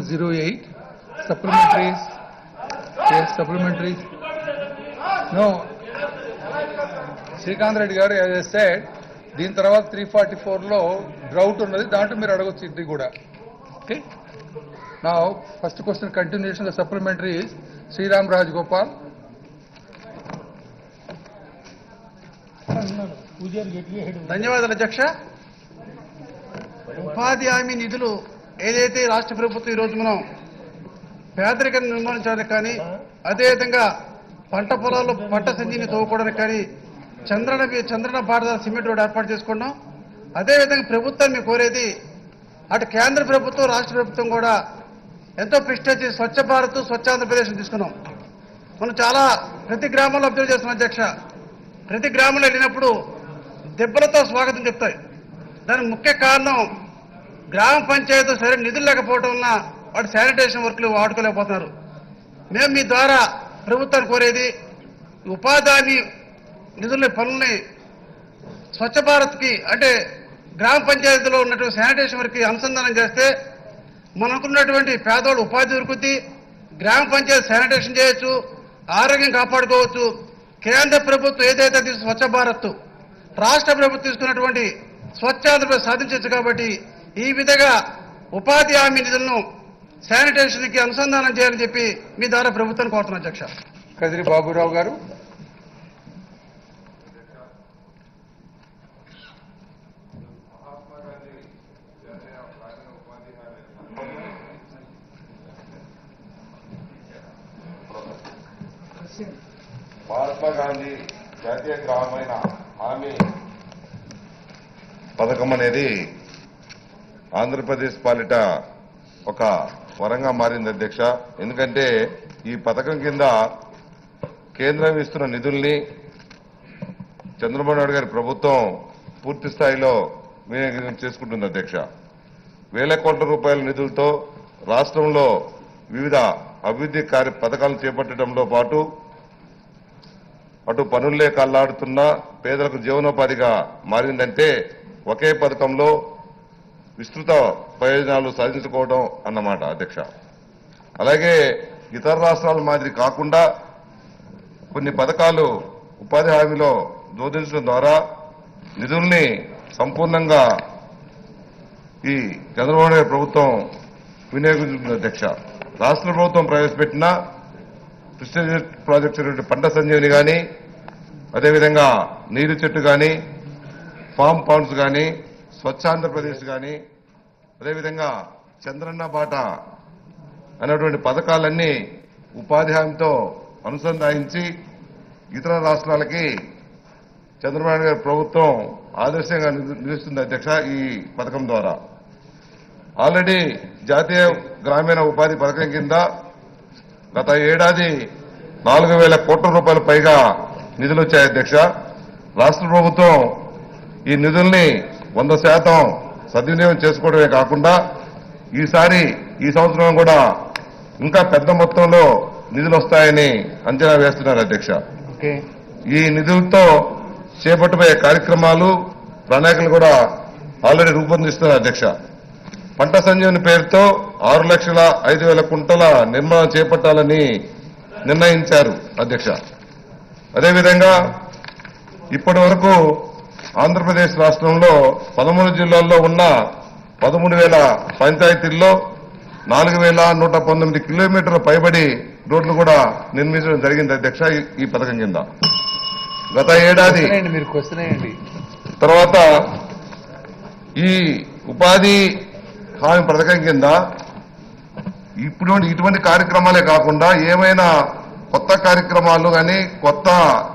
08 supplementaries. Yes, supplementaries. No. Srikanth Reddy గారు as I said దీని తర్వాత త్రీ ఫార్టీ ఫోర్లో డ్రౌట్ ఉన్నది దాంట్లో మీరు అడగొచ్చు ఇది కూడా ఓకే నా first question continuation supplementary Sriram Raj Gopal ధన్యవాదాలు అధ్యక్ష ఉపాధి హామీ నిధులు ఏదైతే రాష్ట్ర ప్రభుత్వం ఈరోజు మనం పేదరికం నిర్మూలించడానికి కానీ అదేవిధంగా పంట పొలాల్లో పంట సంచిని తవ్వుకోవడానికి కానీ చంద్రన చంద్రన భారత సిమెంట్ రోడ్ ఏర్పాటు చేసుకున్నాం అదేవిధంగా ప్రభుత్వం మేము కోరేది అటు కేంద్ర ప్రభుత్వం రాష్ట్ర ప్రభుత్వం కూడా ఎంతో ప్రిస్టేజ్ స్వచ్ఛ భారత్ స్వచ్ఛ ఆంధ్రప్రదేశ్ తీసుకున్నాం మనం చాలా ప్రతి గ్రామంలో అబ్జర్వ్ చేస్తున్నాం అధ్యక్ష ప్రతి గ్రామంలో వెళ్ళినప్పుడు దెబ్బలతో స్వాగతం చెప్తాయి దానికి ముఖ్య కారణం గ్రామ పంచాయతీ సరైన నిధులు లేకపోవడం వలన వాటి శానిటేషన్ వర్క్లు వాడుకోలేకపోతున్నారు మేము మీ ద్వారా ప్రభుత్వాన్ని కోరేది ఉపాధి హామీ నిధుల పనుల్ని స్వచ్ఛ భారత్కి అంటే గ్రామ పంచాయతీలో ఉన్నటువంటి శానిటేషన్ వర్క్కి అనుసంధానం చేస్తే మనకున్నటువంటి పేదవాళ్ళు ఉపాధి దొరుకుద్ది గ్రామ పంచాయతీ శానిటేషన్ చేయొచ్చు ఆరోగ్యం కాపాడుకోవచ్చు కేంద్ర ప్రభుత్వం ఏదైతే తీసుకు స్వచ్ఛ భారత్ రాష్ట్ర ప్రభుత్వం తీసుకున్నటువంటి స్వచ్ఛ ఆంధ్రప్రదేశ్ సాధించవచ్చు కాబట్టి ఈ విధంగా ఉపాధి హామీ నిధులను శానిటేషన్కి అనుసంధానం చేయాలని చెప్పి మీ ద్వారా ప్రభుత్వాన్ని కోరుతున్నాను అధ్యక్ష కదిరి బాబురావు గారు మహాత్మా గాంధీ జాతీయ గ్రామీణ హామీ పథకం అనేది ఆంధ్రప్రదేశ్ పాలిట ఒక వరంగా మారింది అధ్యక్ష ఎందుకంటే ఈ పథకం కింద కేంద్రం ఇస్తున్న నిధుల్ని చంద్రబాబు నాయుడు గారి ప్రభుత్వం పూర్తి స్థాయిలో వినియోగం చేసుకుంటుంది అధ్యక్ష వేల కోట్ల రూపాయల నిధులతో రాష్ట్రంలో వివిధ అభివృద్ధి కార్య పథకాలు చేపట్టడంలో పాటు అటు పనుల్లే కల్లాడుతున్న పేదలకు జీవనోపాధిగా మారిందంటే ఒకే పథకంలో విస్తృత ప్రయోజనాలు సాధించుకోవడం అన్నమాట అధ్యక్ష అలాగే ఇతర రాష్ట్రాల మాదిరి కాకుండా కొన్ని పథకాలు ఉపాధి హామీలో జోడించడం ద్వారా నిధుల్ని సంపూర్ణంగా ఈ చంద్రబాబు నాయుడు ప్రభుత్వం వినియోగించుకుంది అధ్యక్ష రాష్ట్ర ప్రభుత్వం ప్రవేశపెట్టిన ప్రిస్టేజ్ ప్రాజెక్ట్స్ అయినటువంటి పంట సంజీవని కానీ అదేవిధంగా నీరు చెట్టు కానీ ఫామ్ పౌండ్స్ కానీ స్వచ్ఛ ఆంధ్రప్రదేశ్ కానీ అదేవిధంగా చంద్రన్న బాట అనేటువంటి పథకాలన్నీ ఉపాధి హామీతో అనుసంధానించి ఇతర రాష్ట్రాలకి చంద్రబాబు నాయుడు గారి ప్రభుత్వం ఆదర్శంగా నిలు- నిలుస్తుంది అధ్యక్ష ఈ పథకం ద్వారా ఆల్రెడీ జాతీయ గ్రామీణ ఉపాధి పథకం కింద గత ఏడాది నాలుగు వేల కోట్ల రూపాయల పైగా నిధులు వచ్చాయి అధ్యక్ష రాష్ట్ర ప్రభుత్వం ఈ నిధుల్ని వంద శాతం సద్వినియోగం చేసుకోవడమే కాకుండా ఈసారి ఈ సంవత్సరం కూడా ఇంకా పెద్ద మొత్తంలో నిధులు వస్తాయని అంచనా వేస్తున్నారు అధ్యక్ష ఓకే ఈ నిధులతో చేపట్టబోయే కార్యక్రమాలు ప్రణాళికలు కూడా ఆల్రెడీ రూపొందిస్తున్నారు అధ్యక్ష పంట సంజీవని పేరుతో ఆరు లక్షల ఐదు వేల కుంటల నిర్మాణం చేపట్టాలని నిర్ణయించారు అధ్యక్ష అదేవిధంగా ఇప్పటి వరకు ఆంధ్రప్రదేశ్ రాష్ట్రంలో పదమూడు జిల్లాల్లో ఉన్న పదమూడు వేల పంచాయతీల్లో నాలుగు వేల నూట పంతొమ్మిది కిలోమీటర్ల పైబడి రోడ్లు కూడా నిర్మించడం జరిగింది అధ్యక్ష ఈ- ఈ పథకం కింద గత ఏడాది క్వశ్చన్ వేయండి మీరు క్వశ్చన్ వేయండి తర్వాత ఈ ఉపాధి హామీ పథకం కింద ఇప్పుడు ఇటువంటి కార్యక్రమాలే కాకుండా ఏమైనా కొత్త కార్యక్రమాలు కానీ కొత్త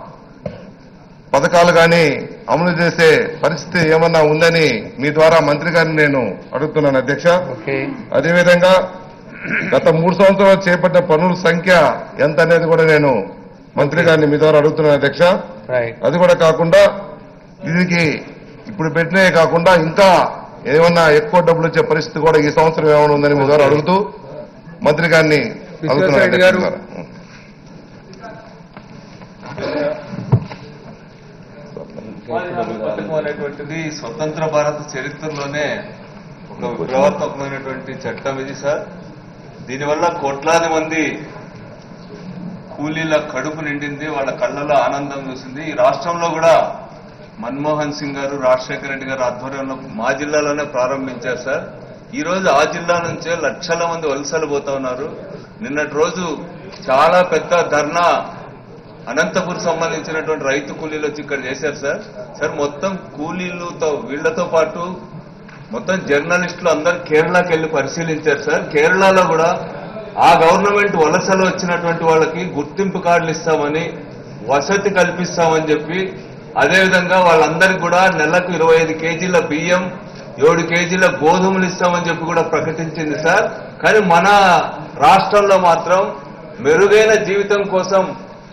పథకాలు కానీ అమలు చేసే పరిస్థితి ఏమన్నా ఉందని మీ ద్వారా మంత్రి గారిని నేను అడుగుతున్నాను అధ్యక్ష ఓకే అదేవిధంగా గత మూడు సంవత్సరాలు చేపట్టిన పనుల సంఖ్య ఎంత అనేది కూడా నేను మంత్రి గారిని మీ ద్వారా అడుగుతున్నాను అధ్యక్ష రైట్ అది కూడా కాకుండా దీనికి ఇప్పుడు పెట్టినవి కాకుండా ఇంకా ఏమన్నా ఎక్కువ డబ్బులు వచ్చే పరిస్థితి కూడా ఈ సంవత్సరం ఏమైనా ఉందని మీ ద్వారా అడుగుతూ మంత్రి గారిని అడుగుతున్నాను విశ్వేశ్వరరెడ్డి గారు. అధ్యక్ష ద్వారా. ఉపాధి హామీ పథకం అనేటువంటిది స్వతంత్ర భారత చరిత్రలోనే ఒక విప్లవాత్మకమైనటువంటి చట్టం ఇది సార్ దీనివల్ల కోట్లాది మంది కూలీల కడుపు నిండింది వాళ్ళ కళ్ళలో ఆనందం చూసింది ఈ రాష్ట్రంలో కూడా మన్మోహన్ సింగ్ గారు రాజశేఖర రెడ్డి గారు ఆధ్వర్యంలో మా జిల్లాలోనే ప్రారంభించారు సార్ ఈ రోజు ఆ జిల్లా నుంచే లక్షల మంది వలసలు పోతా ఉన్నారు నిన్నటి రోజు చాలా పెద్ద ధర్నా అనంతపూర్ సంబంధించినటువంటి రైతు కూలీలు వచ్చి ఇక్కడ చేశారు సార్ సార్ మొత్తం కూలీలతో వీళ్లతో పాటు మొత్తం జర్నలిస్టులు అందరు కేరళకి వెళ్లి పరిశీలించారు సార్ కేరళలో కూడా ఆ గవర్నమెంట్ వలసలు వచ్చినటువంటి వాళ్ళకి గుర్తింపు కార్డులు ఇస్తామని వసతి కల్పిస్తామని చెప్పి అదేవిధంగా వాళ్ళందరికీ కూడా నెలకు ఇరవై ఐదు కేజీల బియ్యం ఏడు కేజీల గోధుమలు ఇస్తామని చెప్పి కూడా ప్రకటించింది సార్ కానీ మన రాష్ట్రంలో మాత్రం మెరుగైన జీవితం కోసం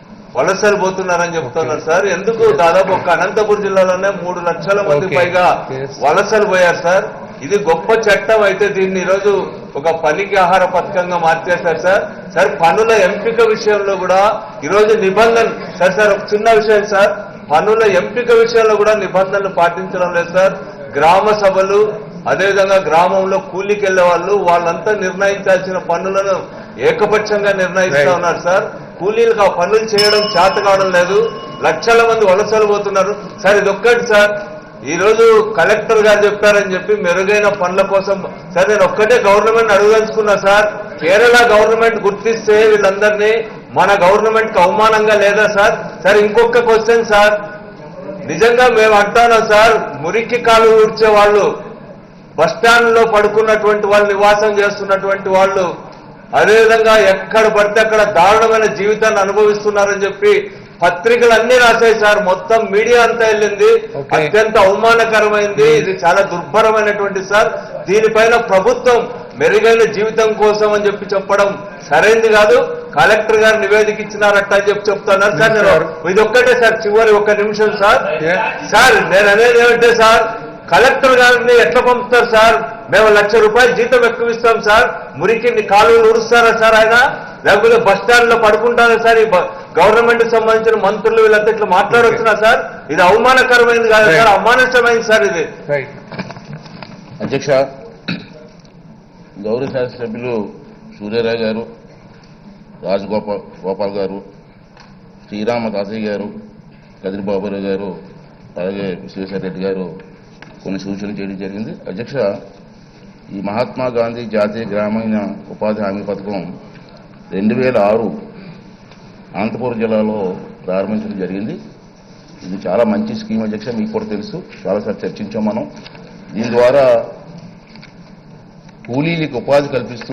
వలసలు పోతున్నారని చెప్తున్నారు సార్ ఎందుకు దాదాపు ఒక అనంతపురం జిల్లాలోనే మూడు లక్షల మంది Okay. పైగా Yes. వలసలు పోయారు సార్ ఇది గొప్ప చట్టం అయితే దీన్ని ఈరోజు ఒక పనికి ఆహార పథకంగా మార్చేశారు సార్ సార్ పనుల ఎంపిక విషయంలో కూడా ఈరోజు నిబంధనలు సార్ సార్ ఒక చిన్న విషయం సార్ పనుల ఎంపిక విషయంలో కూడా నిబంధనలు పాటించడం లేదు సార్ గ్రామ సభలు అదేవిధంగా గ్రామంలో కూలికి వెళ్లే వాళ్ళు వాళ్ళంతా నిర్ణయించాల్సిన పనులను ఏకపక్షంగా నిర్ణయిస్తా Right. ఉన్నారు సార్ కూలీలకు ఆ పనులు చేయడం చేత కావడం లేదు లక్షల మంది వలసలు పోతున్నారు సార్ ఇది ఒక్కటి సార్ ఈ రోజు కలెక్టర్ గారు చెప్పారని చెప్పి మెరుగైన పనుల కోసం సార్ నేను ఒక్కటే గవర్నమెంట్ అడగదలుచుకున్నా సార్ కేరళ గవర్నమెంట్ గుర్తిస్తే వీళ్ళందరినీ మన గవర్నమెంట్ కి అవమానంగా లేదా సార్ సార్ ఇంకొక క్వశ్చన్ సార్ నిజంగా మేము అంటాను సార్ మురికి కాలు ఊడ్చే వాళ్ళు బస్ స్టాండ్ లో పడుకున్నటువంటి వాళ్ళు నివాసం చేస్తున్నటువంటి వాళ్ళు అదేవిధంగా ఎక్కడ పడితే అక్కడ దారుణమైన జీవితాన్ని అనుభవిస్తున్నారని చెప్పి పత్రికలు అన్ని రాశాయి సార్ మొత్తం మీడియా అంతా వెళ్ళింది Okay. అత్యంత అవమానకరమైంది ఇది చాలా దుర్భరమైనటువంటి సార్ దీనిపైన ప్రభుత్వం మెరుగైన జీవితం కోసం అని చెప్పి చెప్పడం సరైంది కాదు కలెక్టర్ గారు నివేదిక ఇచ్చినారట అని చెప్పి చెప్తున్నారు సార్ నేను ఇది ఒక్కటే సార్ చివరి ఒక్క నిమిషం సార్ Yeah. సార్ నేను అనేది ఏమంటే సార్ కలెక్టర్ గారిని ఎట్లా పంపుతారు సార్ మేము లక్ష రూపాయలు జీతం ఎక్కువ ఇస్తాం సార్ మురికి కాలువలు ఉరుస్తారా సార్ ఆయన లేకపోతే బస్ స్టాండ్ లో పడుకుంటారా సార్ ఈ బ- గవర్నమెంట్ కి సంబంధించిన మంత్రులు వీళ్ళంతా ఇట్లా మాట్లాడొచ్చున్నా సార్ ఇది అవమానకరమైంది కాదు సార్ అమానుషమైంది సార్ ఇది రైట్ అధ్యక్ష గౌరవ శాసనసభ్యులు సూర్యారావు గారు రాజగోపాల్ గోపాల్ గారు శ్రీరామ తాతయ్య గారు కదిరి బాబురావు గారు అలాగే విశ్వేశ్వర రెడ్డి గారు కొన్ని సూచనలు చేయడం జరిగింది అధ్యక్ష ఈ మహాత్మా గాంధీ జాతీయ గ్రామీణ ఉపాధి హామీ పథకం రెండు వేల ఆరు అనంతపురం జిల్లాలో ప్రారంభించడం జరిగింది ఇది చాలా మంచి స్కీమ్ అధ్యక్ష మీకు కూడా తెలుసు చాలాసార్లు చర్చించాం మనం దీని ద్వారా కూలీలకు ఉపాధి కల్పిస్తూ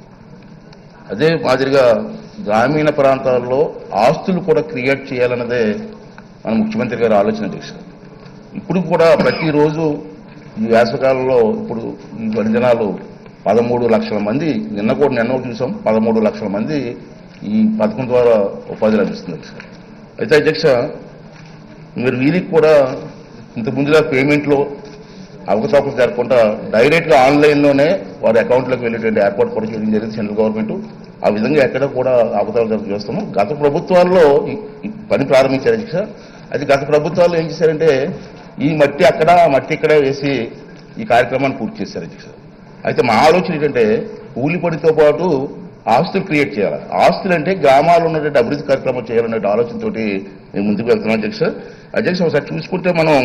అదే మాదిరిగా గ్రామీణ ప్రాంతాల్లో ఆస్తులు కూడా క్రియేట్ చేయాలన్నదే మన ముఖ్యమంత్రి గారి ఆలోచన అధ్యక్ష ఇప్పుడు కూడా ప్రతిరోజు ఈ వేసవకాలంలో ఇప్పుడు ఈ పది దినాలు పదమూడు లక్షల మంది నిన్న కూడా నిన్న ఒకటి చూసాం పదమూడు లక్షల మంది ఈ పథకం ద్వారా ఉపాధి లభిస్తుంది అధ్యక్ష అయితే అధ్యక్ష మీరు వీరికి కూడా ఇంత ముందుగా పేమెంట్లో అవకతవకలు జరగకుండా డైరెక్ట్గా ఆన్లైన్లోనే వారి అకౌంట్లోకి వెళ్ళేటువంటి ఏర్పాటు కూడా చేయడం జరిగింది సెంట్రల్ గవర్నమెంట్ ఆ విధంగా ఎక్కడ కూడా అవకతవకలు చేస్తాము గత ప్రభుత్వాల్లో ఈ- ఈ పని ప్రారంభించారు అధ్యక్ష అది గత ప్రభుత్వాల్లో ఏం చేశారంటే ఈ మట్టి అక్కడ ఆ మట్టి ఇక్కడ వేసి ఈ కార్యక్రమాన్ని పూర్తి చేశారు అధ్యక్ష అయితే మా ఆలోచన ఏంటంటే కూలి పనితో పాటు ఆస్తులు క్రియేట్ చేయాలి ఆస్తులు అంటే గ్రామాల్లో ఉన్నటువంటి అభివృద్ధి కార్యక్రమం చేయాలనే ఆలోచనతోటి మేము ముందుకు వెళ్తున్నాం అధ్యక్ష అధ్యక్ష ఒకసారి చూసుకుంటే మనం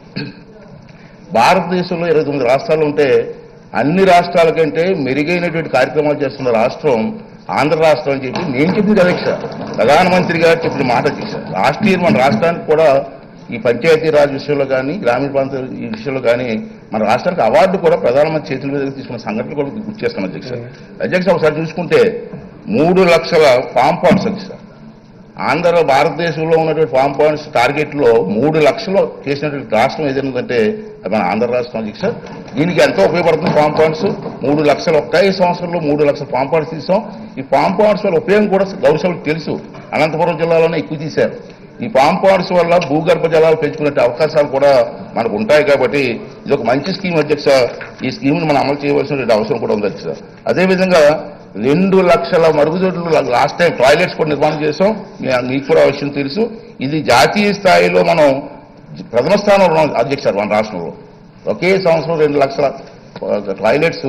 భారతదేశంలో ఇరవై తొమ్మిది రాష్ట్రాలు ఉంటే అన్ని రాష్ట్రాల కంటే మెరుగైనటువంటి కార్యక్రమాలు చేస్తున్న రాష్ట్రం ఆంధ్ర రాష్ట్రం అని చెప్పి నేను చెప్పింది అధ్యక్ష ప్రధానమంత్రి గారు చెప్పిన మాట అధ్యక్ష లాస్ట్ ఇయర్ మన రాష్ట్రానికి కూడా ఈ పంచాయతీ రాజ్ విషయంలో కానీ గ్రామీణ ప్రాంత ఈ విషయంలో కానీ మన రాష్ట్రానికి అవార్డు కూడా ప్రధానమంత్రి చేతుల మీద తీసుకున్న సంఘటనలు కూడా గుర్తు చేస్తాం అధ్యక్ష అధ్యక్ష ఒకసారి చూసుకుంటే మూడు లక్షల కాంపౌండ్స్ అధ్యక్ష ఆంధ్ర భారతదేశంలో ఉన్నటువంటి ఫామ్ పాయింట్స్ టార్గెట్ లో మూడు లక్షలు చేసినటువంటి రాష్ట్రం ఏదైనా ఉందంటే అది మన ఆంధ్ర రాష్ట్రం అధ్యక్ష దీనికి ఎంతో ఉపయోగపడుతుంది ఫామ్ పాయింట్స్ మూడు లక్షలు ఒక్క ఐదు సంవత్సరంలో మూడు లక్షల ఫామ్ పాయింట్స్ తీసాం ఈ ఫామ్ పాయింట్స్ వల్ల ఉపయోగం కూడా గౌరవసభకు తెలుసు అనంతపురం జిల్లాలోనే ఎక్కువ తీశారు ఈ ఫామ్ పాయింట్స్ వల్ల భూగర్భ జలాలు పెంచుకునే అవకాశాలు కూడా మనకు ఉంటాయి కాబట్టి ఇది ఒక మంచి స్కీమ్ అధ్యక్ష ఈ స్కీమ్ని మనం అమలు చేయవలసిన అవసరం కూడా ఉంది అధ్యక్ష అదేవిధంగా రెండు లక్షల మరుగుదొడ్లు లాస్ట్ టైం టాయిలెట్స్ కూడా నిర్మాణం చేసాం మీ- మీకు కూడా ఆ విషయం తెలుసు ఇది జాతీయ స్థాయిలో మనం ప్రథమ స్థానంలో ఉన్నాం అధ్యక్ష మన రాష్ట్రంలో ఒకే సంవత్సరం రెండు లక్షల టాయిలెట్స్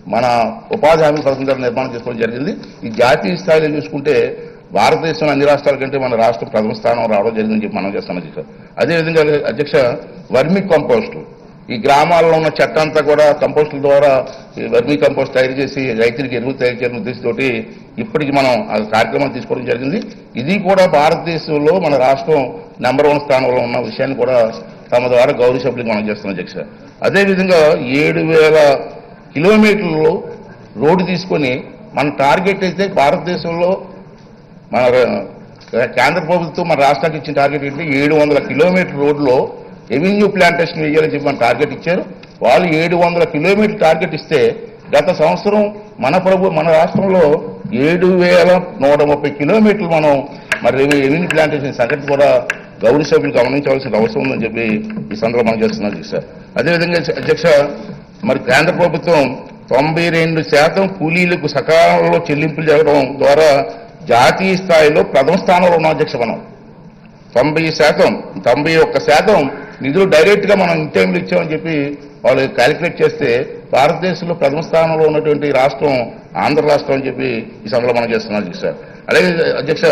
మన ఉపాధి హామీ పథకం ద్వారా నిర్మాణం చేసుకోవడం జరిగింది ఈ జాతీయ స్థాయిలో చూసుకుంటే భారతదేశంలో అన్ని రాష్ట్రాల కంటే మన రాష్ట్రం ప్రథమ స్థానం రావడం జరిగిందని చెప్పి మనం చేస్తాం అధ్యక్ష అదేవిధంగా అధ్యక్ష వర్మి కంపోస్ట్ ఈ గ్రామాల్లో ఉన్న చెత్త అంతా కూడా కంపోస్టుల ద్వారా ఈ వర్మీ కంపోస్ట్ తయారు చేసి రైతులకు ఎరువు తయారు చేయాలని ఉద్దేశంతోటి ఇప్పటికి మనం ఆ కార్యక్రమం తీసుకోవడం జరిగింది ఇది కూడా భారతదేశంలో మన రాష్ట్రం నెంబర్ వన్ స్థానంలో ఉన్న విషయాన్ని కూడా తమ ద్వారా గౌరవ సభ్యులకు మనం చేస్తున్నాం అధ్యక్ష అదేవిధంగా ఏడు వేల కిలోమీటర్లు రోడ్డు తీసుకొని మన టార్గెట్ అయితే భారతదేశంలో మన ర- కేంద్ర ప్రభుత్వం మన రాష్ట్రానికి ఇచ్చిన టార్గెట్ ఏంటి ఏడు వందల కిలోమీటర్ రోడ్లో రెవెన్యూ ప్లాంటేషన్ వేయాలని చెప్పి మన టార్గెట్ ఇచ్చారు వాళ్ళు ఏడు వందల కిలోమీటర్ టార్గెట్ ఇస్తే గత సంవత్సరం మన ప్రభు మన రాష్ట్రంలో ఏడు వేల నూట ముప్పై కిలోమీటర్లు మనం మరి రెవె- రెవెన్యూ ప్లాంటేషన్ సంగతి కూడా గౌరవ సభ్యులు గమనించవలసిన అవసరం ఉందని చెప్పి ఈ సందర్భంగా చేస్తున్నాం అధ్యక్ష అదేవిధంగా అధ్యక్ష మరి కేంద్ర ప్రభుత్వం తొంభై రెండు శాతం కూలీలకు సకాలంలో చెల్లింపులు జరగడం ద్వారా జాతీయ స్థాయిలో ప్రథమ స్థానంలో ఉన్న అధ్యక్ష మనం తొంభై శాతం తొంభై ఒక్క శాతం నిధులు డైరెక్ట్ గా మనం ఇన్ టైంలో ఇచ్చామని చెప్పి వాళ్ళు క్యాలిక్యులేట్ చేస్తే భారతదేశంలో ప్రథమ స్థానంలో ఉన్నటువంటి రాష్ట్రం ఆంధ్ర రాష్ట్రం అని చెప్పి ఈ సమయంలో మనం చేస్తున్నాం అధ్యక్ష అలాగే అధ్యక్ష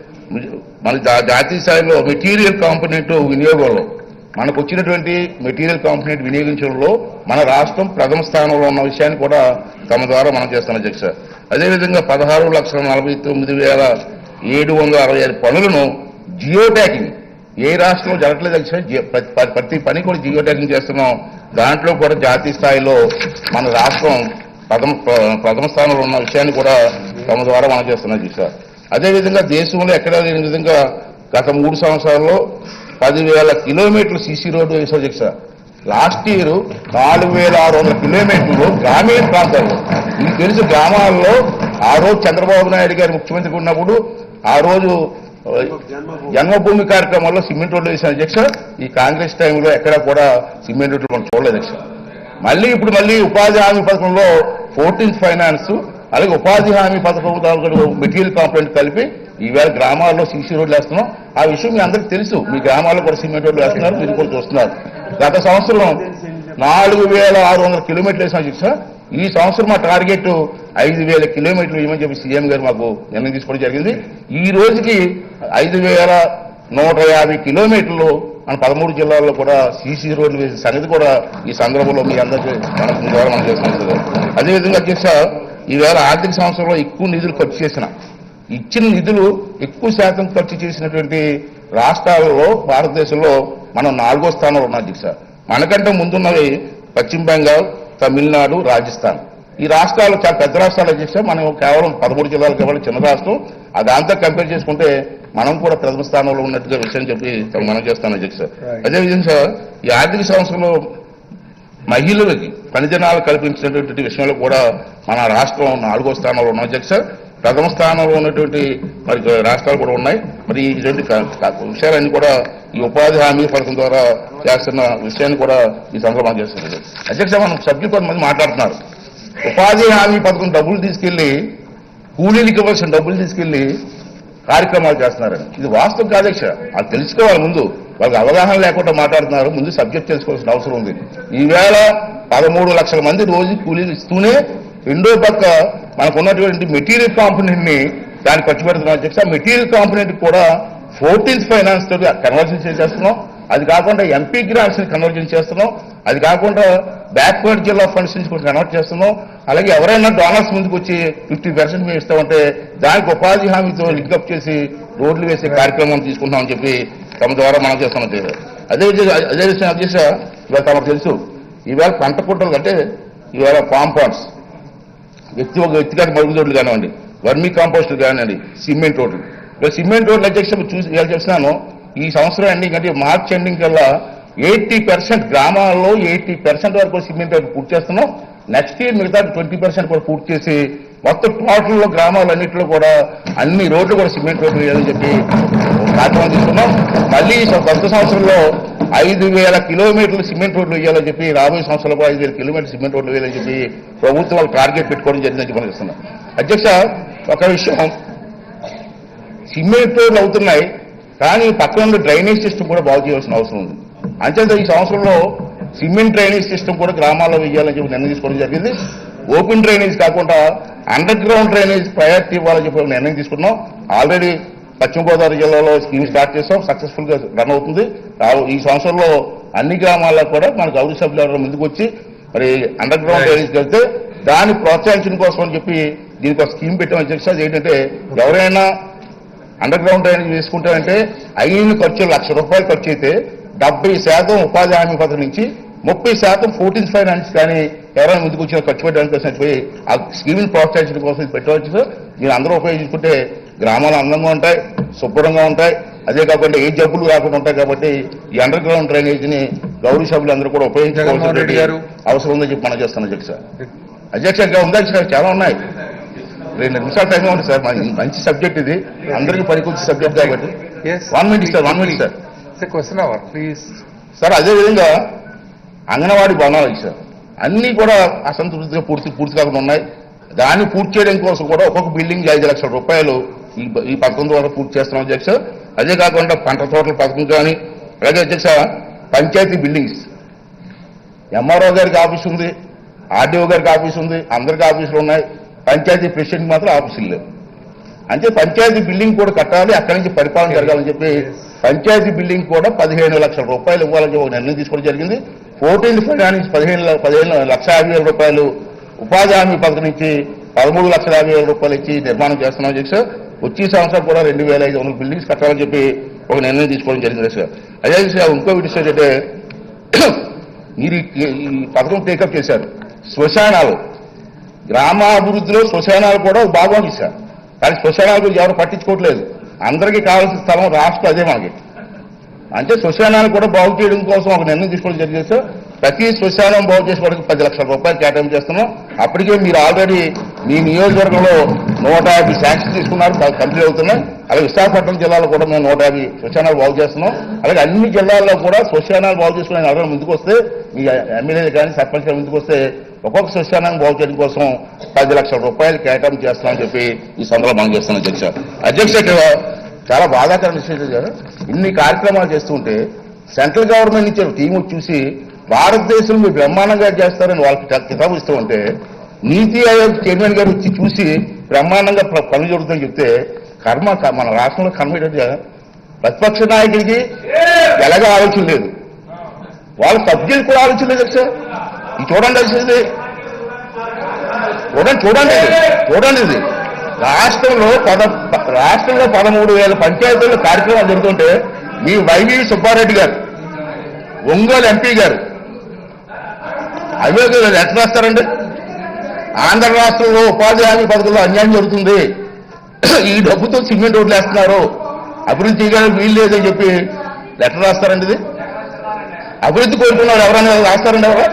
మన జా- జాతీయ స్థాయిలో మెటీరియల్ కాంపోనెంట్ వినియోగంలో మనకు వచ్చినటువంటి మెటీరియల్ కాంపోనెంట్ వినియోగించడంలో మన రాష్ట్రం ప్రథమ స్థానంలో ఉన్న విషయాన్ని కూడా తమ ద్వారా మనం చేస్తాం అధ్యక్ష అదేవిధంగా పదహారు లక్షల నలభై తొమ్మిది వేల ఏడు వందల అరవై ఐదు పనులను జియో ట్యాగింగ్ ఏ రాష్ట్రంలో జరగట్లేదు అధ్యక్ష జి- ప్రతి- ప్రతి- ప్రతి పని కూడా జియో ట్యాగింగ్ చేస్తున్నాం దాంట్లో కూడా జాతీయ స్థాయిలో మన రాష్ట్రం ప్రథమ ప్ర- ప్రథమ స్థానంలో ఉన్న విషయాన్ని కూడా తమ ద్వారా మనం చేస్తున్నాం అధ్యక్ష అదేవిధంగా దేశంలో ఎక్కడా లేని విధంగా గత మూడు సంవత్సరాల్లో పదివేల కిలోమీటర్లు సీసీ రోడ్డు వేసాం అధ్యక్ష లాస్ట్ ఇయర్ నాలుగు వేల ఆరు వందల కిలోమీటర్లు గ్రామీణ ప్రాంతాల్లో మీకు తెలుసు గ్రామాల్లో ఆ రోజు చంద్రబాబు నాయుడు గారు ముఖ్యమంత్రి ఉన్నప్పుడు ఆ రోజు ఆ, జన్మభూమి కార్యక్రమంలో సిమెంట్ రోడ్లు వేసిన అధ్యక్ష ఈ కాంగ్రెస్ టైంలో ఎక్కడ కూడా సిమెంట్ రోడ్లు మనం చూడలేదు అధ్యక్ష మళ్ళీ ఇప్పుడు మళ్ళీ ఉపాధి హామీ పథకంలో ఫోర్టీన్త్ ఫైనాన్స్ అలాగే ఉపాధి హామీ పథకం తాలూకు మెటీరియల్ కాంపోనెంట్ కలిపి ఈవేళ గ్రామాల్లో సీసీ రోడ్లు వేస్తున్నాం ఆ విషయం మీ అందరికీ తెలుసు మీ గ్రామాల్లో కూడా సిమెంట్ రోడ్లు వేస్తున్నారు మీరు కూడా చూస్తున్నారు గత సంవత్సరం నాలుగు వేల ఆరు వందల కిలోమీటర్లు వేసాం అధ్యక్ష ఈ సంవత్సరం మా టార్గెట్ ఐదు వేల కిలోమీటర్లు ఇవ్వమని చెప్పి సీఎం గారు మాకు నిర్ణయం తీసుకోవడం జరిగింది ఈ రోజుకి ఐదు వేల నూట యాభై కిలోమీటర్లు మన పదమూడు జిల్లాల్లో కూడా సీసీ రోడ్లు వేసిన సంగతి కూడా ఈ సందర్భంలో మీ అందరికీ మన మీ ద్వారా మనం చేస్తున్నాం అదేవిధంగా అధ్యక్ష ఈవేళ ఆర్థిక సంవత్సరంలో ఎక్కువ నిధులు ఖర్చు చేసిన ఇచ్చిన నిధులు ఎక్కువ శాతం ఖర్చు చేసినటువంటి రాష్ట్రాలలో భారతదేశంలో మనం నాలుగో స్థానంలో ఉన్నాం అధ్యక్ష మనకంటే ముందున్నవి పశ్చిమ బెంగాల్ తమిళనాడు రాజస్థాన్ ఈ రాష్ట్రాలు చాలా పెద్ద రాష్ట్రాలు అధ్యక్ష మనం కేవలం పదమూడు జిల్లాలు కేవలం చిన్న రాష్ట్రం ఆ దాంతో కంపేర్ చేసుకుంటే మనం కూడా ప్రథమ స్థానంలో ఉన్నట్టుగా విషయం చెప్పి మనం చేస్తాను అధ్యక్ష అదేవిధంగా ఈ ఆర్థిక సంవత్సరంలో మహిళలకి పనిదినాలు కల్పించినటువంటి విషయంలో కూడా మన రాష్ట్రం నాలుగో స్థానంలో ఉన్న అధ్యక్ష ప్రథమ స్థానంలో ఉన్నటువంటి మరి రాష్ట్రాలు కూడా ఉన్నాయి మరి ఈ రెండు క- క- విషయాలన్నీ కూడా ఈ ఉపాధి హామీ పథకం ద్వారా చేస్తున్న విషయాన్ని కూడా ఈ సందర్భంగా చేస్తున్నారు అధ్యక్ష మనం సభ్యులు కొంతమంది మాట్లాడుతున్నారు ఉపాధి హామీ పథకం డబ్బులు తీసుకెళ్లి కూలీలకు ఇవ్వాల్సిన డబ్బులు తీసుకెళ్లి కార్యక్రమాలు చేస్తున్నారని ఇది వాస్తవం కాదు అధ్యక్ష అది తెలుసుకోవాలి ముందు వాళ్ళకి అవగాహన లేకుండా మాట్లాడుతున్నారు ముందు సబ్జెక్ట్ తెలుసుకోవాల్సిన అవసరం ఉంది ఈవేళ పదమూడు లక్షల మంది రోజు కూలీలు ఇస్తూనే రెండో పక్క మనకు ఉన్నటువంటి మెటీరియల్ కాంపోనెంట్ ని దాన్ని ఖర్చు పెడుతున్నాం అధ్యక్ష మెటీరియల్ కాంపోనెంట్ కూడా ఫోర్టీన్త్ ఫైనాన్స్ తోటి కన్వర్జన్ చేసేస్తున్నాం అది కాకుండా ఎంపీ గ్రాంట్స్ ని కన్వర్జన్ చేస్తున్నాం అది కాకుండా బ్యాక్వర్డ్ జిల్లా ఫండ్స్ నుంచి కూడా కన్వర్ట్ చేస్తున్నాం అలాగే ఎవరైనా డోనర్స్ ముందుకు వచ్చి ఫిఫ్టీ పర్సెంట్ మేము ఇస్తామంటే దానికి ఉపాధి హామీతో లింకప్ చేసి రోడ్లు వేసే కార్యక్రమం తీసుకుంటామని చెప్పి తమ ద్వారా మనం చేస్తున్నాం అధ్యక్ష. అదే విధంగా అదే విషయం అధ్యక్ష ఇవాళ తమకు తెలుసు ఈవేళ పంట పుట్టలు అంటే ఈవేళ కాంపౌండ్స్ వ్యక్తి ఒక వ్యక్తిగత మరుగుదొడ్లు కానివ్వండి వర్మీ కాంపోస్ట్ కానివ్వండి సిమెంట్ రోడ్లు ఇవాళ సిమెంట్ రోడ్లు అధ్యక్ష చూసి ఇవాళ చెప్తున్నాను ఈ సంవత్సరం ఎండింగ్ అంటే మార్చ్ ఎండింగ్ కల్లా ఎయిటీ పర్సెంట్ గ్రామాల్లో ఎయిటీ పర్సెంట్ వరకు సిమెంట్ రోడ్లు పూర్తి చేస్తున్నాం నెక్స్ట్ ఇయర్ మిగతా ట్వంటీ పర్సెంట్ కూడా పూర్తి చేసి మొత్తం టోటల్లో గ్రామాలన్నింటిలో కూడా అన్ని రోడ్లు కూడా సిమెంట్ రోడ్లు వేయాలని చెప్పి ఒక కార్యక్రమం తీసుకున్నాం మళ్ళీ ఈ సం- కొత్త సంవత్సరంలో ఐదు వేల కిలోమీటర్లు సిమెంట్ రోడ్లు వేయాలని చెప్పి రాబోయే సంవత్సరంలో ఐదు వేల కిలోమీటర్లు సిమెంట్ రోడ్లు వేయాలని చెప్పి ప్రభుత్వం వాళ్ళు టార్గెట్ పెట్టుకోవడం జరిగిందని చెప్పి మనం ఇస్తున్నాం అధ్యక్ష ఒక విషయం సిమెంట్ రోడ్లు అవుతున్నాయి కానీ పక్కన ఉన్న డ్రైనేజ్ సిస్టమ్ కూడా బాగు చేయాల్సిన అవసరం ఉంది అంచేత ఈ సంవత్సరంలో సిమెంట్ డ్రైనేజ్ సిస్టమ్ కూడా గ్రామాల్లో వేయాలని చెప్పి నిర్ణయం తీసుకోవడం జరిగింది ఓపెన్ డ్రైనేజ్ కాకుండా అండర్ గ్రౌండ్ డ్రైనేజ్ ప్రయారిటీ ఇవ్వాలని చెప్పి ఒక నిర్ణయం తీసుకున్నాం ఆల్రెడీ పశ్చిమ గోదావరి జిల్లాలో స్కీమ్ స్టార్ట్ చేసాం సక్సెస్ఫుల్ గా రన్ అవుతుంది రా- ఈ సంవత్సరంలో అన్ని గ్రామాల్లో కూడా మన గౌరవ సభ్యులు ఎవరైనా ముందుకు వచ్చి మరి అండర్ గ్రౌండ్ Right. డ్రైనేజ్ వెళ్తే దాన్ని ప్రోత్సహించడం కోసం అని చెప్పి దీనికి ఒక స్కీమ్ పెట్టాం అధ్యక్ష అది ఏంటంటే ఎవరైనా అండర్ గ్రౌండ్ డ్రైనేజ్ వేసుకుంటారంటే అయిన ఖర్చు లక్ష రూపాయలు ఖర్చు అయితే డెబ్బై శాతం ఉపాధి హామీ పథకం నుంచి ముప్పై శాతం ఫోర్టీన్ ఫైనాన్స్ కానీ ఎవరైనా ముందుకు వచ్చిన ఖర్చు పెట్టడానికి కోసం పోయి ఆ స్కీమ్ని ప్రోత్సహించడం కోసం ఇది పెట్టవచ్చు సార్ మీరు అందరూ ఉపయోగించుకుంటే గ్రామాలు అందంగా ఉంటాయి శుభ్రంగా ఉంటాయి అదే కాకుండా ఏ జబ్బులు రాకుండా ఉంటాయి కాబట్టి ఈ అండర్ గ్రౌండ్ డ్రైనేజీని గౌరవ సభ్యులు అందరూ కూడా జగన్మోహన్ రెడ్డి గారు. ఉపయోగించుకోవాల్సిన అవసరం ఉందని చెప్పి మనం చేస్తాను అధ్యక్ష అధ్యక్ష ఇంకా ఉంది అధ్యక్ష చాలా ఉన్నాయి రెండు నిమిషాల టైం ఉంది సార్ మన- మంచి సబ్జెక్ట్ ఇది అందరికీ పనికొచ్చే సబ్జెక్ట్ కాబట్టి one minute sir one minute sir question hour please sir అదేవిధంగా అంగన్వాడీ భవనాలు సార్ అన్నీ కూడా అసంతృప్తిగా పూర్తి పూర్తి కాకుండా ఉన్నాయి దాన్ని పూర్తి చేయడం కోసం కూడా ఒక్కొక్క బిల్డింగ్ ఐదు లక్షల రూపాయలు ఈ ఈ పథకం ద్వారా పూర్తి చేస్తున్నాం అధ్యక్ష అదే కాకుండా పంట తోటల పథకం కానీ అలాగే అధ్యక్ష పంచాయతీ బిల్డింగ్స్ ఎంఆర్ఓ గారికి ఆఫీస్ ఉంది ఆర్డీఓ గారికి ఆఫీస్ ఉంది అందరికి ఆఫీసులు ఉన్నాయి పంచాయతీ ప్రెసిడెంట్ మాత్రం ఆఫీసులు లేవు అంటే పంచాయతీ బిల్డింగ్ కూడా కట్టాలి అక్కడి నుంచి పరిపాలన జరగాలని చెప్పి పంచాయతీ బిల్డింగ్ కూడా పదిహేను లక్షల రూపాయలు ఇవ్వాలని చెప్పి ఒక నిర్ణయం తీసుకోవడం జరిగింది ఫోర్టీన్ ఫైనాన్స్ పదిహేను ల- పదిహేను లక్ష యాభై వేల రూపాయలు ఉపాధి హామీ పథకం నుంచి పదమూడు లక్షల యాభై వేల రూపాయలు ఇచ్చి నిర్మాణం చేస్తున్నాం అధ్యక్ష వచ్చే సంవత్సరం కూడా రెండు వేల ఐదు వందల బిల్డింగ్స్ కట్టాలని చెప్పి ఒక నిర్ణయం తీసుకోవడం జరిగింది అధ్యక్ష అదే అధ్యక్ష ఇంకో విషయం ఏంటంటే మీరు ఈ- ఈ పథకం టేకప్ చేశారు శ్మశానాలు గ్రామాభివృద్ధిలో శ్మశానాలు కూడా ఒక భాగం చేశారు కానీ శ్మశానాల గురించి ఎవరు పట్టించుకోవట్లేదు అందరికీ కావాల్సిన స్థలం రాష్ట్రం అదే మనకి అంటే శ్మశానాలు కూడా బాగు చేయడం కోసం ఒక నిర్ణయం తీసుకోవడం జరిగింది సార్ ప్రతి శ్మశానం బాగు చేసుకోవడానికి పది లక్షల రూపాయలు కేటాయింపు చేస్తున్నాం అప్పటికే మీరు ఆల్రెడీ మీ నియోజకవర్గంలో నూట యాభై శాంక్షన్ తీసుకున్నారు బాగా కంప్లీట్ అవుతున్నాయి అలాగే విశాఖపట్నం జిల్లాలో కూడా మేము నూట యాభై శ్మశానాలు బాగు చేస్తున్నాం అలాగే అన్ని జిల్లాల్లో కూడా శ్మశానాలు బాగు చేసుకునే ఎవరైనా ముందుకు వస్తే మీ ఎమ్మెల్యేలు కానీ సర్పంచ్ కానీ ముందుకు వస్తే ఒక్కొక్క శ్మశానాన్ని బాగు చేయడం కోసం పది లక్షల రూపాయలు కేటాయింపు చేస్తామని చెప్పి ఈ సందర్భంలో మనం చేస్తున్నాం అధ్యక్ష అధ్యక్ష ఇక్కడ చాలా బాధాకరమైన విషయం ఇది కదా ఇన్ని కార్యక్రమాలు చేస్తుంటే సెంట్రల్ గవర్నమెంట్ నుంచి టీం వచ్చి చూసి భారతదేశం మీరు బ్రహ్మాండంగా చేస్తారని వాళ్ళకి కితా- కితాబు ఇస్తూ ఉంటే నీతి ఆయోగ్ చైర్మన్ గారు వచ్చి చూసి బ్రహ్మాండంగా ప్ర- పనులు జరుగుతుందని చెప్తే కర్మ క- మన రాష్ట్రంలో కర్మ ఏంటంటే ప్రతిపక్ష నాయకుడికి ఎలాగో ఆలోచన లేదు వాళ్ళ సభ్యులు కూడా ఆలోచన లేదు సార్ ఇది చూడండి అసలు చూడండి చూడండి ఇది. చూడండి ఇది రాష్ట్రంలో పద రాష్ట్రంలో పదమూడు వేల పంచాయతీల్లో కార్యక్రమాలు జరుగుతుంటే మీ వైవి సుబ్బారెడ్డి గారు ఒంగోలు ఎంపీ గారు అవే ఎట్లా రాస్తారండి ఆంధ్ర రాష్ట్రంలో ఉపాధి హామీ పథకంలో అన్యాయం జరుగుతుంది ఈ డబ్బుతో సిమెంట్ రోడ్లు వేస్తున్నారు అభివృద్ధి చేయడానికి వీలు లేదని చెప్పి లెటర్ రాస్తారండి ఇది అభివృద్ధి కోరుకున్నారు ఎవరైనా రాస్తారండి ఎవరు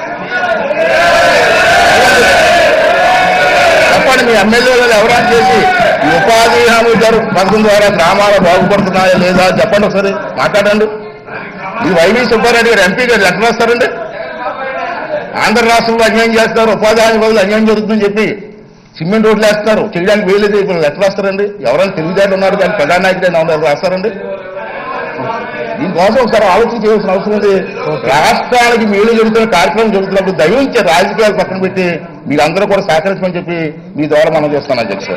చెప్పండి మీ ఎమ్మెల్యేలు ఎవరైనా చేసి ఈ ఉపాధి హామీ గారు పథకం ద్వారా గ్రామాలు బాగుపడుతున్నాయా లేదా చెప్పండి ఒకసారి మాట్లాడండి ఈ వైవి సుబ్బారెడ్డి గారు ఎంపీ గారు ఎట్లా రాస్తారండి ఆంధ్ర రాష్ట్రంలో అన్యాయం చేస్తారు ఉపాధి హామీ బదులు అన్యాయం జరుగుతుందని చెప్పి సిమెంట్ రోడ్లు వేస్తారు చేయడానికి వీలేదు ఇప్పుడు ఎట్లా రాస్తారండి ఎవరైనా తెలివిదారులు ఉన్నారు కానీ ప్రధాన నాయకుడైనా ఉన్నారు రాస్తారండి దీనికోసం ఒకసారి ఆలోచన చేయాల్సిన అవసరం ఉంది రాష్ట్రానికి మేలు జరుగుతున్న కార్యక్రమం జరుగుతున్నప్పుడు దయించే రాజకీయాలు పక్కన పెట్టి మీరందరూ కూడా సహకరించమని చెప్పి మీ ద్వారా మనం చేస్తాను అధ్యక్ష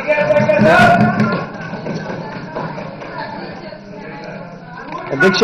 అధ్యక్ష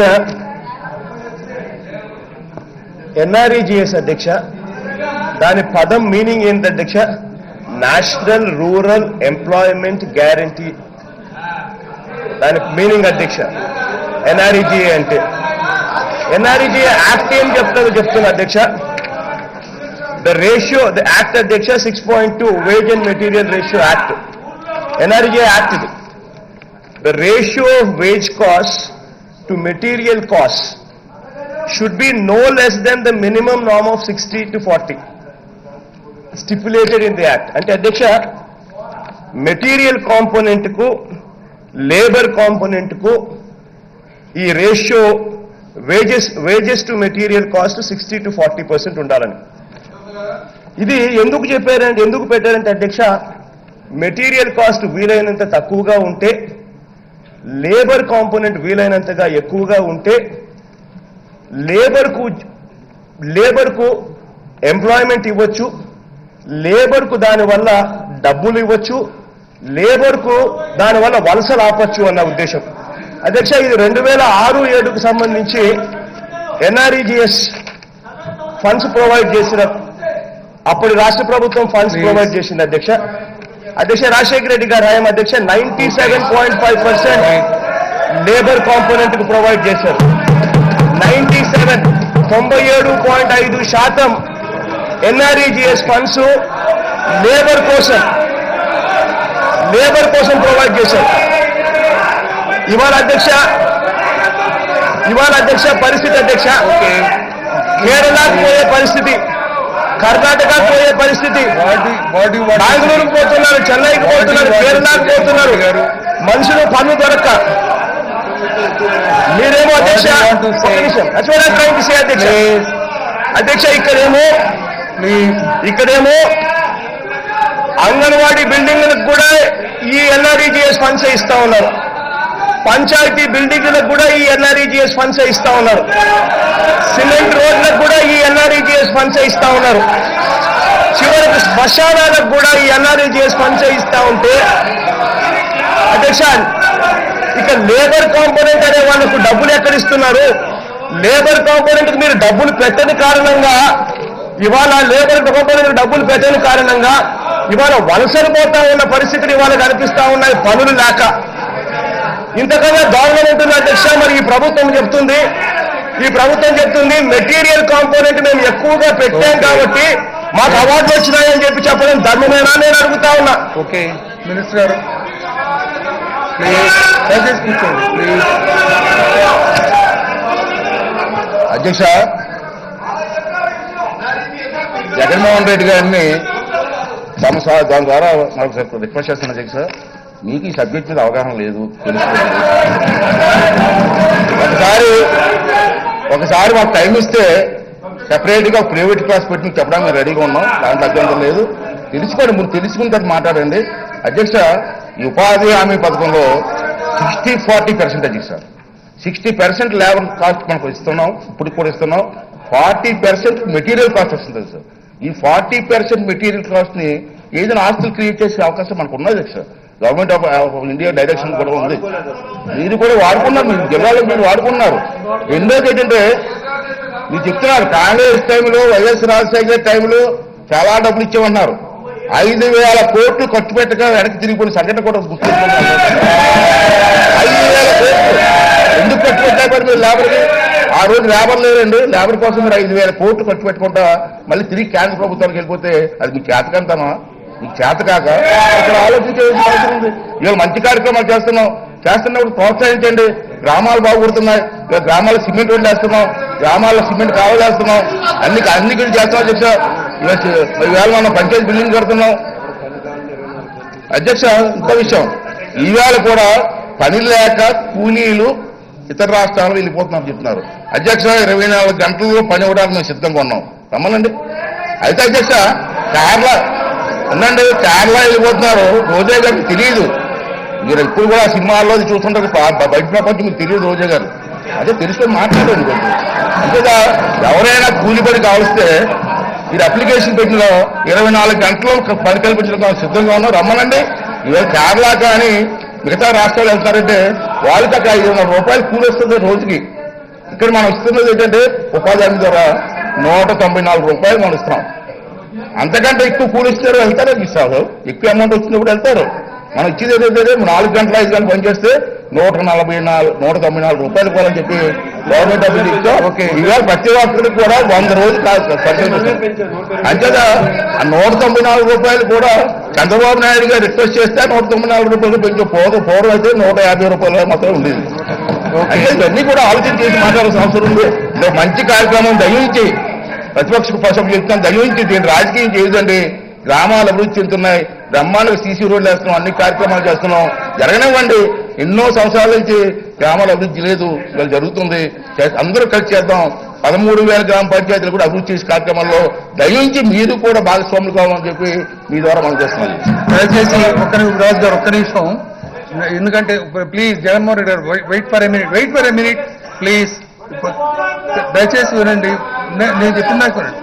ఎన్ఆర్ఈజిఎస్ అధ్యక్ష దాని పదం మీనింగ్ ఏంటి అధ్యక్ష నేషనల్ రూరల్ ఎంప్లాయ్మెంట్ గ్యారంటీ దాని మీనింగ్ అధ్యక్ష ఎన్ఆర్ఈజిఏ అంటే ఎన్ఆర్ఈజిఏ యాక్ట్ ఏం చెప్తుందో చెప్తున్నా అధ్యక్ష ద రేషియో ద యాక్ట్ అధ్యక్ష six point two wage and material ratio act NREGA act ఇది the ratio of wage costs to material costs should be no less than the minimum norm of 60 to 40 stipulated in the act అంటే అధ్యక్ష material component కు labour component కు ఈ ratio wages wages to material cost sixty to forty percent ఉండాలని ఇది ఎందుకు చెప్పారంటే ఎందుకు పెట్టారంటే అధ్యక్ష మెటీరియల్ కాస్ట్ వీలైనంత తక్కువగా ఉంటే లేబర్ కాంపోనెంట్ వీలైనంతగా ఎక్కువగా ఉంటే లేబర్కు లేబర్కు ఎంప్లాయ్మెంట్ ఇవ్వచ్చు లేబర్కు దానివల్ల డబ్బులు ఇవ్వచ్చు లేబర్కు దానివల్ల వలసలు ఆపచ్చు అన్న ఉద్దేశం అధ్యక్ష ఇది రెండు వేల ఆరు ఏడుకు సంబంధించి ఎన్ఆర్ఈజిఎస్ ఫండ్స్ ప్రొవైడ్ చేసిన అప్పుడు రాష్ట్ర ప్రభుత్వం ఫండ్స్ ప్రొవైడ్ చేసింది అధ్యక్ష అధ్యక్ష రాజశేఖర రెడ్డి గారు హయాం అధ్యక్ష ninety seven point five percent labour component కు ప్రొవైడ్ చేశారు నైన్టీ సెవెన్ తొంభై ఏడు పాయింట్ ఐదు శాతం ఎన్ఆర్ఈజిఎస్ ఫండ్స్ లేబర్ కోసం లేబర్ కోసం ప్రొవైడ్ చేశారు ఇవాళ అధ్యక్ష ఇవాళ అధ్యక్ష పరిస్థితి అధ్యక్ష కేరళకు పోయే పరిస్థితి కర్ణాటకకు పోయే పరిస్థితి వాటి వాటి వాటి బెంగళూరుకు పోతున్నారు చెన్నైకి పోతున్నారు కేరళకు పోతున్నారు మనుషులు పన్ను దొరక్క మీరేమో అధ్యక్ష What do you want to say? ఒక్క నిమిషం. That's what I'm trying to say, అధ్యక్ష అధ్యక్ష ఇక్కడేమో ప్లీజ్ ఇక్కడేమో అంగన్వాడీ బిల్డింగ్లకు కూడా ఈ ఎన్ఆర్ఈజిఎస్ ఫండ్స్ ఇస్తా ఉన్నారు పంచాయతీ బిల్డింగ్లకు కూడా ఈ ఎన్ఆర్ఈజిఎస్ ఫండ్స్ ఇస్తా ఉన్నారు సిమెంట్ రోడ్లకు కూడా ఈ ఎన్ఆర్ఈజిఎస్ ఫండ్స్ ఇస్తా ఉన్నారు చివరికి శ్మశానాలకు కూడా ఈ ఎన్ఆర్ఈజిఎస్ ఫండ్స్ ఇస్తా ఉంటే అధ్యక్ష ఇక లేబర్ కాంపోనెంట్ అనే వాళ్ళకు డబ్బులు ఎక్కడ ఇస్తున్నారు లేబర్ కాంపోనెంట్ మీరు డబ్బులు పెట్టని కారణంగా ఇవాళ లేబర్ కాంపోనెంట్ డబ్బులు పెట్టని కారణంగా ఇవాళ వలసలు పోతా ఉన్న పరిస్థితులు ఇవాళ కనిపిస్తా ఉన్నాయి పనులు లేక ఇంతకన్నా దారుణం ఉంటుంది అధ్యక్ష మరి ఈ ప్రభుత్వం చెప్తుంది ఈ ప్రభుత్వం చెప్తుంది మెటీరియల్ కాంపోనెంట్ మేము ఎక్కువగా పెట్టాం కాబట్టి మాకు అవార్డులు వచ్చినాయని చెప్పి చెప్పడం ధర్మమేనా నేను అడుగుతా ఉన్నా ఓకే మినిస్టర్ గారు ప్లీజ్ దయచేసి కూర్చోండి ప్లీజ్ అధ్యక్ష జగన్మోహన్ రెడ్డి గారిని తమ సా- దాని ద్వారా మనకు రిక్వెస్ట్ చేస్తున్నా అధ్యక్ష మీకు ఈ సబ్జెక్ట్ మీద అవగాహన లేదు తెలుసుకోలేదు ఒకసారి ఒకసారి మాకు టైం ఇస్తే సెపరేట్ గా ప్రైవేట్ క్లాస్ పెట్టి మీకు చెప్పడానికి మేము రెడీగా ఉన్నాం దాంట్లో అభ్యంతరం లేదు తెలుసుకోండి ముందు తెలుసుకున్న తర్వాత మాట్లాడండి అధ్యక్ష ఈ ఉపాధి హామీ పథకంలో సిక్స్టీ ఫార్టీ పర్సెంట్ అధ్యక్ష సిక్స్టీ పర్సెంట్ లేబర్ కాస్ట్ మనకు ఇస్తున్నాం ఇప్పుడు కూడా ఇస్తున్నాం ఫార్టీ పర్సెంట్ మెటీరియల్ కాస్ట్ వస్తుంది సార్ ఈ ఫార్టీ పర్సెంట్ మెటీరియల్ కాస్ట్ ని ఏదైనా ఆస్తులు క్రియేట్ చేసే అవకాశం మనకు ఉన్నది sir government of of India direction కూడా ఉంది మీరు కూడా వాడుకున్నారు మీరు జిల్లాలో మీరు వాడుకున్నారు రెండోది ఏంటంటే మీరు చెప్తున్నారు కాంగ్రెస్ టైంలో వైఎస్ రాజశేఖర టైంలో చాలా డబ్బులు ఇచ్చామన్నారు ఐదు వేల కోట్లు ఖర్చు పెట్టక వెనక్కి తిరిగిపోయిన సంఘటన కూడా గుర్తుంటున్నారు ఐదు వేల కోట్లు ఎందుకు ఖర్చు పెట్టారు మరి మీరు లేబర్కి ఆ రోజు లేబర్ లేరండి లేబర్ కోసం మీరు ఐదు వేల కోట్లు ఖర్చు పెట్టుకుంటా మళ్ళీ తిరిగి కేంద్ర ప్రభుత్వానికి వెళ్ళిపోతే అది మీకు చేతకంతమా మీకు చేత కాక ఇక్కడ ఆలోచించేది అవసరం ఉంది ఇవాళ మంచి కార్యక్రమాలు చేస్తున్నాం చేస్తున్నప్పుడు ప్రోత్సహించండి గ్రామాలు బాగుపడుతున్నాయి ఇవాళ గ్రామాల్లో సిమెంట్ రోడ్లు వేస్తున్నాం గ్రామాల్లో సిమెంట్ కావాలి వేస్తున్నాం అన్ని అన్ని గురించి చేస్తున్నాం అధ్యక్ష ఇవాళ ఇవాళ మనం పంచాయతీ బిల్డింగ్ కడుతున్నాం అధ్యక్ష ఇంకో విషయం ఈవేళ కూడా పని లేక కూలీలు ఇతర రాష్ట్రాలు వెళ్ళిపోతున్నారు చెప్తున్నారు అధ్యక్ష ఇరవై నాలుగు గంటల్లో పని ఇవ్వడానికి మేము సిద్ధంగా ఉన్నాం రమ్మనండి అయితే అధ్యక్ష కేరళ ఉందండి కేరళ వెళ్ళిపోతున్నారు రోజే గారికి తెలియదు మీరు ఇప్పుడు కూడా సినిమాల్లో అది చూస్తుంటారు ప- బ- బయట ప్రపంచం మీకు తెలియదు రోజే గారు అదే తెలుసుకొని మాట్లాడండి కొంచెం అంతేగా ఎవరైనా కూలి పని కావలిస్తే మీరు అప్లికేషన్ పెట్టిన ఇరవై నాలుగు గంటలు పని కల్పించడం సిద్ధంగా ఉన్నాం రమ్మనండి ఇవాళ కేరళ కానీ మిగతా రాష్ట్రాలు వెళ్తారంటే వాళ్ళకి అక్కడ ఐదు వందల రూపాయలు కూలి వస్తుంది రోజుకి ఇక్కడ మనం ఇస్తున్నది ఏంటంటే ఉపాధి హామీ ద్వారా నూట తొంభై నాలుగు రూపాయలు మనం ఇస్తున్నాం అంతకంటే ఎక్కువ కూలి ఇస్తారు వెళ్తారు ఇస్తారు ఎక్కువ అమౌంట్ వచ్చినప్పుడు వెళ్తారు మనం ఇచ్చేది ఏంటంటే నాలుగు గంటల ఐదు గంటలు పనిచేస్తే నూట నలభై నాలుగు నూట తొంభై నాలుగు రూపాయలు పోవాలని చెప్పి గవర్నమెంట్ డబ్బులు ఇచ్చాం ఓకే ఇవాళ ప్రతి ఒక్కరికి కూడా వంద రోజులు కాదు అంతేగా ఆ నూట తొంభై నాలుగు రూపాయలు కూడా చంద్రబాబు నాయుడు గారు రిక్వెస్ట్ చేస్తే నూట తొంభై నాలుగు రూపాయలు పెంచు పూర్వం పూర్వం అయితే నూట యాభై రూపాయలు మాత్రం ఉండేది అంటే ఇవన్నీ కూడా ఆలోచన చేసి మాట్లాడాల్సిన అవసరం ఉంది ఇది ఒక మంచి కార్యక్రమం దయించి ప్రతిపక్ష సభ్యులు చెప్తాను దయించి దీన్ని రాజకీయం చేయదండి గ్రామాలు అభివృద్ధి చెందుతున్నాయి బ్రహ్మాండంగా సీసీ రోడ్లు వేస్తున్నాం అన్ని కార్యక్రమాలు చేస్తున్నాం జరగనివ్వండి ఎన్నో సంవత్సరాల నుంచి గ్రామాల అభివృద్ధి లేదు ఇవాళ జరుగుతుంది చే- అందరూ కలిసి చేద్దాం పదమూడు వేల గ్రామ పంచాయతీలు కూడా అభివృద్ధి చేసే కార్యక్రమంలో దయించి మీరు కూడా భాగస్వాములు కావాలని చెప్పి మీ ద్వారా మనం చేస్తున్నాం దయచేసి ఒక్క నిమిషం రాజు గారు ఒక్క నిమిషం ఎందుకంటే ప్లీజ్ జగన్మోహన్ రెడ్డి గారు wait for a minute wait for a minute please దయచేసి వినండి నే- నేను చెప్పిన దాకా వినండి.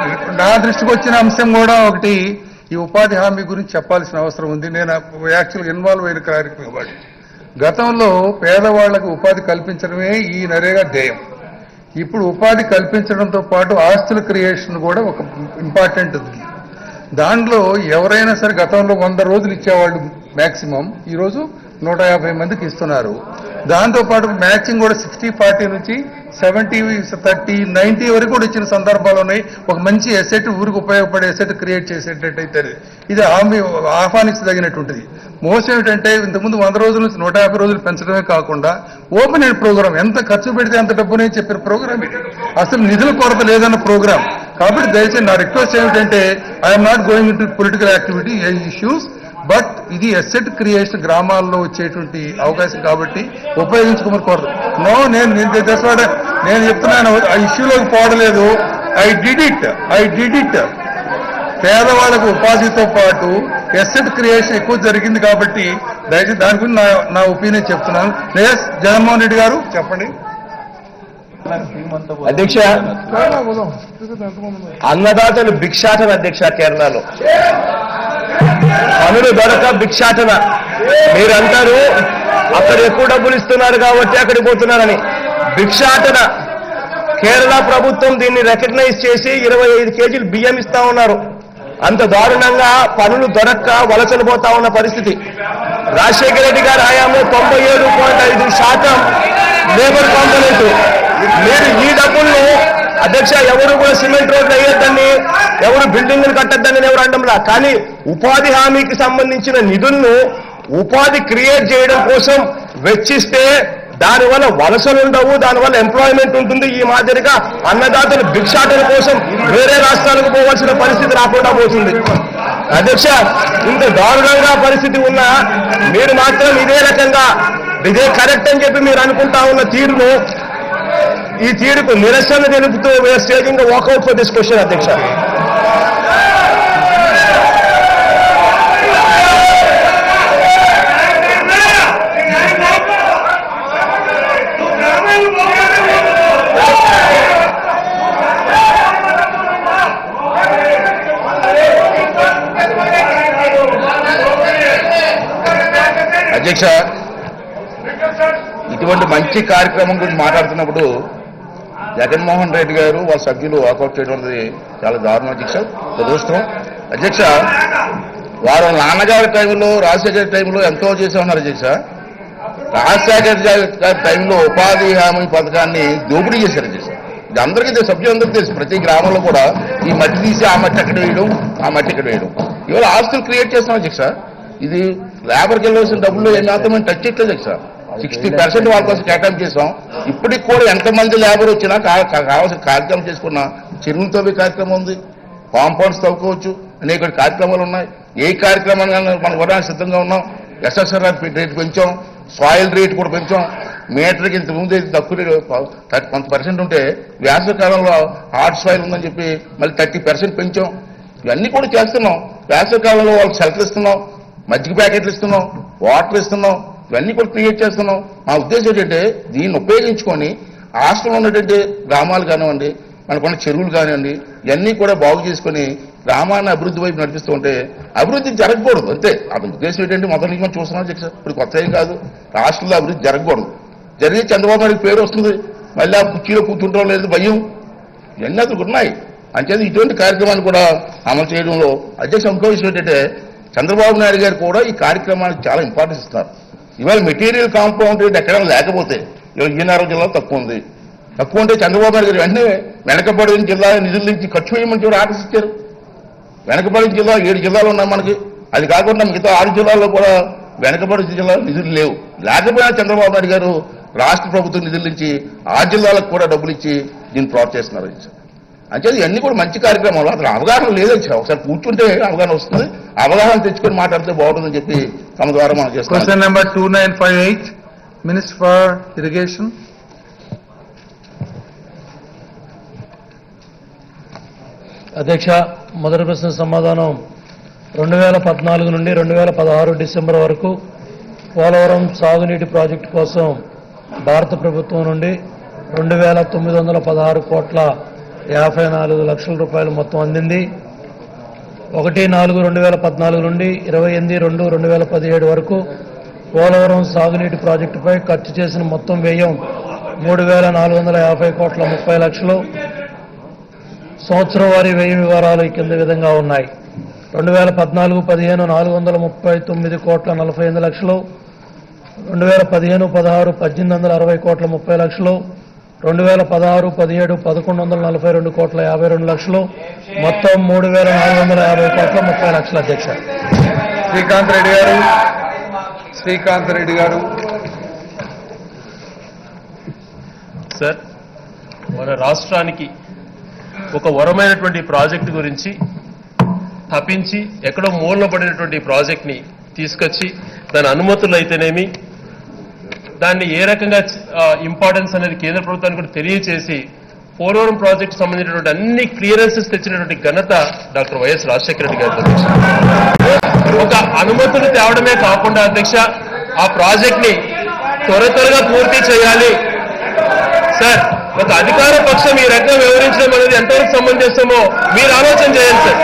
నా దృష్టికి వచ్చిన అంశం కూడా ఒకటి ఈ ఉపాధి హామీ గురించి చెప్పాల్సిన అవసరం ఉంది నేను యాక్చువల్గా ఇన్వాల్వ్ అయిన కార్యక్రమం కాబట్టి గతంలో పేదవాళ్లకు ఉపాధి కల్పించడమే ఈ నరేగా ధ్యేయం ఇప్పుడు ఉపాధి కల్పించడంతో పాటు ఆస్తుల క్రియేషన్ కూడా ఒక ఇంపార్టెంట్ ఉంది దాంట్లో ఎవరైనా సరే గతంలో వంద రోజులు ఇచ్చేవాళ్ళు మాక్సిమం ఈరోజు నూట యాభై మందికి ఇస్తున్నారు దాంతో పాటు మ్యాచింగ్ కూడా సిక్స్టీ ఫార్టీ నుంచి సెవెంటీ థర్టీ నైన్టీ వరకు కూడా ఇచ్చిన సందర్భాలు ఉన్నాయి ఒక మంచి ఎసెట్ ఊరికి ఉపయోగపడే ఎసెట్ క్రియేట్ చేసేటట్టయితే ఇది హామీ ఆహ్వానించదగినటువంటిది మోసం ఏమిటంటే ఇంతకుముందు వంద రోజుల నుంచి నూట యాభై రోజులు పెంచడమే కాకుండా ఓపెన్ ఎయిడ్ ప్రోగ్రామ్ ఎంత ఖర్చు పెడితే అంత డబ్బునే చెప్పిన ప్రోగ్రామ్ ఇది అసలు నిధుల కొరత లేదన్న ప్రోగ్రామ్ కాబట్టి దయచేసి నా రిక్వెస్ట్ ఏమిటంటే I'm not going to political activity issues but ఇది ఎసెట్ క్రియేషన్ గ్రామాల్లో వచ్చేటువంటి అవకాశం కాబట్టి ఉపయోగించుకోమని కోరదు నో నేను నేను దశవాడ నేను చెప్తున్నాను ఆ ఇష్యూలోకి పోవడలేదు I did it I did it పేదవాళ్ళకు ఉపాధితో పాటు ఎసెట్ క్రియేషన్ ఎక్కువ జరిగింది కాబట్టి దయచేసి దాని గురించి నా నా ఒపీనియన్ చెప్తున్నాను ఎస్ జగన్మోహన్ రెడ్డి గారు చెప్పండి అధ్యక్ష అన్నదాతలు భిక్షాటన అధ్యక్ష కేరళలో పనులు దొరక భిక్షాటన మీరంటారు అక్కడ ఎక్కువ డబ్బులు ఇస్తున్నారు కాబట్టి అక్కడికి పోతున్నారని భిక్షాటన కేరళ ప్రభుత్వం దీన్ని రికగ్నైజ్ చేసి ఇరవై ఐదు కేజీలు బియ్యం ఇస్తా ఉన్నారు అంత దారుణంగా పనులు దొరక్క వలసలు పోతా ఉన్న పరిస్థితి రాజశేఖర రెడ్డి గారి హయాంలో తొంభై ఏడు పాయింట్ ఐదు శాతం లేబర్ కాంపనెంట్ మీరు ఈ డబ్బులను అధ్యక్ష ఎవరు కూడా సిమెంట్ రోడ్లు వేయొద్దని ఎవరు బిల్డింగ్లు కట్టొద్దని ఎవరు అండంలా కానీ ఉపాధి హామీకి సంబంధించిన నిధులను ఉపాధి క్రియేట్ చేయడం కోసం వెచ్చిస్తే దానివల్ల వలసలు ఉండవు దానివల్ల ఎంప్లాయ్మెంట్ ఉంటుంది ఈ మాదిరిగా అన్నదాతలు భిక్షాటన కోసం వేరే రాష్ట్రాలకు పోవాల్సిన పరిస్థితి రాకుండా పోతుంది అధ్యక్ష ఇంత దారుణంగా పరిస్థితి ఉన్నా మీరు మాత్రం ఇదే రకంగా ఇదే కరెక్ట్ అని చెప్పి మీరు అనుకుంటా ఉన్న తీరును ఈ తీరుకు నిరసన తెలుపుతూ we're staging walkout for this question అధ్యక్ష అధ్యక్ష ఇటువంటి మంచి కార్యక్రమం గురించి మాట్లాడుతున్నప్పుడు జగన్మోహన్ రెడ్డి గారు వాళ్ళ సభ్యులు వాకౌట్ చేయడం అనేది చాలా దారుణం అధ్యక్ష దురదృష్టం అధ్యక్ష వారు వాళ్ళ నాన్నగారి టైంలో రాజశేఖర టైంలో ఎంతో చేసే ఉన్నారు అధ్యక్ష రాజశేఖర గారి టైంలో ఉపాధి హామీ పథకాన్ని దోపిడీ చేశారు అధ్యక్ష ఇది అందరికీ తెలుసు సభ్యులందరికీ తెలుసు ప్రతి గ్రామంలో కూడా ఈ మట్టి తీసి ఆ మట్టి అక్కడ వేయడం ఆ మట్టి ఇక్కడ వేయడం ఇవాళ ఆస్తులు క్రియేట్ చేస్తున్నాం అధ్యక్ష ఇది లేబర్కి వెళ్ళవలసిన డబ్బులు ఏ మాత్రం మేము టచ్ చేయట్లేదు అధ్యక్ష సిక్స్టీ పర్సెంట్ వాళ్ళ కోసం కేటాయింపు చేసాం ఇప్పటికి కూడా ఎంతమంది లేబర్ వచ్చినా కా- కా- కావాల్సిన కార్యక్రమం చేసుకున్నా చెరువులు తవ్వే కార్యక్రమం ఉంది కాంపౌండ్స్ తవ్వుకోవచ్చు అనేక కార్యక్రమాలు ఉన్నాయి ఏ కార్యక్రమాన్ని మనం ఇవ్వడానికి సిద్ధంగా ఉన్నాం ఎస్ఎస్ఆర్ రేట్ పెంచాం సాయిల్ రేట్ కూడా పెంచాం మీటర్కి ఇంత ముందు అయితే తక్కువ రేటు థర్టీ కొంత పర్సెంట్ ఉంటే వేసవికాలంలో హార్డ్ సాయిల్ ఉందని చెప్పి మళ్ళీ థర్టీ పర్సెంట్ పెంచాం ఇవన్నీ కూడా చేస్తున్నాం వేసవికాలంలో వాళ్ళకి షెల్టర్ ఇస్తున్నాం మజ్జిగ ప్యాకెట్లు ఇస్తున్నాం వాటర్ ఇస్తున్నాం ఇవన్నీ కూడా క్రియేట్ చేస్తున్నాం మా ఉద్దేశం ఏంటంటే దీన్ని ఉపయోగించుకొని రాష్ట్రంలో ఉన్నటువంటి గ్రామాలు కానివ్వండి మనకున్న చెరువులు కానివ్వండి ఇవన్నీ కూడా బాగు చేసుకొని గ్రామాన్ని అభివృద్ధి వైపు నడిపిస్తూ ఉంటే అభివృద్ధి జరగకూడదు అంతే అతని ఉద్దేశం ఏంటంటే మొదటి నుంచి మనం చూస్తున్నాం అధ్యక్ష ఇప్పుడు కొత్త ఏం కాదు రాష్ట్రంలో అభివృద్ధి జరగకూడదు జరిగి చంద్రబాబు నాయుడు పేరు వస్తుంది మళ్ళీ ఆ కుర్చీలో కూర్చుంటాం లేదు భయం ఇవన్నీ అసలు ఉన్నాయి అంచేది ఇటువంటి కార్యక్రమాన్ని కూడా అమలు చేయడంలో అధ్యక్ష ఇంకో విషయం ఏంటంటే చంద్రబాబు నాయుడు గారు కూడా ఈ కార్యక్రమానికి చాలా ఇంపార్టెన్స్ ఇస్తున్నారు ఇవాళ మెటీరియల్ కాంపౌండ్ రేట్ ఎక్కడైనా లేకపోతే ఇవాళ విజయనగరం జిల్లా తక్కువ ఉంది తక్కువ ఉంటే చంద్రబాబు నాయుడు గారు వెంటనే వెనకబడిన జిల్లా నిధుల నుంచి ఖర్చు వేయమని చెప్పి ఆర్డర్స్ ఇచ్చారు వెనకబడిన జిల్లా ఏడు జిల్లాలు ఉన్నాయి మనకి అది కాకుండా మిగతా ఆరు జిల్లాల్లో కూడా వెనకబడిన జిల్లాలో నిధులు లేవు లేకపోయినా చంద్రబాబు నాయుడు గారు రాష్ట్ర ప్రభుత్వం నిధుల నుంచి ఆ జిల్లాలకు కూడా డబ్బులు ఇచ్చి దీన్ని ప్రోత్సహిస్తున్నారు అంటే ఇవన్నీ కూడా మంచి కార్యక్రమాలు అసలు అవగాహన లేదని ఒకసారి కూర్చుంటే అవగాహన వస్తుంది అవగాహన తెచ్చుకొని మాట్లాడితే బాగుంటుందని చెప్పి తమ ద్వారా మనం చేస్తాం question number two nine five eight minister for irrigation అధ్యక్ష మొదటి ప్రశ్న సమాధానం రెండు వేల పద్నాలుగు నుండి రెండు వేల పదహారు డిసెంబర్ వరకు పోలవరం సాగునీటి ప్రాజెక్టు కోసం భారత ప్రభుత్వం నుండి రెండు వేల తొమ్మిది వందల పదహారు కోట్ల యాభై నాలుగు లక్షల రూపాయలు మొత్తం అందింది ఒకటి నాలుగు రెండు వేల పద్నాలుగు నుండి ఇరవై ఎనిమిది రెండు రెండు వేల పదిహేడు వరకు పోలవరం సాగునీటి ప్రాజెక్టుపై ఖర్చు చేసిన మొత్తం వ్యయం మూడు వేల నాలుగు వందల యాభై కోట్ల ముప్పై లక్షలు సంవత్సరం వారి వ్యయం వివరాలు ఈ కింద విధంగా ఉన్నాయి రెండు వేల పద్నాలుగు పదిహేను నాలుగు వందల ముప్పై తొమ్మిది కోట్ల నలభై ఎనిమిది లక్షలు రెండు వేల పదిహేను పదహారు పద్దెనిమిది వందల అరవై కోట్ల ముప్పై లక్షలు రెండు వేల పదహారు పదిహేడు పదకొండు వందల నలభై రెండు కోట్ల యాభై రెండు లక్షలు మొత్తం మూడు వేల నాలుగు వందల యాభై కోట్ల ముప్పై లక్షల అధ్యక్ష శ్రీకాంత్ రెడ్డి గారు శ్రీకాంత్ రెడ్డి గారు సార్ మన రాష్ట్రానికి ఒక వరమైనటువంటి ప్రాజెక్టు గురించి తప్పించి ఎక్కడో మూలన పడినటువంటి ప్రాజెక్ట్ని తీసుకొచ్చి దాని అనుమతులు అయితేనేమి దాన్ని ఏ రకంగా ఇంపార్టెన్స్ అనేది కేంద్ర ప్రభుత్వానికి కూడా తెలియచేసి పోలవరం ప్రాజెక్టు సంబంధించినటువంటి అన్ని క్లియరెన్సెస్ తెచ్చినటువంటి ఘనత డాక్టర్ వైఎస్ రాజశేఖర రెడ్డి గారి అధ్యక్ష ఒక అనుమతులు తేవడమే కాకుండా అధ్యక్ష ఆ ప్రాజెక్ట్ ని త్వర త్వరగా పూర్తి చేయాలి సార్ ఒక అధికార పక్షం ఈ రకంగా వివరించడం అనేది ఎంతవరకు సమంజసమో మీరు ఆలోచన చేయండి సార్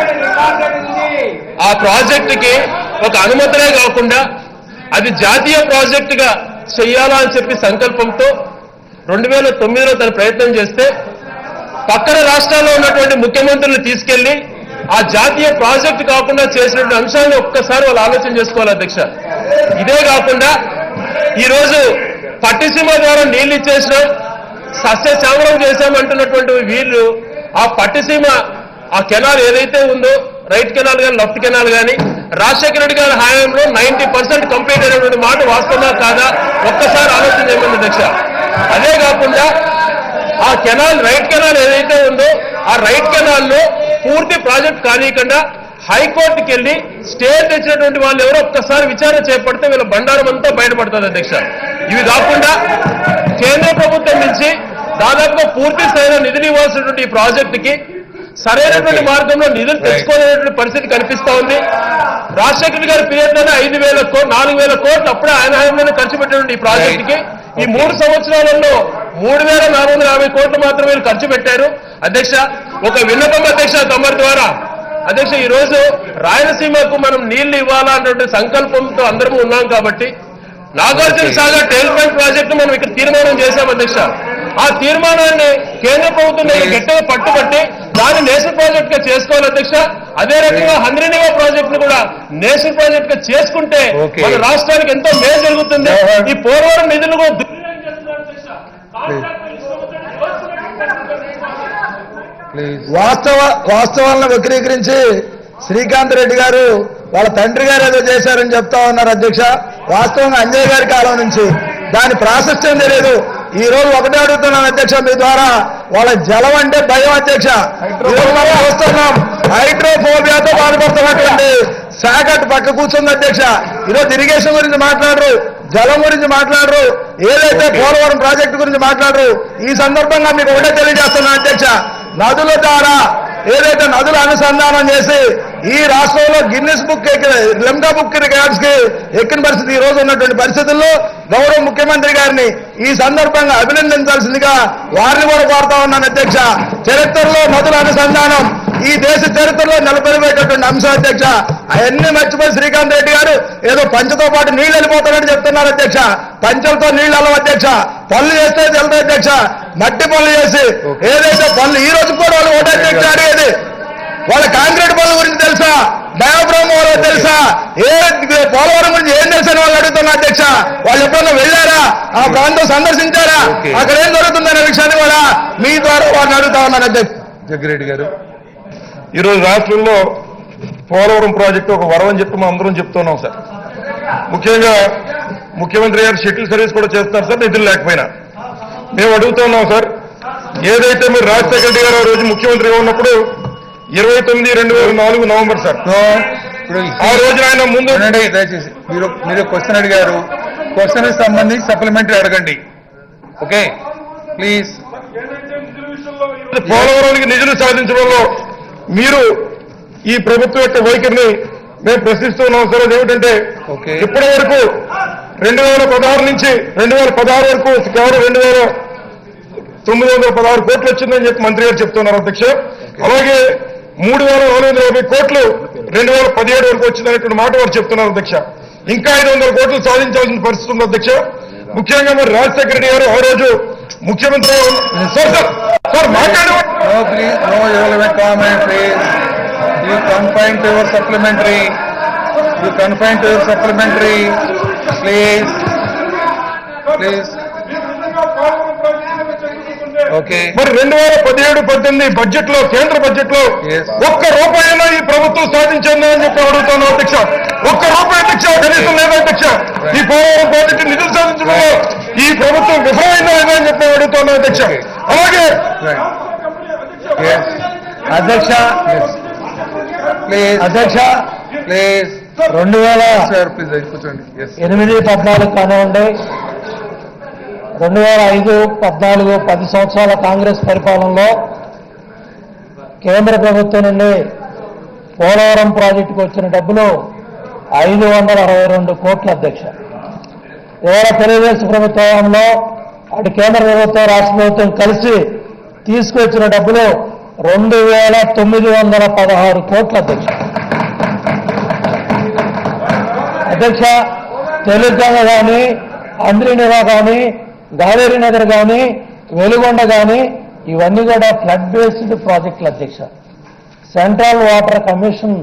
ఆ ప్రాజెక్టుకి ఒక అనుమతులే కాకుండా అది జాతీయ ప్రాజెక్టుగా చెయ్యాలా అని చెప్పి సంకల్పంతో రెండు వేల తొమ్మిదిలో తన ప్రయత్నం చేస్తే పక్కన రాష్ట్రాల్లో ఉన్నటువంటి ముఖ్యమంత్రులు తీసుకెళ్లి ఆ జాతీయ ప్రాజెక్టు కాకుండా చేసినటువంటి అంశాలను ఒక్కసారి వాళ్ళు ఆలోచన చేసుకోవాలి అధ్యక్ష ఇదే కాకుండా ఈరోజు పట్టిసీమ ద్వారా నీళ్లు ఇచ్చేసినాం సస్యశ్యామలం చేశామంటున్నటువంటి వీళ్ళు ఆ పట్టిసీమ ఆ కెనాల్ ఏదైతే ఉందో రైట్ కెనాల్ కానీ లెఫ్ట్ కెనాల్ కానీ రాజశేఖర రెడ్డి గారి హయాంలో నైన్టీ పర్సెంట్ కంప్లీట్ అయినటువంటి మాట వాస్తవమా కాదా ఒక్కసారి ఆలోచన చేయమని అధ్యక్ష అదే కాకుండా ఆ కెనాల్ రైట్ కెనాల్ ఏదైతే ఉందో ఆ రైట్ కెనాల్ లో పూర్తి ప్రాజెక్ట్ కానీయకుండా హైకోర్టుకి వెళ్ళి స్టే తెచ్చినటువంటి వాళ్ళు ఎవరో ఒక్కసారి విచారణ చేపడితే వీళ్ళ బండారం అంతా బయటపడుతుంది అధ్యక్ష ఇవి కాకుండా కేంద్ర ప్రభుత్వం నుంచి దాదాపుగా పూర్తి స్థాయిలో నిధులు ఇవ్వాల్సినటువంటి ఈ ప్రాజెక్టుకి సరైనటువంటి మార్గంలో నిధులు తెచ్చుకోలేనటువంటి పరిస్థితి కనిపిస్తా ఉంది రాజశేఖర్ గారి పీరియడ్ లోనే ఐదు వేల కో- నాలుగు వేల కోట్లు అప్పుడే ఆయన హయాంలోనే ఖర్చు పెట్టినటువంటి ఈ ప్రాజెక్టుకి ఈ మూడు సంవత్సరాలలో మూడు వేల నాలుగు వందల యాభై కోట్లు మాత్రమే వీళ్ళు ఖర్చు పెట్టారు అధ్యక్ష ఒక విన్నపం అధ్యక్ష తమరి ద్వారా అధ్యక్ష ఈ రోజు రాయలసీమకు మనం నీళ్లు ఇవ్వాలా అన్నటువంటి సంకల్పంతో అందరము ఉన్నాం కాబట్టి నాగార్జున సాగర్ డెవలప్మెంట్ ప్రాజెక్టు మనం ఇక్కడ తీర్మానం చేశాం అధ్యక్ష ఆ తీర్మానాన్ని కేంద్ర ప్రభుత్వం దగ్గర గట్టిగా పట్టుబట్టి దాన్ని నేషనల్ ప్రాజెక్ట్ గా చేసుకోవాలి అధ్యక్ష అదే రకంగా హంద్రీనివా ప్రాజెక్ట్ ను కూడా నేషనల్ ప్రాజెక్ట్ గా చేసుకుంటే Okay. మన రాష్ట్రానికి ఎంతో మేలు జరుగుతుంది జవహర్. ఈ పోలవరం నిధులు కూడా దుర్వినియోగం చేస్తున్నారు అధ్యక్ష. కాంట్రాక్టులు ఇష్టం ప్లీజ్ వాస్తవ వాస్తవాలను వక్రీకరించి శ్రీకాంత్ రెడ్డి గారు వాళ్ళ తండ్రి గారు ఏదో చేశారని చెప్తా ఉన్నారు అధ్యక్ష వాస్తవంగా అంజయ్ గారి కాలం నుంచి దాని ప్రాశస్త్యం తెలియదు ఈ రోజు ఒకటే అడుగుతున్నాను అధ్యక్ష మీ ద్వారా వాళ్ళ జలం అంటే భయం అధ్యక్ష ఈరోజు మనం చూస్తున్నాం హైడ్రోఫోబియాతో బాధపడుతున్నటువంటి శాఖట్ పక్క కూర్చుంది అధ్యక్ష ఈరోజు ఇరిగేషన్ గురించి మాట్లాడరు జలం గురించి మాట్లాడరు ఏదైతే పోలవరం ప్రాజెక్టు గురించి మాట్లాడరు ఈ సందర్భంగా మీకు ఒకటే తెలియజేస్తున్నాను అధ్యక్ష నదుల ద్వారా ఏదైతే నదుల అనుసంధానం చేసి ఈ రాష్ట్రంలో గిన్నిస్ బుక్ ఎక్కిన లిమ్కా బుక్ రికార్డ్స్ కి ఎక్కిన పరిస్థితి ఈ రోజు ఉన్నటువంటి పరిస్థితుల్లో గౌరవ ముఖ్యమంత్రి గారిని ఈ సందర్భంగా అభినందించాల్సిందిగా వారిని కూడా కోరుతా ఉన్నాను అధ్యక్ష చరిత్రలో నదుల అనుసంధానం ఈ దేశ చరిత్రలో నిలబడిపోయేటటువంటి అంశం అధ్యక్ష అవన్నీ మర్చిపోయి శ్రీకాంత్ రెడ్డి గారు ఏదో పంచతో పాటు నీళ్లు వెళ్ళిపోతారని చెప్తున్నారు అధ్యక్ష పంచలతో నీళ్లు వెళ్ళవు అధ్యక్ష పనులు చేస్తే వెళ్తాయి అధ్యక్ష మట్టి పనులు చేసి ఏదైతే పనులు ఈ రోజు కూడా వాళ్ళు ఒకటే అధ్యక్ష అడిగేది వాళ్ళ కాంక్రీట్ పనుల గురించి తెలుసా డయాఫ్రామ్ వాళ్ళకి తెలుసా ఏ పోలవరం గురించి ఏం తెలుసని వాళ్ళు అడుగుతున్నా అధ్యక్ష వాళ్ళు ఎప్పుడన్నా వెళ్ళారా ఆ ప్రాంతం సందర్శించారా Okay. అక్కడ ఏం జరుగుతుందనే విషయాన్ని కూడా మీ ద్వారా వారిని అడుగుతా ఉన్నాను అధ్యక్ష జగ్గిరెడ్డి గారు ఈరోజు రాష్ట్రంలో పోలవరం ప్రాజెక్టు ఒక వరం అని చెప్పి మనం అందరం చెప్తున్నాం సార్ ముఖ్యంగా ముఖ్యమంత్రి గారు షటిల్ సర్వీస్ కూడా చేస్తున్నారు సార్ నిధులు లేకపోయినా మేము అడుగుతున్నాం సార్ ఏదైతే మీరు రాజశేఖర రెడ్డి గారు ఆ రోజు ముఖ్యమంత్రిగా ఉన్నప్పుడు ఇరవై తొమ్మిది రెండు వేల నాలుగు నవంబర్ సార్ సో ఇప్పుడు ఆ రోజు ఆయన ముందు వినండి దయచేసి మీరు మీరు క్వశ్చన్ అడిగారు క్వశ్చన్ సంబంధించి సప్లిమెంటరీ అడగండి ఓకే ప్లీజ్ పోలవరానికి నిధులు సాధించడంలో మీరు ఈ ప్రభుత్వం యొక్క వైఖరిని మేము ప్రశ్నిస్తున్నాం సార్ అదేమిటంటే ఓకే. ఇప్పటి వరకు రెండు వేల పదహారు నుంచి రెండు వేల పదహారు వరకు కేవలం రెండు వేల తొమ్మిది వందల పదహారు కోట్లు వచ్చిందని చెప్పి మంత్రి గారు చెప్తున్నారు అధ్యక్ష అలాగే మూడు వేల నాలుగు వందల యాభై కోట్లు రెండు వేల పదిహేడు వరకు వచ్చిందనేటువంటి మాట వారు చెప్తున్నారు అధ్యక్ష ఇంకా ఐదు వందల కోట్లు సాధించాల్సిన పరిస్థితి ఉంది అధ్యక్ష ముఖ్యంగా మరి రాజశేఖర రెడ్డి గారు ఆ రోజు ముఖ్యమంత్రి సార్ సార్ సార్ మాట్లాడే No, please, no irrelevant comment, please. You confine to your supplementary. You confine to your supplementary, please. Please. Okay. మరి రెండు వేల పదిహేడు పద్దెనిమిది బడ్జెట్ లో కేంద్ర బడ్జెట్ లో Yes. ఒక్క రూపాయైనా ఈ ప్రభుత్వం సాధించిందా అని చెప్పి అడుగుతాను అధ్యక్ష ఒక్క రూపాయి అధ్యక్ష కనీసం లేదా అధ్యక్ష ఈ పోలవరం ప్రాజెక్టు నిధులు సాధించడంలో ఈ ప్రభుత్వం విఫలమైందా లేదా అని చెప్పి అడుగుతాను అధ్యక్ష అలాగే Right. Yes. అధ్యక్ష Please. అధ్యక్ష Please. రెండు వేల Sir, please, కూర్చోండి. Yes. ఎనిమిది పద్నాలుగు కానివ్వండి రెండు వేల ఐదు పద్నాలుగు పది సంవత్సరాల కాంగ్రెస్ పరిపాలనలో కేంద్ర ప్రభుత్వం నుండి పోలవరం ప్రాజెక్టుకు వచ్చిన డబ్బులు ఐదు వందల అరవై రెండు కోట్ల అధ్యక్ష ఇవాళ తెలుగుదేశం ప్రభుత్వంలో అటు కేంద్ర ప్రభుత్వం రాష్ట్ర ప్రభుత్వం కలిసి తీసుకొచ్చిన డబ్బులు రెండు వేల తొమ్మిది వందల పదహారు కోట్ల అధ్యక్ష అధ్యక్ష తెలుగంగ కానీ అంద్రినివా కానీ గాలేరి నగర్ కానీ వెలుగొండ కానీ ఇవన్నీ కూడా ఫ్లడ్ బేస్డ్ ప్రాజెక్టులు అధ్యక్ష సెంట్రల్ వాటర్ కమిషన్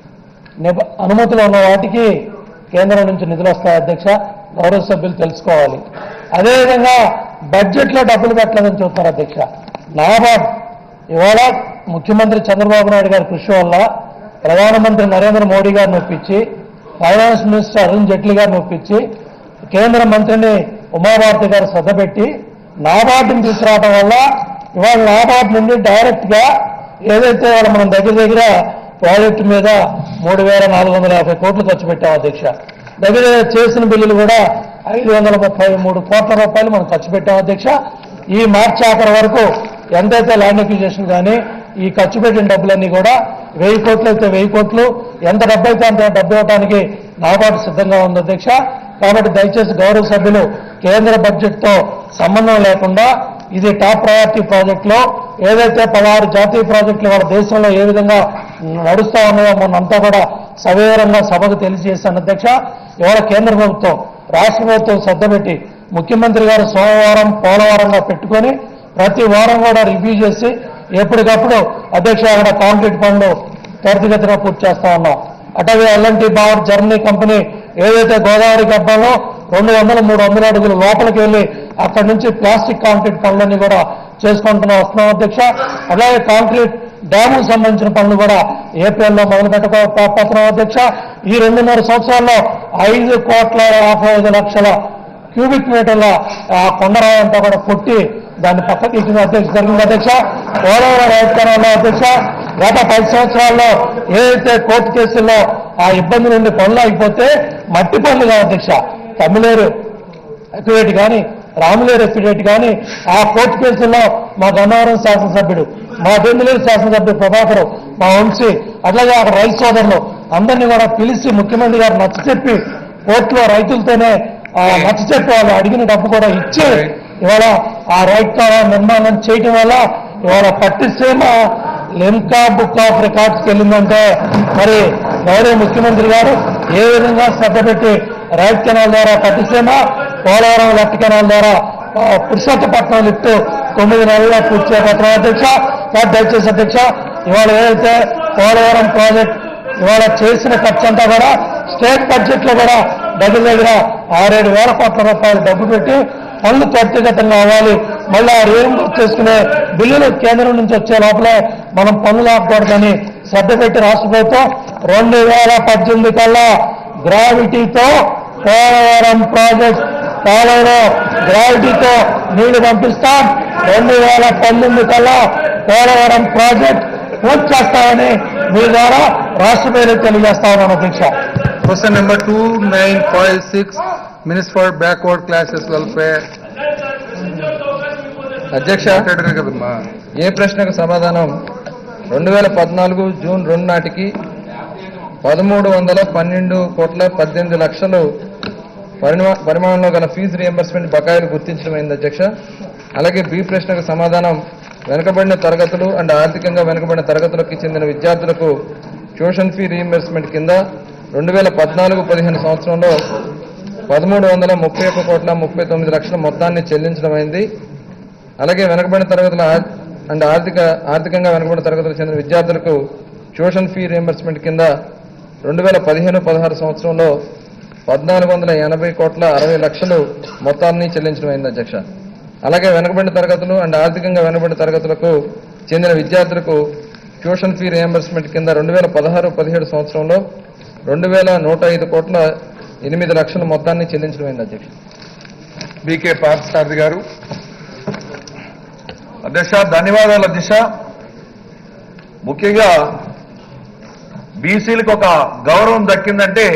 నిబ- అనుమతులు ఉన్న వాటికి కేంద్రం నుంచి నిధులు వస్తాయి అధ్యక్ష గౌరవ సభ్యులు తెలుసుకోవాలి అదేవిధంగా బడ్జెట్లో డబ్బులు పెట్టలేదని చెబుతున్నారు అధ్యక్ష నాబార్డ్ ఇవాళ ముఖ్యమంత్రి చంద్రబాబు నాయుడు గారి కృషి వల్ల ప్రధానమంత్రి నరేంద్ర మోడీ గారిని ఒప్పించి ఫైనాన్స్ మినిస్టర్ అరుణ్ జైట్లీ గారిని ఒప్పించి కేంద్ర మంత్రిని ఉమాభారతి గారు శ్రద్ధ పెట్టి నాబార్డుని తీసుకురావడం వల్ల ఇవాళ నాబార్డు నుండి డైరెక్ట్గా ఏదైతే ఇవాళ మనం దగ్గర దగ్గర ప్రాజెక్టు మీద మూడు వేల నాలుగు వందల యాభై కోట్లు ఖర్చు పెట్టాం అధ్యక్ష దగ్గర దగ్గర చేసిన బిల్లులు కూడా ఐదు వందల ముప్పై మూడు కోట్ల రూపాయలు మనం ఖర్చు పెట్టాం అధ్యక్ష ఈ మార్చి ఆఖరి వరకు ఎంతైతే ల్యాండ్ అక్విజిషన్ కానీ ఈ ఖర్చు పెట్టిన డబ్బులన్నీ కూడా వెయ్యి కోట్లు అయితే వెయ్యి కోట్లు ఎంత డబ్బు అయితే అంత డబ్బు ఇవ్వడానికి నాబార్డు సిద్ధంగా ఉంది అధ్యక్ష కాబట్టి దయచేసి గౌరవ సభ్యులు కేంద్ర బడ్జెట్తో సంబంధం లేకుండా ఇది టాప్ ప్రయారిటీ ప్రాజెక్టులో ఏదైతే పదహారు జాతీయ ప్రాజెక్టులు వాళ్ళ దేశంలో ఏ విధంగా నడుస్తా ఉన్నాయో మొన్నంతా కూడా సవివరంగా సభకు తెలియజేశాను అధ్యక్ష ఇవాళ కేంద్ర ప్రభుత్వం రాష్ట్ర ప్రభుత్వం శ్రద్ధ పెట్టి ముఖ్యమంత్రి గారు సోమవారం పోలవరంగా పెట్టుకొని ప్రతి వారం కూడా రివ్యూ చేసి ఎప్పటికప్పుడు అధ్యక్ష అక్కడ కాంక్రీట్ పనులు త్వరితగతిన పూర్తి చేస్తా ఉన్నాం అటవీ ఎల్ఎన్టీ పవర్ జర్మనీ కంపెనీ ఏదైతే గోదావరి గర్భంలో రెండు వందల మూడు వందల అడుగులు లోపలికి వెళ్ళి అక్కడి నుంచి ప్లాస్టిక్ కాంక్రీట్ పనులన్నీ కూడా చేసుకుంటున్నా వస్తున్నాం అధ్యక్ష అలాగే కాంక్రీట్ డ్యాము సంబంధించిన పనులు కూడా ఏప్రిల్లో మొదలు పెట్టకపోతున్నాం అధ్యక్ష ఈ రెండున్నర సంవత్సరాల్లో ఐదు కోట్ల యాభై ఐదు లక్షల క్యూబిక్ మీటర్ల ఆ కొండరాయి అంతా కూడా కొట్టి దాన్ని పక్కకి ఇచ్చిన అధ్యక్ష జరిగింది అధ్యక్ష పోలవరం రైతుకరంలో అధ్యక్ష గత పది సంవత్సరాల్లో ఏదైతే కోర్టు కేసుల్లో ఆ ఇబ్బంది నుండి పనులు అయిపోతే మట్టి పనులుగా అధ్యక్ష తమిళేరు ఎఫిడేట్ కానీ రాములేరు ఎఫిడేట్ కానీ ఆ కోర్టు కేసుల్లో మా గన్నవరం శాసనసభ్యుడు మా బెందులేరు శాసనసభ్యుడు ప్రభాకర్ మా వంశీ అట్లాగే అక్కడ రైతు సోదరులు అందరినీ కూడా పిలిచి ముఖ్యమంత్రి గారు నచ్చ చెప్పి కోర్టులో రైతులతోనే ఆ నచ్చ చెప్పి వాళ్ళు అడిగిన డబ్బు కూడా ఇచ్చి ఇవాళ ఆ రైట్ కాలం నిర్మాణం చేయటం వల్ల ఇవాళ పట్టిసీమ లిమ్కా బుక్ ఆఫ్ రికార్డ్స్కి వెళ్ళిందంటే మరి గౌరవ ముఖ్యమంత్రి గారు ఏ విధంగా శ్రద్ధ పెట్టి రైట్ కెనాల్ ద్వారా పట్టిసీమ పోలవరం లెఫ్ట్ కెనాల్ ద్వారా ఆ, పురుషోత్తపట్నం లిఫ్ట్ తొమ్మిది నెలల్లో పూర్తి చేయబోతున్నాం అధ్యక్ష కాబట్టి దయచేసి అధ్యక్ష ఇవాళ ఏదైతే పోలవరం ప్రాజెక్ట్ ఇవాళ చేసిన ఖర్చు అంతా కూడా స్టేట్ బడ్జెట్ లో కూడా దగ్గర దగ్గర ఆరేడు వేల కోట్ల రూపాయలు డబ్బు పెట్టి పనులు త్వరితగతంగా అవ్వాలి మళ్ళీ ఆ రీఎంబర్స్ చేసుకునే బిల్లులు కేంద్రం నుంచి వచ్చే లోపలే మనం పనులు ఆపకూడదని శ్రద్ధ పెట్టి రాష్ట్ర ప్రభుత్వం రెండు వేల పద్దెనిమిది కల్లా గ్రావిటీతో పోలవరం ప్రాజెక్ట్ కాలంలో గ్రావిటీతో నీళ్లు పంపిస్తాం రెండు వేల పంతొమ్మిది కల్లా పోలవరం ప్రాజెక్ట్ పూర్తి చేస్తామని మీ ద్వారా రాష్ట్ర ప్రజలకు తెలియజేస్తా ఉన్నాను అధ్యక్ష Question number 2956, Minister for Backward Classes Welfare. అధ్యక్ష మాట్లాడారు కదమ్మా ఏ ప్రశ్నకు సమాధానం రెండు వేల పద్నాలుగు జూన్ రెండు నాటికి పదమూడు వందల పన్నెండు కోట్ల పద్దెనిమిది లక్షలు పరిమా- పరిమాణంలో గల ఫీజు రియంబర్స్మెంట్ బకాయిలు గుర్తించడమైంది అధ్యక్ష అలాగే బి ప్రశ్నకు సమాధానం వెనుకబడిన తరగతులు అండ్ ఆర్థికంగా వెనుకబడిన తరగతులకు చెందిన విద్యార్థులకు ట్యూషన్ ఫీ రీయింబర్స్మెంట్ కింద రెండు వేల పద్నాలుగు పదిహేను సంవత్సరంలో పదమూడు వందల ముప్పై ఒక్క కోట్ల ముప్పై తొమ్మిది లక్షల మొత్తాన్ని చెల్లించడం అయింది అలాగే వెనుకబడిన తరగతుల ఆ- అండ్ ఆర్థిక ఆర్థికంగా వెనుకబడిన తరగతులకు చెందిన విద్యార్థులకు ట్యూషన్ ఫీ రీయింబర్స్మెంట్ కింద రెండు వేల పదిహేను పదహారు సంవత్సరంలో పద్నాలుగు వందల ఎనభై కోట్ల అరవై లక్షలు మొత్తాన్ని చెల్లించడం అయింది అధ్యక్ష అలాగే వెనుకబడిన తరగతులు అండ్ ఆర్థికంగా వెనుకబడిన తరగతులకు చెందిన విద్యార్థులకు ట్యూషన్ ఫీ రియంబర్స్మెంట్ కింద రెండు వేల పదహారు పదిహేడు సంవత్సరంలో రెండు వేల నూట ఐదు కోట్ల ఎనిమిది లక్షల మొత్తాన్ని చెల్లించడం అయింది అధ్యక్ష బీకే పార్థసారథి గారు అధ్యక్ష ధన్యవాదాలు అధ్యక్ష ముఖ్యంగా బీసీలకు ఒక గౌరవం దక్కిందంటే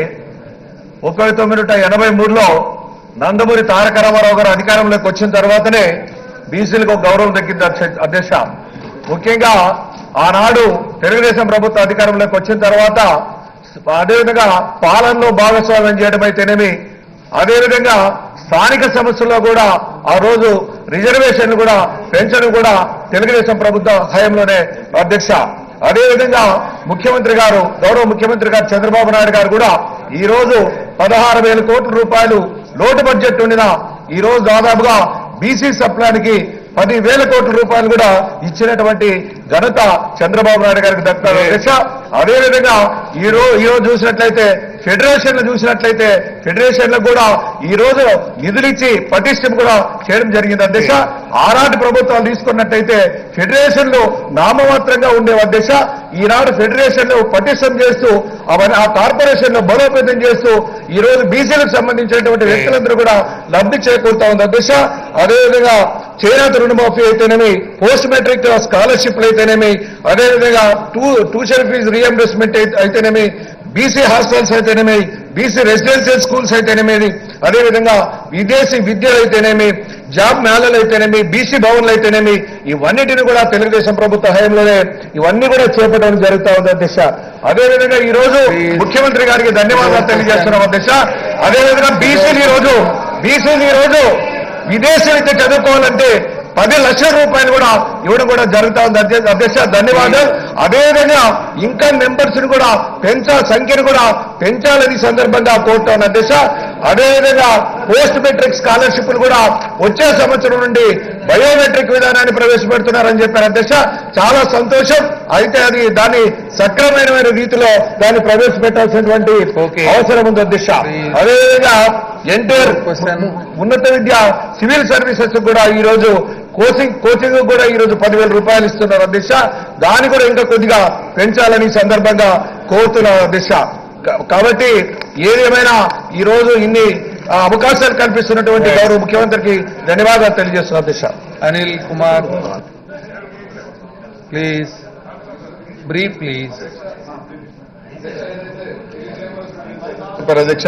ముప్పై తొమ్మిది ఎనభై మూడులో నందమూరి తారక రామారావు గారు అధికారంలోకి వచ్చిన తర్వాతనే బీసీలకు ఒక గౌరవం దక్కింది అధ్య- అధ్యక్ష ముఖ్యంగా ఆనాడు తెలుగుదేశం ప్రభుత్వం అధికారంలోకి వచ్చిన తర్వాత అదేవిధంగా పాలనలో భాగస్వామ్యం చేయడం అయితేనేమి అదేవిధంగా స్థానిక సమస్యల్లో కూడా ఆ రోజు రిజర్వేషన్లు కూడా పెన్షన్ కూడా తెలుగుదేశం ప్రభుత్వ హయాంలోనే అధ్యక్ష అదేవిధంగా ముఖ్యమంత్రి గారు గౌరవ ముఖ్యమంత్రి గారు చంద్రబాబు నాయుడు గారు కూడా ఈ రోజు పదహారు వేల కోట్ల రూపాయలు లోటు బడ్జెట్ ఉండిన ఈ రోజు దాదాపుగా బీసీ సప్లానికి పది వేల కోట్ల రూపాయలు కూడా ఇచ్చినటువంటి ఘనత చంద్రబాబు నాయుడు గారికి దక్కుతారు అధ్యక్ష అదేవిధంగా ఈ రోజు ఈ రోజు చూసినట్లయితే ఫెడరేషన్లు చూసినట్లయితే ఫెడరేషన్లకు కూడా ఈ రోజు నిధులిచ్చి పటిష్టం కూడా చేయడం జరిగింది అధ్యక్ష ఆనాటి ప్రభుత్వాలు తీసుకున్నట్టయితే ఫెడరేషన్లు నామమాత్రంగా ఉండేవి అధ్యక్ష ఈనాడు ఫెడరేషన్లు పటిష్టం చేస్తూ అవన్నీ ఆ కార్పొరేషన్లు బలోపేతం చేస్తూ ఈ రోజు బీసీలకు సంబంధించినటువంటి వ్యక్తులందరూ కూడా లబ్ధి చేకూరుతా ఉంది అధ్యక్ష అదేవిధంగా చేనేత రుణమాఫీ అయితేనేమి పోస్ట్ మెట్రిక్ స్కాలర్షిప్లు అయితేనేమి అదేవిధంగా టూ ట్యూషన్ ఫీజు రీఎంబర్స్మెంట్ అయితేనేమి బీసీ హాస్టల్స్ అయితేనేమి బీసీ రెసిడెన్షియల్ స్కూల్స్ అయితేనేమి అదేవిధంగా విదేశీ విద్యలు అయితేనేమి జాబ్ మేళలు అయితేనేమి బీసీ భవన్లు అయితేనేమి ఇవన్నిటిని కూడా తెలుగుదేశం ప్రభుత్వ హయాంలోనే ఇవన్నీ కూడా చేపట్టడం జరుగుతా ఉంది అధ్యక్ష అదేవిధంగా ఈ రోజు ముఖ్యమంత్రి గారికి ధన్యవాదాలు తెలియజేస్తున్నాం అధ్యక్ష అదేవిధంగా బీసీలు ఈ రోజు బీసీలు ఈ రోజు విదేశీ విద్య చదువుకోవాలంటే పది లక్షల రూపాయలు కూడా ఇవ్వడం కూడా జరుగుతా ఉంది అధ్యక్ష అధ్యక్ష ధన్యవాదాలు అదేవిధంగా ఇంకా మెంబర్స్ ని కూడా పెంచా సంఖ్యను కూడా పెంచాలని ఈ సందర్భంగా కోరుతాను అధ్యక్ష అదేవిధంగా పోస్ట్ మెట్రిక్ స్కాలర్షిప్లు కూడా వచ్చే సంవత్సరం నుండి బయోమెట్రిక్ విధానాన్ని ప్రవేశపెడుతున్నారని చెప్పారు అధ్యక్ష చాలా సంతోషం అయితే అది దాన్ని సక్రమమైన రీతిలో దాన్ని ప్రవేశపెట్టాల్సినటువంటి అవసరం ఉంది అధ్యక్ష అదేవిధంగా ఎన్టీఆర్ ఉన్నత విద్య సివిల్ సర్వీసెస్ కూడా ఈ రోజు కోచింగ్ కోచింగ్ కూడా ఈ రోజు పదివేల రూపాయలు ఇస్తున్నారు అధ్యక్ష దాన్ని కూడా ఇంకా కొద్దిగా పెంచాలని ఈ సందర్భంగా కోరుతున్నారు అధ్యక్ష కా- కాబట్టి ఏదేమైనా ఈ రోజు ఇన్ని ఆ, అవకాశాలు కల్పిస్తున్నటువంటి గౌరవ ముఖ్యమంత్రికి ధన్యవాదాలు తెలియజేస్తున్నారు అధ్యక్ష Anil Kumar please brief please చెప్పారు అధ్యక్ష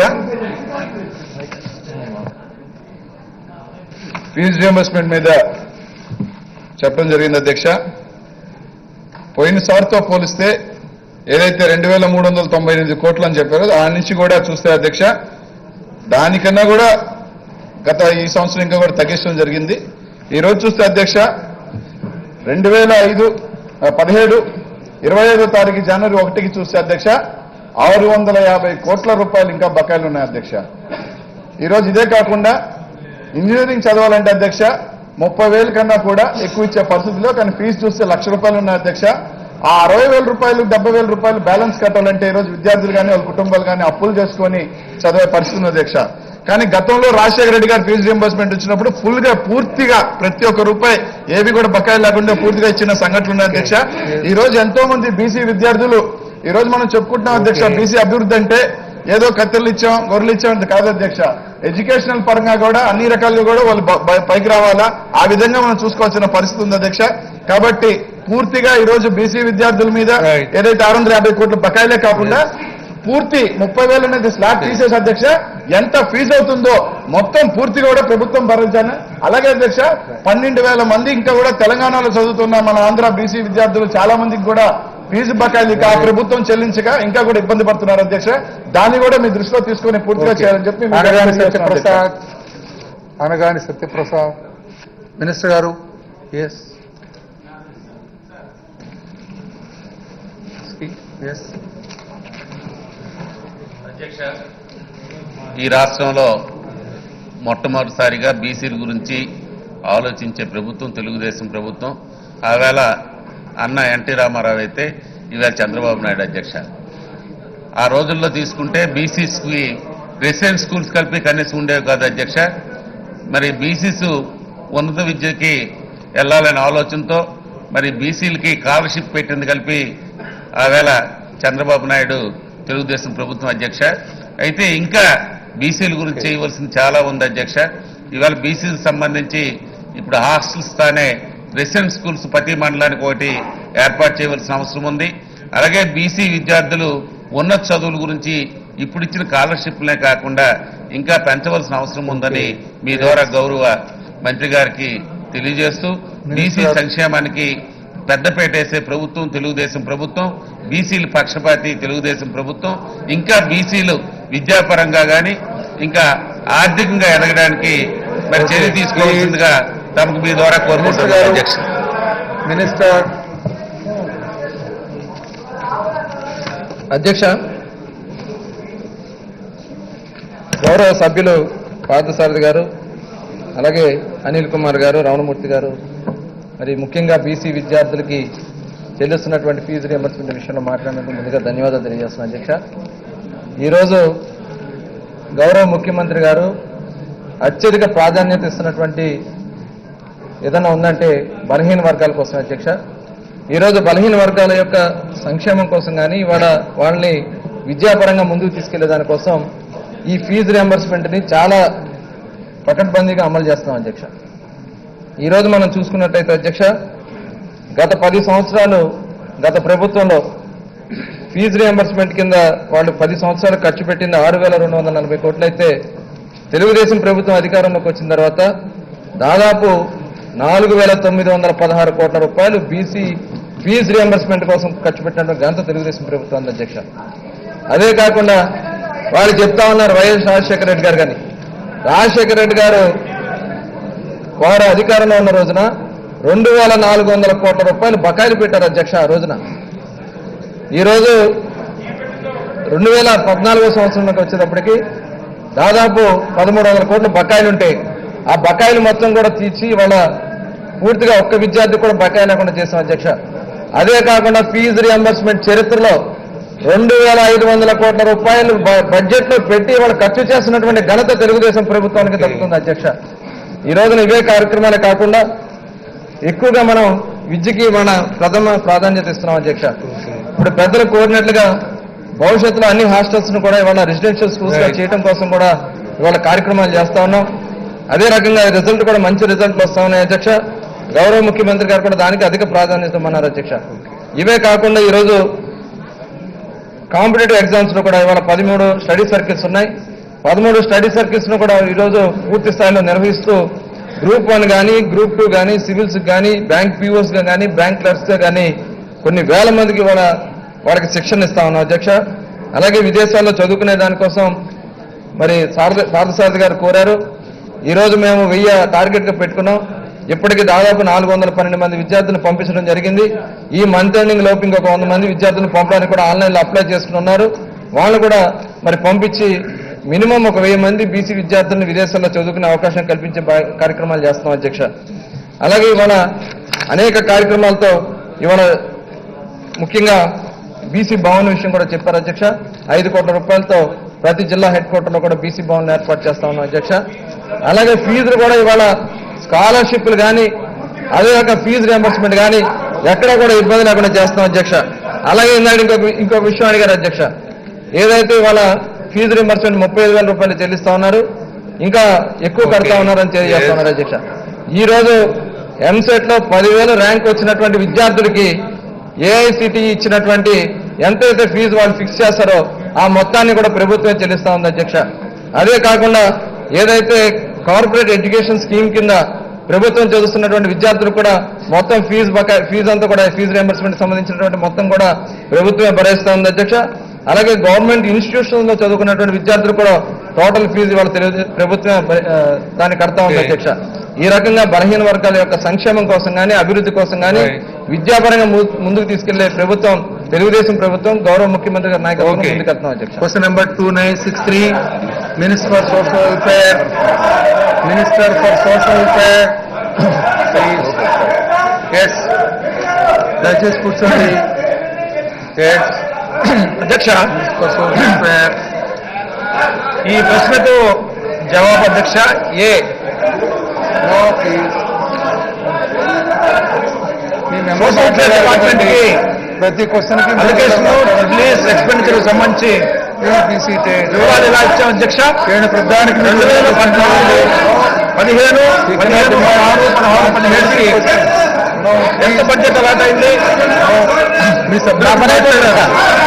ఫీజు రియంబర్స్మెంట్ మీద చెప్పడం జరిగింది అధ్యక్ష పోయినసారితో పోలిస్తే ఏదైతే రెండు వేల మూడు వందల తొంభై ఎనిమిది కోట్లు అని చెప్పారో ఆ నుంచి కూడా చూస్తే అధ్యక్ష దానికన్నా కూడా గత ఈ సంవత్సరం ఇంకా కూడా తగ్గించడం జరిగింది ఈ రోజు చూస్తే అధ్యక్ష రెండు వేల ఐదు ఆ, పదిహేడు ఇరవై ఐదో తారీఖు జనవరి ఒకటికి చూస్తే అధ్యక్ష ఆరు వందల యాభై కోట్ల రూపాయలు ఇంకా బకాయిలు ఉన్నాయి అధ్యక్ష ఈరోజు ఇదే కాకుండా ఇంజనీరింగ్ చదవాలంటే అధ్యక్ష ముప్పై వేల కన్నా కూడా ఎక్కువ ఇచ్చే పరిస్థితిలో కానీ ఫీజు చూస్తే లక్ష రూపాయలు ఉన్నాయి అధ్యక్ష ఆ అరవై వేల రూపాయలు డెబ్బై వేల రూపాయలు బ్యాలెన్స్ కట్టాలంటే ఈరోజు విద్యార్థులు కానీ వాళ్ళ కుటుంబాలు కానీ అప్పులు చేసుకొని చదివే పరిస్థితి ఉంది అధ్యక్ష కానీ గతంలో రాజశేఖర రెడ్డి గారు ఫీజు రియంబర్స్మెంట్ వచ్చినప్పుడు ఫుల్ గా పూర్తిగా ప్రతి ఒక్క రూపాయి ఏవి కూడా బకాయిలు లేకుండా పూర్తిగా ఇచ్చిన సంఘటనలు ఉన్నాయి అధ్యక్ష ఈ రోజు ఎంతో మంది బీసీ విద్యార్థులు ఈ రోజు మనం చెప్పుకుంటున్నాం అధ్యక్ష బీసీ అభివృద్ధి అంటే ఏదో కత్తెరలు ఇచ్చాం గొర్రెలు ఇచ్చాం అంటే కాదు అధ్యక్ష ఎడ్యుకేషనల్ పరంగా కూడా అన్ని రకాలుగా కూడా వాళ్ళు బ- బ- పైకి రావాలా ఆ విధంగా మనం చూసుకోవాల్సిన పరిస్థితి ఉంది అధ్యక్ష కాబట్టి పూర్తిగా ఈ రోజు బీసీ విద్యార్థుల మీద ఏదైతే ఆరు వందల యాభై కోట్ల బకాయిలే కాకుండా పూర్తి ముప్పై వేలు అనేది స్లాబ్ తీసేసి అధ్యక్ష ఎంత ఫీజు అవుతుందో మొత్తం పూర్తిగా కూడా ప్రభుత్వం భరించాను అలాగే అధ్యక్ష పన్నెండు వేల మంది ఇంకా కూడా తెలంగాణలో చదువుతున్న మన ఆంధ్ర బీసీ విద్యార్థులు చాలా మందికి కూడా ఫీజు బకాయిలు ఇక ఆ ప్రభుత్వం చెల్లించక ఇంకా కూడా ఇబ్బంది పడుతున్నారు అధ్యక్ష దాన్ని కూడా మీ దృష్టిలో తీసుకొని పూర్తిగా చేయాలని చెప్పి మీ అనగాని దగ్గర చేస్తున్నాను అధ్యక్ష. Satyaprasad Anagani Satyaprasad minister garu yes yes అధ్యక్ష ఈ రాష్ట్రంలో మొట్టమొదటిసారిగా బీసీల గురించి ఆలోచించే ప్రభుత్వం తెలుగుదేశం ప్రభుత్వం ఆవేళ అన్న ఎన్టీ రామారావు అయితే ఈవేళ చంద్రబాబు నాయుడు అధ్యక్ష ఆ రోజుల్లో తీసుకుంటే బీసీస్కి రెసిడెంట్ స్కూల్స్ కలిపి కనీసం ఉండేవి కాదు అధ్యక్ష మరి బీసీస్ ఉన్నత విద్యకి వెళ్ళాలనే ఆలోచనతో మరి బీసీలకి స్కాలర్షిప్ పెట్టింది కలిపి ఆవేళ చంద్రబాబు నాయుడు తెలుగుదేశం ప్రభుత్వం అధ్యక్ష అయితే ఇంకా బీసీల గురించి చేయవలసింది చాలా ఉంది అధ్యక్ష ఇవాళ బీసీలకు సంబంధించి ఇప్పుడు హాస్టల్స్ తానే రెసిడెంట్ స్కూల్స్ ప్రతి మండలానికి ఒకటి ఏర్పాటు చేయవలసిన అవసరం ఉంది అలాగే బీసీ విద్యార్థులు ఉన్నత చదువుల గురించి ఇప్పుడు ఇచ్చిన స్కాలర్షిప్లే కాకుండా ఇంకా పెంచవలసిన అవసరం ఉందని మీ ద్వారా గౌరవ మంత్రి గారికి తెలియజేస్తూ బీసీ సంక్షేమానికి పెద్దపేట వేసే ప్రభుత్వం తెలుగుదేశం ప్రభుత్వం బీసీల పక్షపాతి తెలుగుదేశం ప్రభుత్వం ఇంకా బీసీలు విద్యాపరంగా కానీ ఇంకా ఆర్థికంగా ఎదగడానికి మరి చర్య తీసుకోవాల్సిందిగా తమకు మీ ద్వారా కోరుకుంటున్నారు అధ్యక్ష మినిస్టర్ అధ్యక్ష గౌరవ సభ్యులు పార్థసారథి గారు అలాగే అనిల్ కుమార్ గారు రమణమూర్తి గారు మరి ముఖ్యంగా బీసీ విద్యార్థులకి చెల్లిస్తున్నటువంటి ఫీజు రియంబర్స్మెంట్ విషయంలో మాట్లాడినందుకు ముందుగా ధన్యవాదాలు తెలియజేస్తున్నాను అధ్యక్ష ఈరోజు గౌరవ ముఖ్యమంత్రి గారు అత్యధిక ప్రాధాన్యత ఇస్తున్నటువంటి ఏదైనా ఉందంటే బలహీన వర్గాల కోసం అధ్యక్ష ఈరోజు బలహీన వర్గాల యొక్క సంక్షేమం కోసం కానీ ఇవాళ వాళ్ళని విద్యాపరంగా ముందుకు తీసుకెళ్లే దానికోసం ఈ ఫీజు రియంబర్స్మెంట్ని చాలా పకడ్బందీగా అమలు చేస్తున్నాం అధ్యక్ష ఈరోజు మనం చూసుకున్నట్టయితే అధ్యక్ష గత పది సంవత్సరాలు గత ప్రభుత్వంలో ఫీజు రియంబర్స్మెంట్ కింద వాళ్ళు పది సంవత్సరాలు ఖర్చు పెట్టింది ఆరు వేల రెండు వందల నలభై కోట్లయితే తెలుగుదేశం ప్రభుత్వం అధికారంలోకి వచ్చిన తర్వాత దాదాపు నాలుగు వేల తొమ్మిది వందల పదహారు కోట్ల రూపాయలు బీసీ ఫీజు రియంబర్స్మెంట్ కోసం ఖర్చు పెట్టినటువంటి ఘనత తెలుగుదేశం ప్రభుత్వం ఉంది అధ్యక్ష అదే కాకుండా వాళ్ళు చెప్తా ఉన్నారు వైఎస్ రాజశేఖర రెడ్డి గారు కానీ రాజశేఖర రెడ్డి గారు వారు అధికారంలో ఉన్న రోజున రెండు వేల నాలుగు వందల కోట్ల రూపాయలు బకాయిలు పెట్టారు అధ్యక్ష ఆ రోజున ఈరోజు రెండు వేల పద్నాలుగో సంవత్సరంలోకి వచ్చేటప్పటికి దాదాపు పదమూడు వందల కోట్ల బకాయిలు ఉంటాయి ఆ బకాయిలు మొత్తం కూడా తీర్చి వాళ్ళ పూర్తిగా ఒక్క విద్యార్థి కూడా బకాయి లేకుండా చేశాం అధ్యక్ష అదే కాకుండా ఫీజు రియంబర్స్మెంట్ చరిత్రలో రెండు వేల ఐదు వందల కోట్ల రూపాయలు బ- బడ్జెట్లో పెట్టి వాళ్ళు ఖర్చు చేస్తున్నటువంటి ఘనత తెలుగుదేశం ప్రభుత్వానికి దక్కుతుంది అధ్యక్ష ఈ రోజున ఇవే కార్యక్రమాలే కాకుండా ఎక్కువగా మనం విద్యకి మన ప్రథమ ప్రాధాన్యత ఇస్తున్నాం అధ్యక్ష ఇప్పుడు పెద్దలు కోరినట్లుగా భవిష్యత్తులో అన్ని హాస్టల్స్ ను కూడా ఇవాళ రెసిడెన్షియల్ స్కూల్స్ గా చేయడం కోసం కూడా ఇవాళ కార్యక్రమాలు చేస్తా ఉన్నాం అదే రకంగా రిజల్ట్ కూడా మంచి రిజల్ట్లు వస్తా ఉన్నాయి అధ్యక్ష గౌరవ ముఖ్యమంత్రి గారు కూడా దానికి అధిక ప్రాధాన్యత ఇవ్వమన్నారు అధ్యక్ష ఇవే కాకుండా ఈరోజు కాంపిటేటివ్ ఎగ్జామ్స్ లో కూడా ఇవాళ పదమూడు స్టడీ సర్కిల్స్ ఉన్నాయి పదమూడు స్టడీ సర్కిల్స్ ను కూడా ఈరోజు పూర్తి స్థాయిలో నిర్వహిస్తూ గ్రూప్ వన్ కానీ గ్రూప్ టూ కానీ సివిల్స్ కానీ బ్యాంక్ పీఓస్ గా కానీ బ్యాంక్ క్లర్క్స్ గా కానీ కొన్ని వేల మందికి వాళ్ళ వాళ్ళకి శిక్షణ ఇస్తా ఉన్నాం అధ్యక్ష అలాగే విదేశాల్లో చదువుకునే దానికోసం మరి సారథ పార్థసారథి గారు కోరారు ఈ రోజు మేము వెయ్యి టార్గెట్ గా పెట్టుకున్నాం ఇప్పటికి దాదాపు నాలుగు వందల పన్నెండు మంది విద్యార్థులను పంపించడం జరిగింది ఈ మంత్ ఎండింగ్ లోపు ఇంకొక వంద మంది విద్యార్థులను పంపడానికి కూడా ఆన్లైన్లో అప్లై చేసుకుని ఉన్నారు వాళ్ళు కూడా మరి పంపించి మినిమం ఒక వెయ్యి మంది బీసీ విద్యార్థులను విదేశాల్లో చదువుకునే అవకాశం కల్పించే బా- కార్యక్రమాలు చేస్తున్నాం అధ్యక్ష అలాగే ఇవాళ అనేక కార్యక్రమాలతో ఇవాళ ముఖ్యంగా బీసీ భవన్ విషయం కూడా చెప్పారు అధ్యక్ష ఐదు కోట్ల రూపాయలతో ప్రతి జిల్లా హెడ్ క్వార్టర్లో కూడా బీసీ భవన్ ఏర్పాటు చేస్తా ఉన్నాం అధ్యక్ష అలాగే ఫీజులు కూడా ఇవాళ స్కాలర్షిప్లు కానీ అదే రకంగా ఫీజు రియంబర్స్మెంట్ కానీ ఎక్కడ కూడా ఇబ్బంది లేకుండా చేస్తాం అధ్యక్ష అలాగే ఇందాక ఇంకొక ఇంకొక విషయం అడిగారు అధ్యక్ష ఏదైతే ఇవాళ ఫీజు రియంబర్స్మెంట్ ముప్పై ఐదు వేల రూపాయలు చెల్లిస్తా ఉన్నారు ఇంకా ఎక్కువ కడతా ఉన్నారని తెలియజేస్తా ఉన్నారు అధ్యక్ష ఈ రోజు ఎంసెట్ లో పదివేలు ర్యాంక్ వచ్చినటువంటి విద్యార్థులకి ఏఐసిటి ఇచ్చినటువంటి ఎంతైతే ఫీజు వాళ్ళు ఫిక్స్ చేస్తారో ఆ మొత్తాన్ని కూడా ప్రభుత్వం చెల్లిస్తా ఉంది అధ్యక్ష అదే కాకుండా ఏదైతే కార్పొరేట్ ఎడ్యుకేషన్ స్కీమ్ కింద ప్రభుత్వం చదువుతున్నటువంటి విద్యార్థులకు కూడా మొత్తం ఫీజు బకా ఫీజు అంతా కూడా ఫీజు రియంబర్స్మెంట్ సంబంధించినటువంటి మొత్తం కూడా ప్రభుత్వమే భరిస్తా ఉంది అధ్యక్ష అలాగే గవర్నమెంట్ ఇన్స్టిట్యూషన్ లో చదువుకున్నటువంటి విద్యార్థులు కూడా టోటల్ ఫీజు వాళ్ళ ప్రభుత్వమే భరి- ఆ, దాన్ని కడతా ఉంది అధ్యక్ష ఈ రకంగా బలహీన వర్గాల యొక్క సంక్షేమం కోసం కానీ అభివృద్ధి కోసం కానీ విద్యాపరంగా ము- ముందుకు తీసుకెళ్లే ప్రభుత్వం తెలుగుదేశం ప్రభుత్వం గౌరవ ముఖ్యమంత్రి గారి నాయకత్వం Okay. ముందుకెళ్తున్నాం అధ్యక్ష question number two nine six three minister for social welfare minister for social welfare yes దయచేసి కూర్చోండి ఎస్ అధ్యక్ష ఫర్ సోషల్ వెల్ఫేర్ ఈ ప్రశ్నకు జవాబు అధ్యక్ష ఏ నో ప్లీజ్ మీ మెంబర్స్ సోషల్ వెల్ఫేర్ డిపార్ట్మెంట్ కి ప్రతి క్వశ్చన్ కి అలిగేషన్ రిలీజ్ ఎక్స్పెండిచర్ సంబంధించి వివరాలు ఎలా ఇచ్చాం అధ్యక్ష కేంద్ర ప్రభుత్వానికి రెండు వేల పద్నాలుగు పదిహేను పదిహేను పదహారు పదహారు పదిహేడుకి ఎంత బడ్జెట్ అలాట్ అయింది మీ నా పని అయిపోయింది కదా.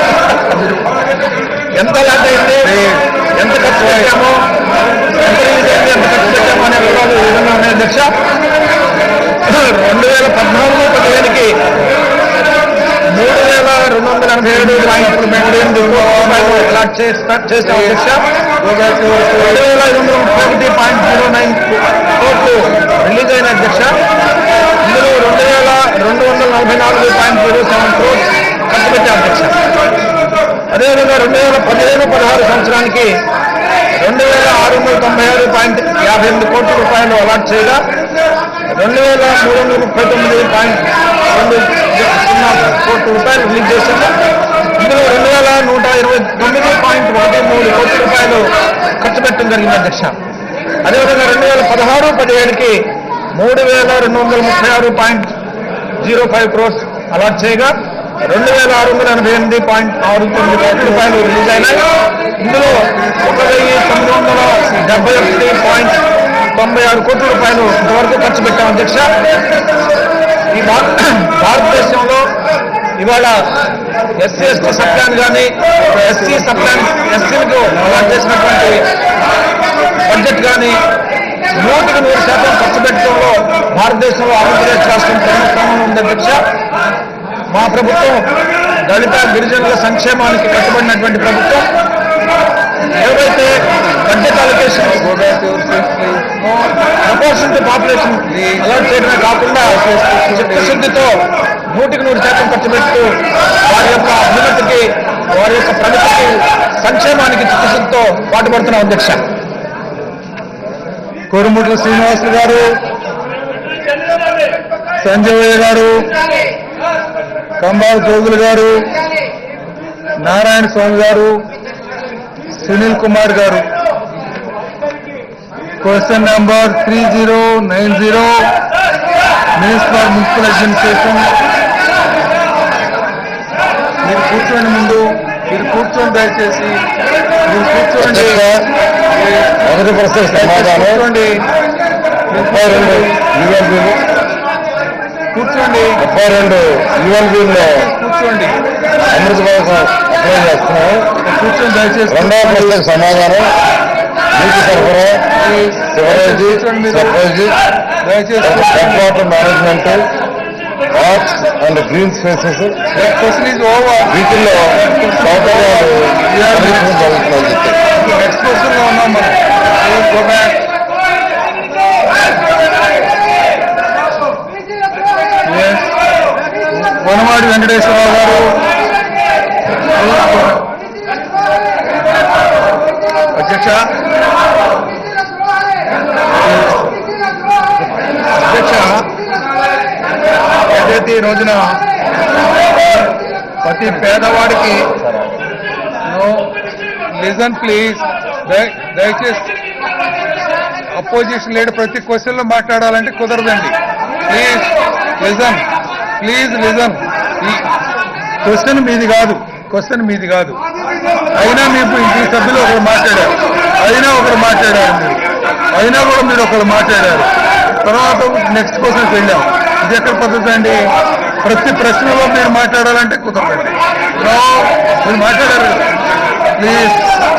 ఎంత అలాట్ అయింది ఎంత ఖర్చు పెట్టాము ఎంత రిలీజ్ అయింది ఎంత ఖర్చు పెట్టాము అనే వివరాలు ఈ విధంగా ఉన్నాయి అధ్యక్ష రెండు వేల పద్నాలుగు పదిహేనుకి మూడు వేల రెండు వందల ఎనభై ఏడు పాయింట్ మూడు ఎనిమిది కోట్ల రూపాయలు అలాట్ చేస్తా చేస్తాం అధ్యక్ష రెండు వేల ఐదు వందల ముప్పై ఒకటి పాయింట్ జీరో నైన్ కోట్లు రిలీజ్ అయిన అధ్యక్ష ఇందులో రెండు వేల రెండు వందల నలభై నాలుగు పాయింట్ జీరో సెవెన్ క్రోర్స్ ఖర్చు పెట్టాం అధ్యక్ష అదేవిధంగా రెండు వేల పదిహేను పదహారు సంవత్సరానికి రెండు వేల ఆరు వందల తొంభై ఆరు పాయింట్ యాభై ఎనిమిది కోట్ల రూపాయలు అలాట్ చేయగా రెండు వేల మూడు వందల ముప్పై తొమ్మిది పాయింట్ రెండు సున్నా కోట్ల రూపాయలు రిలీజ్ చేశాము ఇందులో రెండు వేల నూట ఇరవై తొమ్మిది పాయింట్ ఒకటి మూడు కోట్ల రూపాయలు ఖర్చు పెట్టడం జరిగింది అధ్యక్ష అదేవిధంగా రెండు వేల పదహారు పదిహేడుకి మూడు వేల రెండు వందల ముప్పై ఆరు point zero five crores allot చేయగా రెండు వేల ఆరు వందల ఎనభై ఎనిమిది పాయింట్ ఆరు తొమ్మిది కోట్ల రూపాయలు రిలీజ్ అయినాయి ఇందులో ఒక వెయ్యి తొమ్మిది వందల డెబ్బై ఒకటి పాయింట్ తొంభై ఆరు కోట్ల రూపాయలు ఇంతవరకు ఖర్చు పెట్టాం అధ్యక్ష ఈ భా- భారతదేశంలో ఇవాళ ఎస్సీ ఎస్టీ సప్లాన్ కానీ ఎస్సీ సప్లాన్ ఎస్సీలకు అలాట్ చేసినటువంటి బడ్జెట్ కానీ నూటికి నూరు శాతం ఖర్చు పెట్టడంలో భారతదేశంలో ఆంధ్రప్రదేశ్ రాష్ట్రం ప్రథమ స్థానంలో ఉంది అధ్యక్ష మా ప్రభుత్వం దళిత గిరిజనుల సంక్షేమానికి కట్టుబడినటువంటి ప్రభుత్వం ఏవైతే budget allocation proportion to population allot చేయడమే కాకుండా చిత్తశుద్ధితో నూటికి నూరు శాతం ఖర్చు పెడుతూ వారి యొక్క అభ్యున్నతికి వారి యొక్క ప్రగతికి సంక్షేమానికి చిత్తశుద్ధితో పాటుపడుతున్నాం అధ్యక్ష కోరుముట్ల శ్రీనివాసులు గారు సంజయ్ గారు కంబాల జోగులు గారు నారాయణ స్వామి గారు Sunil Kumar garu question number three zero nine zero minister of municipal administration మీరు కూర్చోండి ముందు మీరు కూర్చోండి దయచేసి మీరు కూర్చోండి మొదటి ప్రశ్న సమాధానం కూర్చోండి ముప్పై రెండు యుఎల్బీలు కూర్చోండి ముప్పై రెండు యుఎల్బీల్లో కూర్చోండి అమృత కోసం అప్లై చేస్తున్నాం కూర్చొని దయచేసి రెండవ ప్రశ్నకు సమాధానం నీటి సరఫరా సివరేజీ సప్లైజీ దయచేసి flood water management parks and green spaces question is over వీటిల్లో సౌకర్యాలు కలిగించడం జరుగుతుందని చెప్పారు నెక్స్ట్ క్వశ్చన్ లో ఉన్నాం మనం గో బ్యాక్ వనవాడి వెంకటేశ్వరరావు గారు అధ్యక్ష అధ్యక్ష ఏదైతే ఈ రోజున ప్రతి పేదవాడికి నో లిజన్ ప్లీజ్ దయచేసి అపోజిషన్ లీడర్ ప్రతి క్వశ్చన్ లో మాట్లాడాలంటే కుదరదండి ప్లీజ్ లిజన్ ప్లీజ్ లిజన్ ఈ క్వశ్చన్ మీది కాదు క్వశ్చన్ మీది కాదు అయినా మీకు ఈ సభ్యులు ఒకరు మాట్లాడారు అయినా ఒకరు మాట్లాడారు మీరు అయినా కూడా మీరు ఒకరు మాట్లాడారు తర్వాత నెక్స్ట్ క్వశ్చన్కి వెళ్ళాం ఇది ఎక్కడ పద్ధతి అండి ప్రతి ప్రశ్నలో మీరు మాట్లాడాలంటే కుదరదండి No, మీరు మాట్లాడారు ప్లీజ్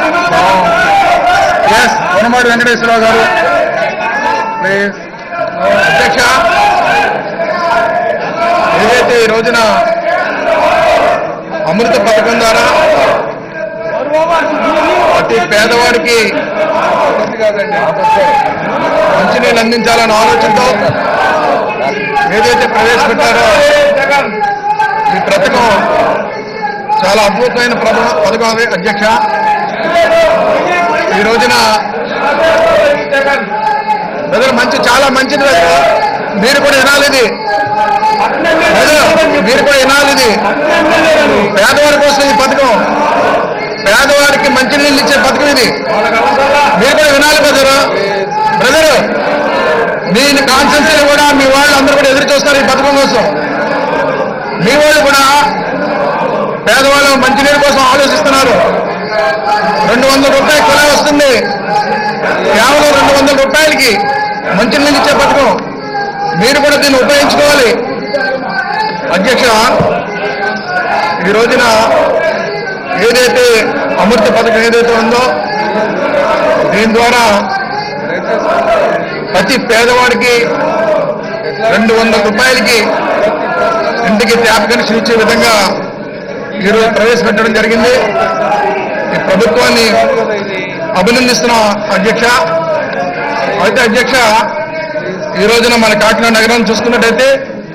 ఎస్ వనమాడి వెంకటేశ్వరరావు గారు ప్లీజ్ అధ్యక్ష ఏదైతే ఈ రోజున అమృత పథకం ద్వారా ప్రతి పేదవాడికి కాదండి మంచి మంచినీళ్ళు అందించాలనే ఆలోచనతో ఏదైతే ప్రవేశపెట్టారో ఈ పథకం చాలా అద్భుతమైన ప్రభ- పథకం అది అధ్యక్ష ఈ రోజున ప్రజలు మంచి చాలా మంచిది ప్రజలు. మీరు కూడా వినాలి ఇది ప్రజలు, మీరు కూడా వినాలి ఇది పేదవారి కోసం ఈ పథకం పేదవారికి మంచినీళ్ళు ఇచ్చే పథకం ఇది మీరు కూడా వినాలి బ్రదరు బ్రదరు మీ కాన్సెన్సీ కూడా మీ వాళ్ళు అందరూ కూడా ఎదురు చూస్తారు ఈ పథకం కోసం మీ వాళ్ళు కూడా పేదవాళ్ళు మంచినీరు కోసం ఆలోచిస్తున్నారు రెండు వందల రూపాయలు కొలా వస్తుంది కేవలం రెండు వందల రూపాయలకి మంచినీళ్ళు ఇచ్చే పథకం మీరు కూడా దీన్ని ఉపయోగించుకోవాలి అధ్యక్ష ఈ రోజున ఏదైతే అమృత పథకం ఏదైతే ఉందో దీని ద్వారా ప్రతి పేదవాడికి రెండు వందల రూపాయలకి ఇంటికి ట్యాప్ కనెక్షన్ ఇచ్చే విధంగా ఈరోజు ప్రవేశపెట్టడం జరిగింది ఈ ప్రభుత్వాన్ని అభినందిస్తున్నాం అధ్యక్ష అయితే అధ్యక్ష ఈ రోజున మన కాకినాడ నగరం చూసుకున్నట్టయితే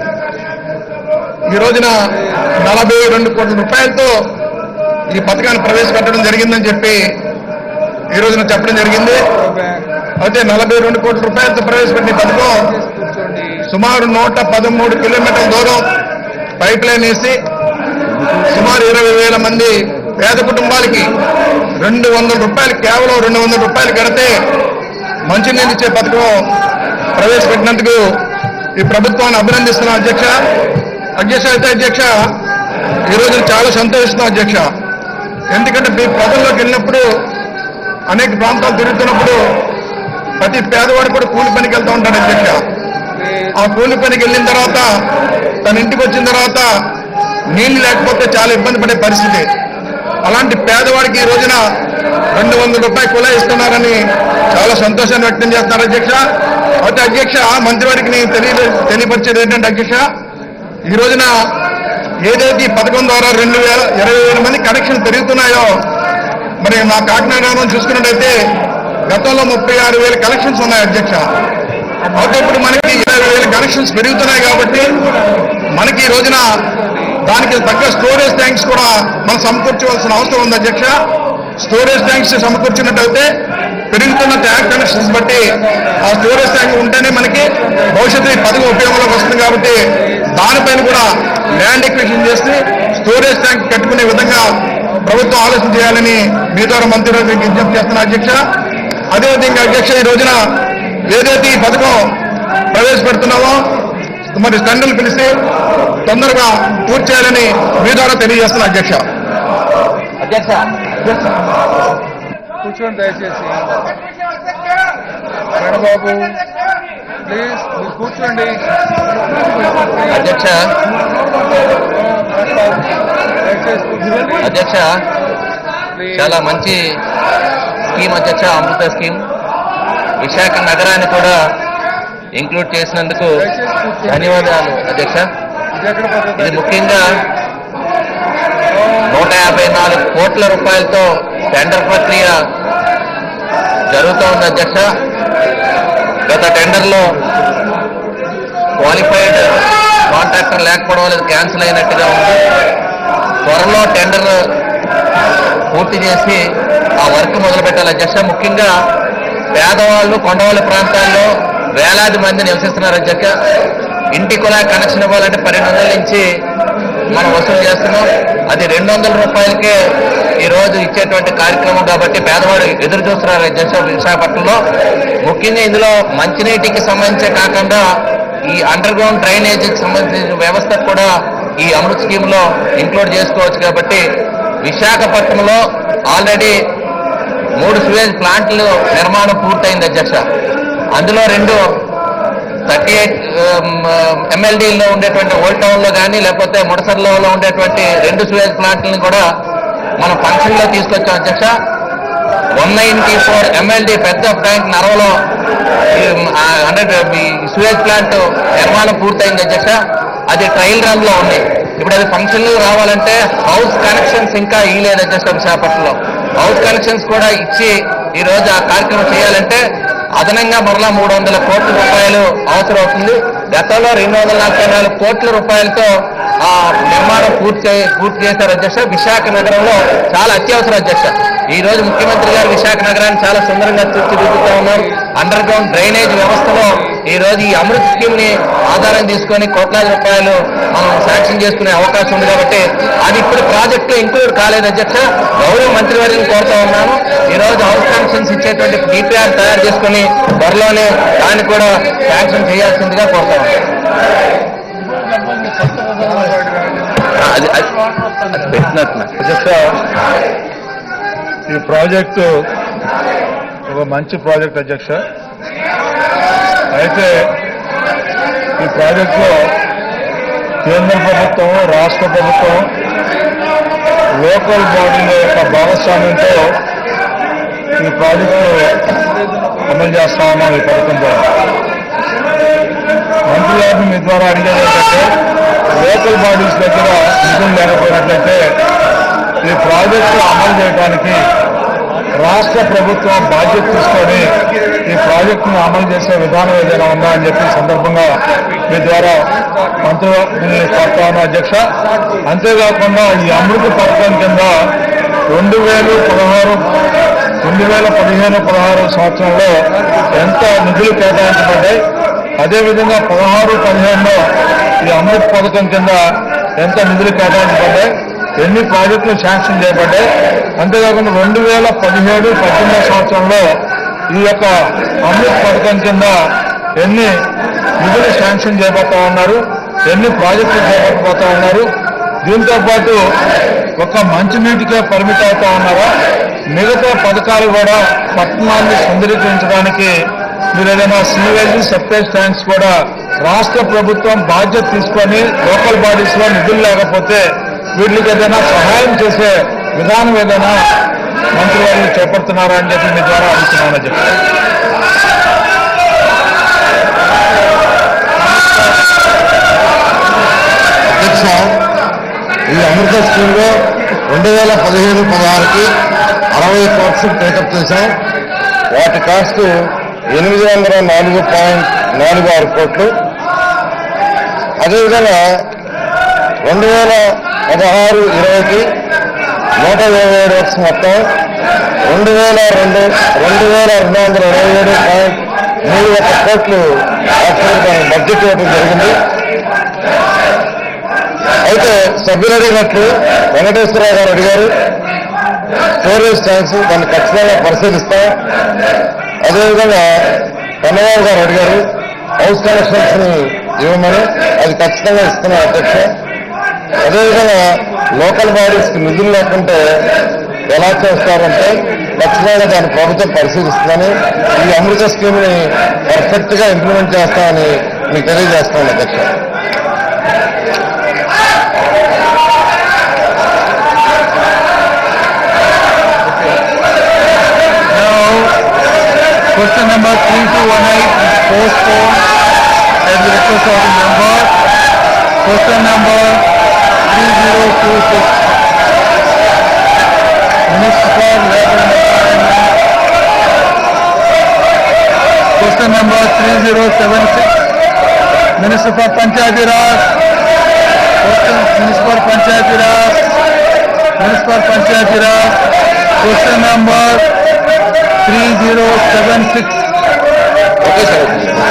ఈ రోజున నలభై రెండు కోట్ల రూపాయలతో ఈ పథకాన్ని ప్రవేశపెట్టడం జరిగిందని చెప్పి ఈ రోజున చెప్పడం జరిగింది అయితే నలభై రెండు కోట్ల రూపాయలతో ప్రవేశపెట్టిన ఈ పథకం సుమారు నూట పదమూడు కిలోమీటర్ల దూరం పైప్ లైన్ వేసి సుమారు ఇరవై వేల మంది పేద కుటుంబాలకి రెండు వందల రూపాయలు కేవలం రెండు వందల రూపాయలు కడితే మంచినీళ్ళు ఇచ్చే పథకం ప్రవేశపెట్టినందుకు ఈ ప్రభుత్వాన్ని అభినందిస్తున్నాం అధ్యక్ష అధ్యక్ష అయితే అధ్యక్ష ఈ రోజు చాలా సంతోషిస్తున్నాం అధ్యక్ష ఎందుకంటే మీ ప్రజల్లోకి వెళ్ళినప్పుడు అనేక ప్రాంతాలు తిరుగుతున్నప్పుడు ప్రతి పేదవాడు కూడా కూలి పనికి వెళ్తూ ఉంటాడు అధ్యక్ష ఆ కూలి పనికి వెళ్ళిన తర్వాత తన ఇంటికి వచ్చిన తర్వాత నీళ్లు లేకపోతే చాలా ఇబ్బంది పడే పరిస్థితి అలాంటి పేదవాడికి ఈ రోజున రెండు వందల రూపాయలు కులా ఇస్తున్నారని చాలా సంతోషాన్ని వ్యక్తం చేస్తున్నారు అధ్యక్ష అయితే అధ్యక్ష మంత్రివాడికి నేను తెలియ తెలియపరిచేది ఏంటంటే అధ్యక్ష ఈ రోజున ఏదైతే ఈ పథకం ద్వారా రెండు వేల ఇరవై వేల మంది కనెక్షన్ పెరుగుతున్నాయో మరి మా కాకినాడ నగరం చూసుకున్నట్టయితే గతంలో ముప్పై ఆరు వేల కలెక్షన్స్ ఉన్నాయి అధ్యక్ష అయితే ఇప్పుడు మనకి ఇరవై వేల కనెక్షన్స్ పెరుగుతున్నాయి కాబట్టి మనకి ఈ రోజున దానికి తగ్గ స్టోరేజ్ ట్యాంక్స్ కూడా మనం సమకూర్చవలసిన అవసరం ఉంది అధ్యక్ష స్టోరేజ్ ట్యాంక్స్ సమకూర్చినట్టయితే పెరుగుతున్న ట్యాంక్ కనెక్షన్స్ బట్టి ఆ స్టోరేజ్ ట్యాంక్ ఉంటేనే మనకి భవిష్యత్తు ఈ పథకం ఉపయోగంలోకి వస్తుంది కాబట్టి దానిపైన కూడా ల్యాండ్ ఎక్విషన్ చేసి స్టోరేజ్ ట్యాంక్ కట్టుకునే విధంగా ప్రభుత్వం ఆలోచన చేయాలని మీ ద్వారా మంత్రివర్గం విజ్ఞప్తి చేస్తున్న అధ్యక్ష అదేవిధంగా అధ్యక్ష ఈ రోజున ఏదైతే ఈ పథకం ప్రవేశపెడుతున్నామో మరి టెండర్లు పిలిచి తొందరగా పూర్తి చేయాలని మీ ద్వారా తెలియజేస్తున్న అధ్యక్ష అధ్యక్ష కూర్చోండి దయచేసి వేణుబాబు ప్లీజ్ మీరు కూర్చోండి అధ్యక్ష దయచేసి కూర్చోండి అధ్యక్ష చాలా మంచి స్కీమ్ అధ్యక్ష అమృత స్కీమ్ విశాఖ నగరాన్ని కూడా ఇంక్లూడ్ చేసినందుకు ధన్యవాదాలు అధ్యక్ష ఇది ఎక్కడ పద్ధతి ఇది ముఖ్యంగా నూట యాభై నాలుగు కోట్ల రూపాయలతో టెండర్ ప్రక్రియ జరుగుతూ ఉంది అధ్యక్ష గత టెండర్లో క్వాలిఫైడ్ కాంట్రాక్టర్ లేకపోవడం వల్ల క్యాన్సిల్ అయినట్టుగా ఉంది త్వరలో టెండర్ పూర్తి చేసి ఆ వర్క్ మొదలు పెట్టాలి అధ్యక్ష ముఖ్యంగా పేదవాళ్ళు కొండవాళ్ళ ప్రాంతాల్లో వేలాది మంది నివసిస్తున్నారు అధ్యక్ష ఇంటి కులా కనెక్షన్ ఇవ్వాలంటే పన్నెండు వందల నుంచి మనం వసూలు చేస్తున్నాం అది రెండు వందల రూపాయలకే ఈ రోజు ఇచ్చేటువంటి కార్యక్రమం కాబట్టి పేదవాడు ఎదురు చూస్తున్నారు అధ్యక్ష విశాఖపట్నంలో ముఖ్యంగా ఇందులో మంచినీటికి సంబంధించే కాకుండా ఈ అండర్ గ్రౌండ్ డ్రైనేజీకి సంబంధించిన వ్యవస్థ కూడా ఈ అమృత్ స్కీమ్ లో ఇంక్లూడ్ చేసుకోవచ్చు కాబట్టి విశాఖపట్నంలో ఆల్రెడీ మూడు సివేజ్ ప్లాంట్లు నిర్మాణం పూర్తయింది అధ్యక్ష అందులో రెండు థర్టీ ఎయిట్ ఎమ్మెల్డీలో ఉండేటువంటి ఓల్డ్ టౌన్ లో కానీ లేకపోతే ముడసర్లో ఉండేటువంటి రెండు సివేజ్ ప్లాంట్లను కూడా మనం ఫంక్షన్ లో తీసుకొచ్చాం అధ్యక్ష వన్ నైన్టీ ఫోర్ ఎంఎల్డీ పెద్ద ట్యాంక్ నరవలో హండ్రెడ్ సివేజ్ ప్లాంట్ నిర్మాణం పూర్తయింది అధ్యక్ష అది ట్రయల్ రన్ లో ఉంది ఇప్పుడు అది ఫంక్షన్ రావాలంటే హౌస్ కనెక్షన్స్ ఇంకా ఇయ్యలేదు అధ్యక్ష విశాఖపట్నంలో హౌస్ కనెక్షన్స్ కూడా ఇచ్చి ఈ రోజు ఆ కార్యక్రమం చేయాలంటే అదనంగా మరలా మూడు వందల కోట్ల రూపాయలు అవసరం అవుతుంది గతంలో రెండు వందల నలభై నాలుగు కోట్ల రూపాయలతో ఆ నిర్మాణం పూర్తి చే- పూర్తి చేశారు అధ్యక్ష విశాఖ నగరంలో చాలా అత్యవసర అధ్యక్ష ఈ రోజు ముఖ్యమంత్రి గారు విశాఖ నగరాన్ని చాలా సుందరంగా తీర్చిదిద్దుతూ ఉన్నారు అండర్ గ్రౌండ్ డ్రైనేజ్ వ్యవస్థలో ఈ రోజు ఈ అమృత్ స్కీమ్ ని ఆధారం తీసుకొని కోట్లాది రూపాయలు మనం శాంక్షన్ చేసుకునే అవకాశం ఉంది కాబట్టి అది ఇప్పుడు ప్రాజెక్టులో ఇంక్లూడ్ కాలేదు అధ్యక్ష గౌరవ మంత్రివర్యం కోరుతా ఉన్నాను ఈ రోజు హౌస్ శాంక్షన్స్ ఇచ్చేటువంటి డిపిఆర్ తయారు చేసుకుని త్వరలోనే దాన్ని కూడా శాంక్షన్ చేయాల్సిందిగా కోరుతా ఉన్నాను అది అది- అది పెట్టినట్టు అధ్యక్ష ఈ ప్రాజెక్టు ఒక మంచి ప్రాజెక్ట్ అధ్యక్ష అయితే ఈ ప్రాజెక్టులో కేంద్ర ప్రభుత్వం రాష్ట్ర ప్రభుత్వం లోకల్ బాడీల యొక్క భాగస్వామ్యంతో ఈ ప్రాజెక్టు అమలు చేస్తా ఉన్నాం ఈ పథకం ద్వారా మంత్రి గారిని మీ ద్వారా అడిగేది ఏంటంటే లోకల్ బాడీస్ దగ్గర నిధులు లేకపోయినట్లయితే ఈ ప్రాజెక్టు అమలు చేయడానికి రాష్ట్ర ప్రభుత్వం బాధ్యత తీసుకొని ఈ ప్రాజెక్టును అమలు చేసే విధానం ఏదైనా ఉందా అని చెప్పి ఈ సందర్భంగా మీ ద్వారా మంత్రిని కోరుతాను అధ్యక్ష అంతేకాకుండా ఈ అమృత పథకం కింద రెండు వేలు పదహారు రెండు వేల పదిహేను పదహారు సంవత్సరంలో ఎంత నిధులు కేటాయించబడ్డాయి అదేవిధంగా పదహారు పదిహేనులో ఈ అమృత్ పథకం కింద ఎంత నిధులు కేటాయించబడ్డాయి ఎన్ని ప్రాజెక్టులు శాంక్షన్ చేయబడ్డాయి అంతేకాకుండా రెండు వేల పదిహేడు పద్దెనిమిదో సంవత్సరంలో ఈ యొక్క అమృత్ పథకం కింద ఎన్ని నిధులు శాంక్షన్ చేయబోతా ఉన్నారు ఎన్ని ప్రాజెక్టులు చేపట్టబోతా ఉన్నారు దీంతో పాటు ఒక మంచినీటికే పరిమితం అవుతా ఉన్నారా మిగతా పథకాలు కూడా పట్టణాన్ని సుందరీకరించడానికి మీరు ఏదైనా సీవేజ్ సెప్టేజ్ ట్యాంక్స్ కూడా రాష్ట్ర ప్రభుత్వం బాధ్యత తీసుకొని లోకల్ బాడీస్ లో నిధులు లేకపోతే వీటికి ఏదైనా సహాయం చేసే విధానం ఏదైనా మంత్రివర్యులు చేపడుతున్నారా అని చెప్పి మీ ద్వారా అడుగుతున్నానని చెప్పి అధ్యక్ష ఈ అమృత స్కీమ్లో రెండు వేల పదిహేను పదహారుకి అరవై పర్సెంట్ టేకప్ చేశాం వాటి కాస్ట్ ఎనిమిది వందల నాలుగు పాయింట్ నాలుగు ఆరు కోట్లు అదేవిధంగా రెండు వేల పదహారు ఇరవైకి నూట ఇరవై ఏడు వర్క్స్ మొత్తం రెండు వేల రెండు రెండు వేల రెండు వందల ఇరవై ఏడు పాయింట్ మూడు ఒక్క కోట్లు యాక్చువల్ దానికి బడ్జెట్ ఇవ్వడం జరిగింది అయితే సభ్యులు అడిగినట్లు వెంకటేశ్వరరావు గారు అడిగారు స్టోరేజ్ ట్యాంక్స్ దాన్ని ఖచ్చితంగా పరిశీలిస్తాం అదేవిధంగా కన్నబాబు గారు అడిగారు హౌస్ కనెక్షన్స్ ని ఇవ్వమని అది ఖచ్చితంగా ఇస్తున్నాం అధ్యక్ష అదేవిధంగా లోకల్ బాడీస్ కి నిధులు లేకుంటే ఎలా చేస్తారంటే ఖచ్చితంగా దాన్ని ప్రభుత్వం పరిశీలిస్తుందని ఈ అమృత స్కీమ్ ని పర్ఫెక్ట్ గా ఇంప్లిమెంట్ చేస్తామని మీకు తెలియజేస్తాను అధ్యక్ష Question number 3218 is postponed at the request of the member. Question number 3026. Minister for Labor and Employment. Question number 3076. Minister for Panchayati Raj. Question Minister for Panchayati Raj. Minister for Panchayati Raj. Question number 3076. Okay sir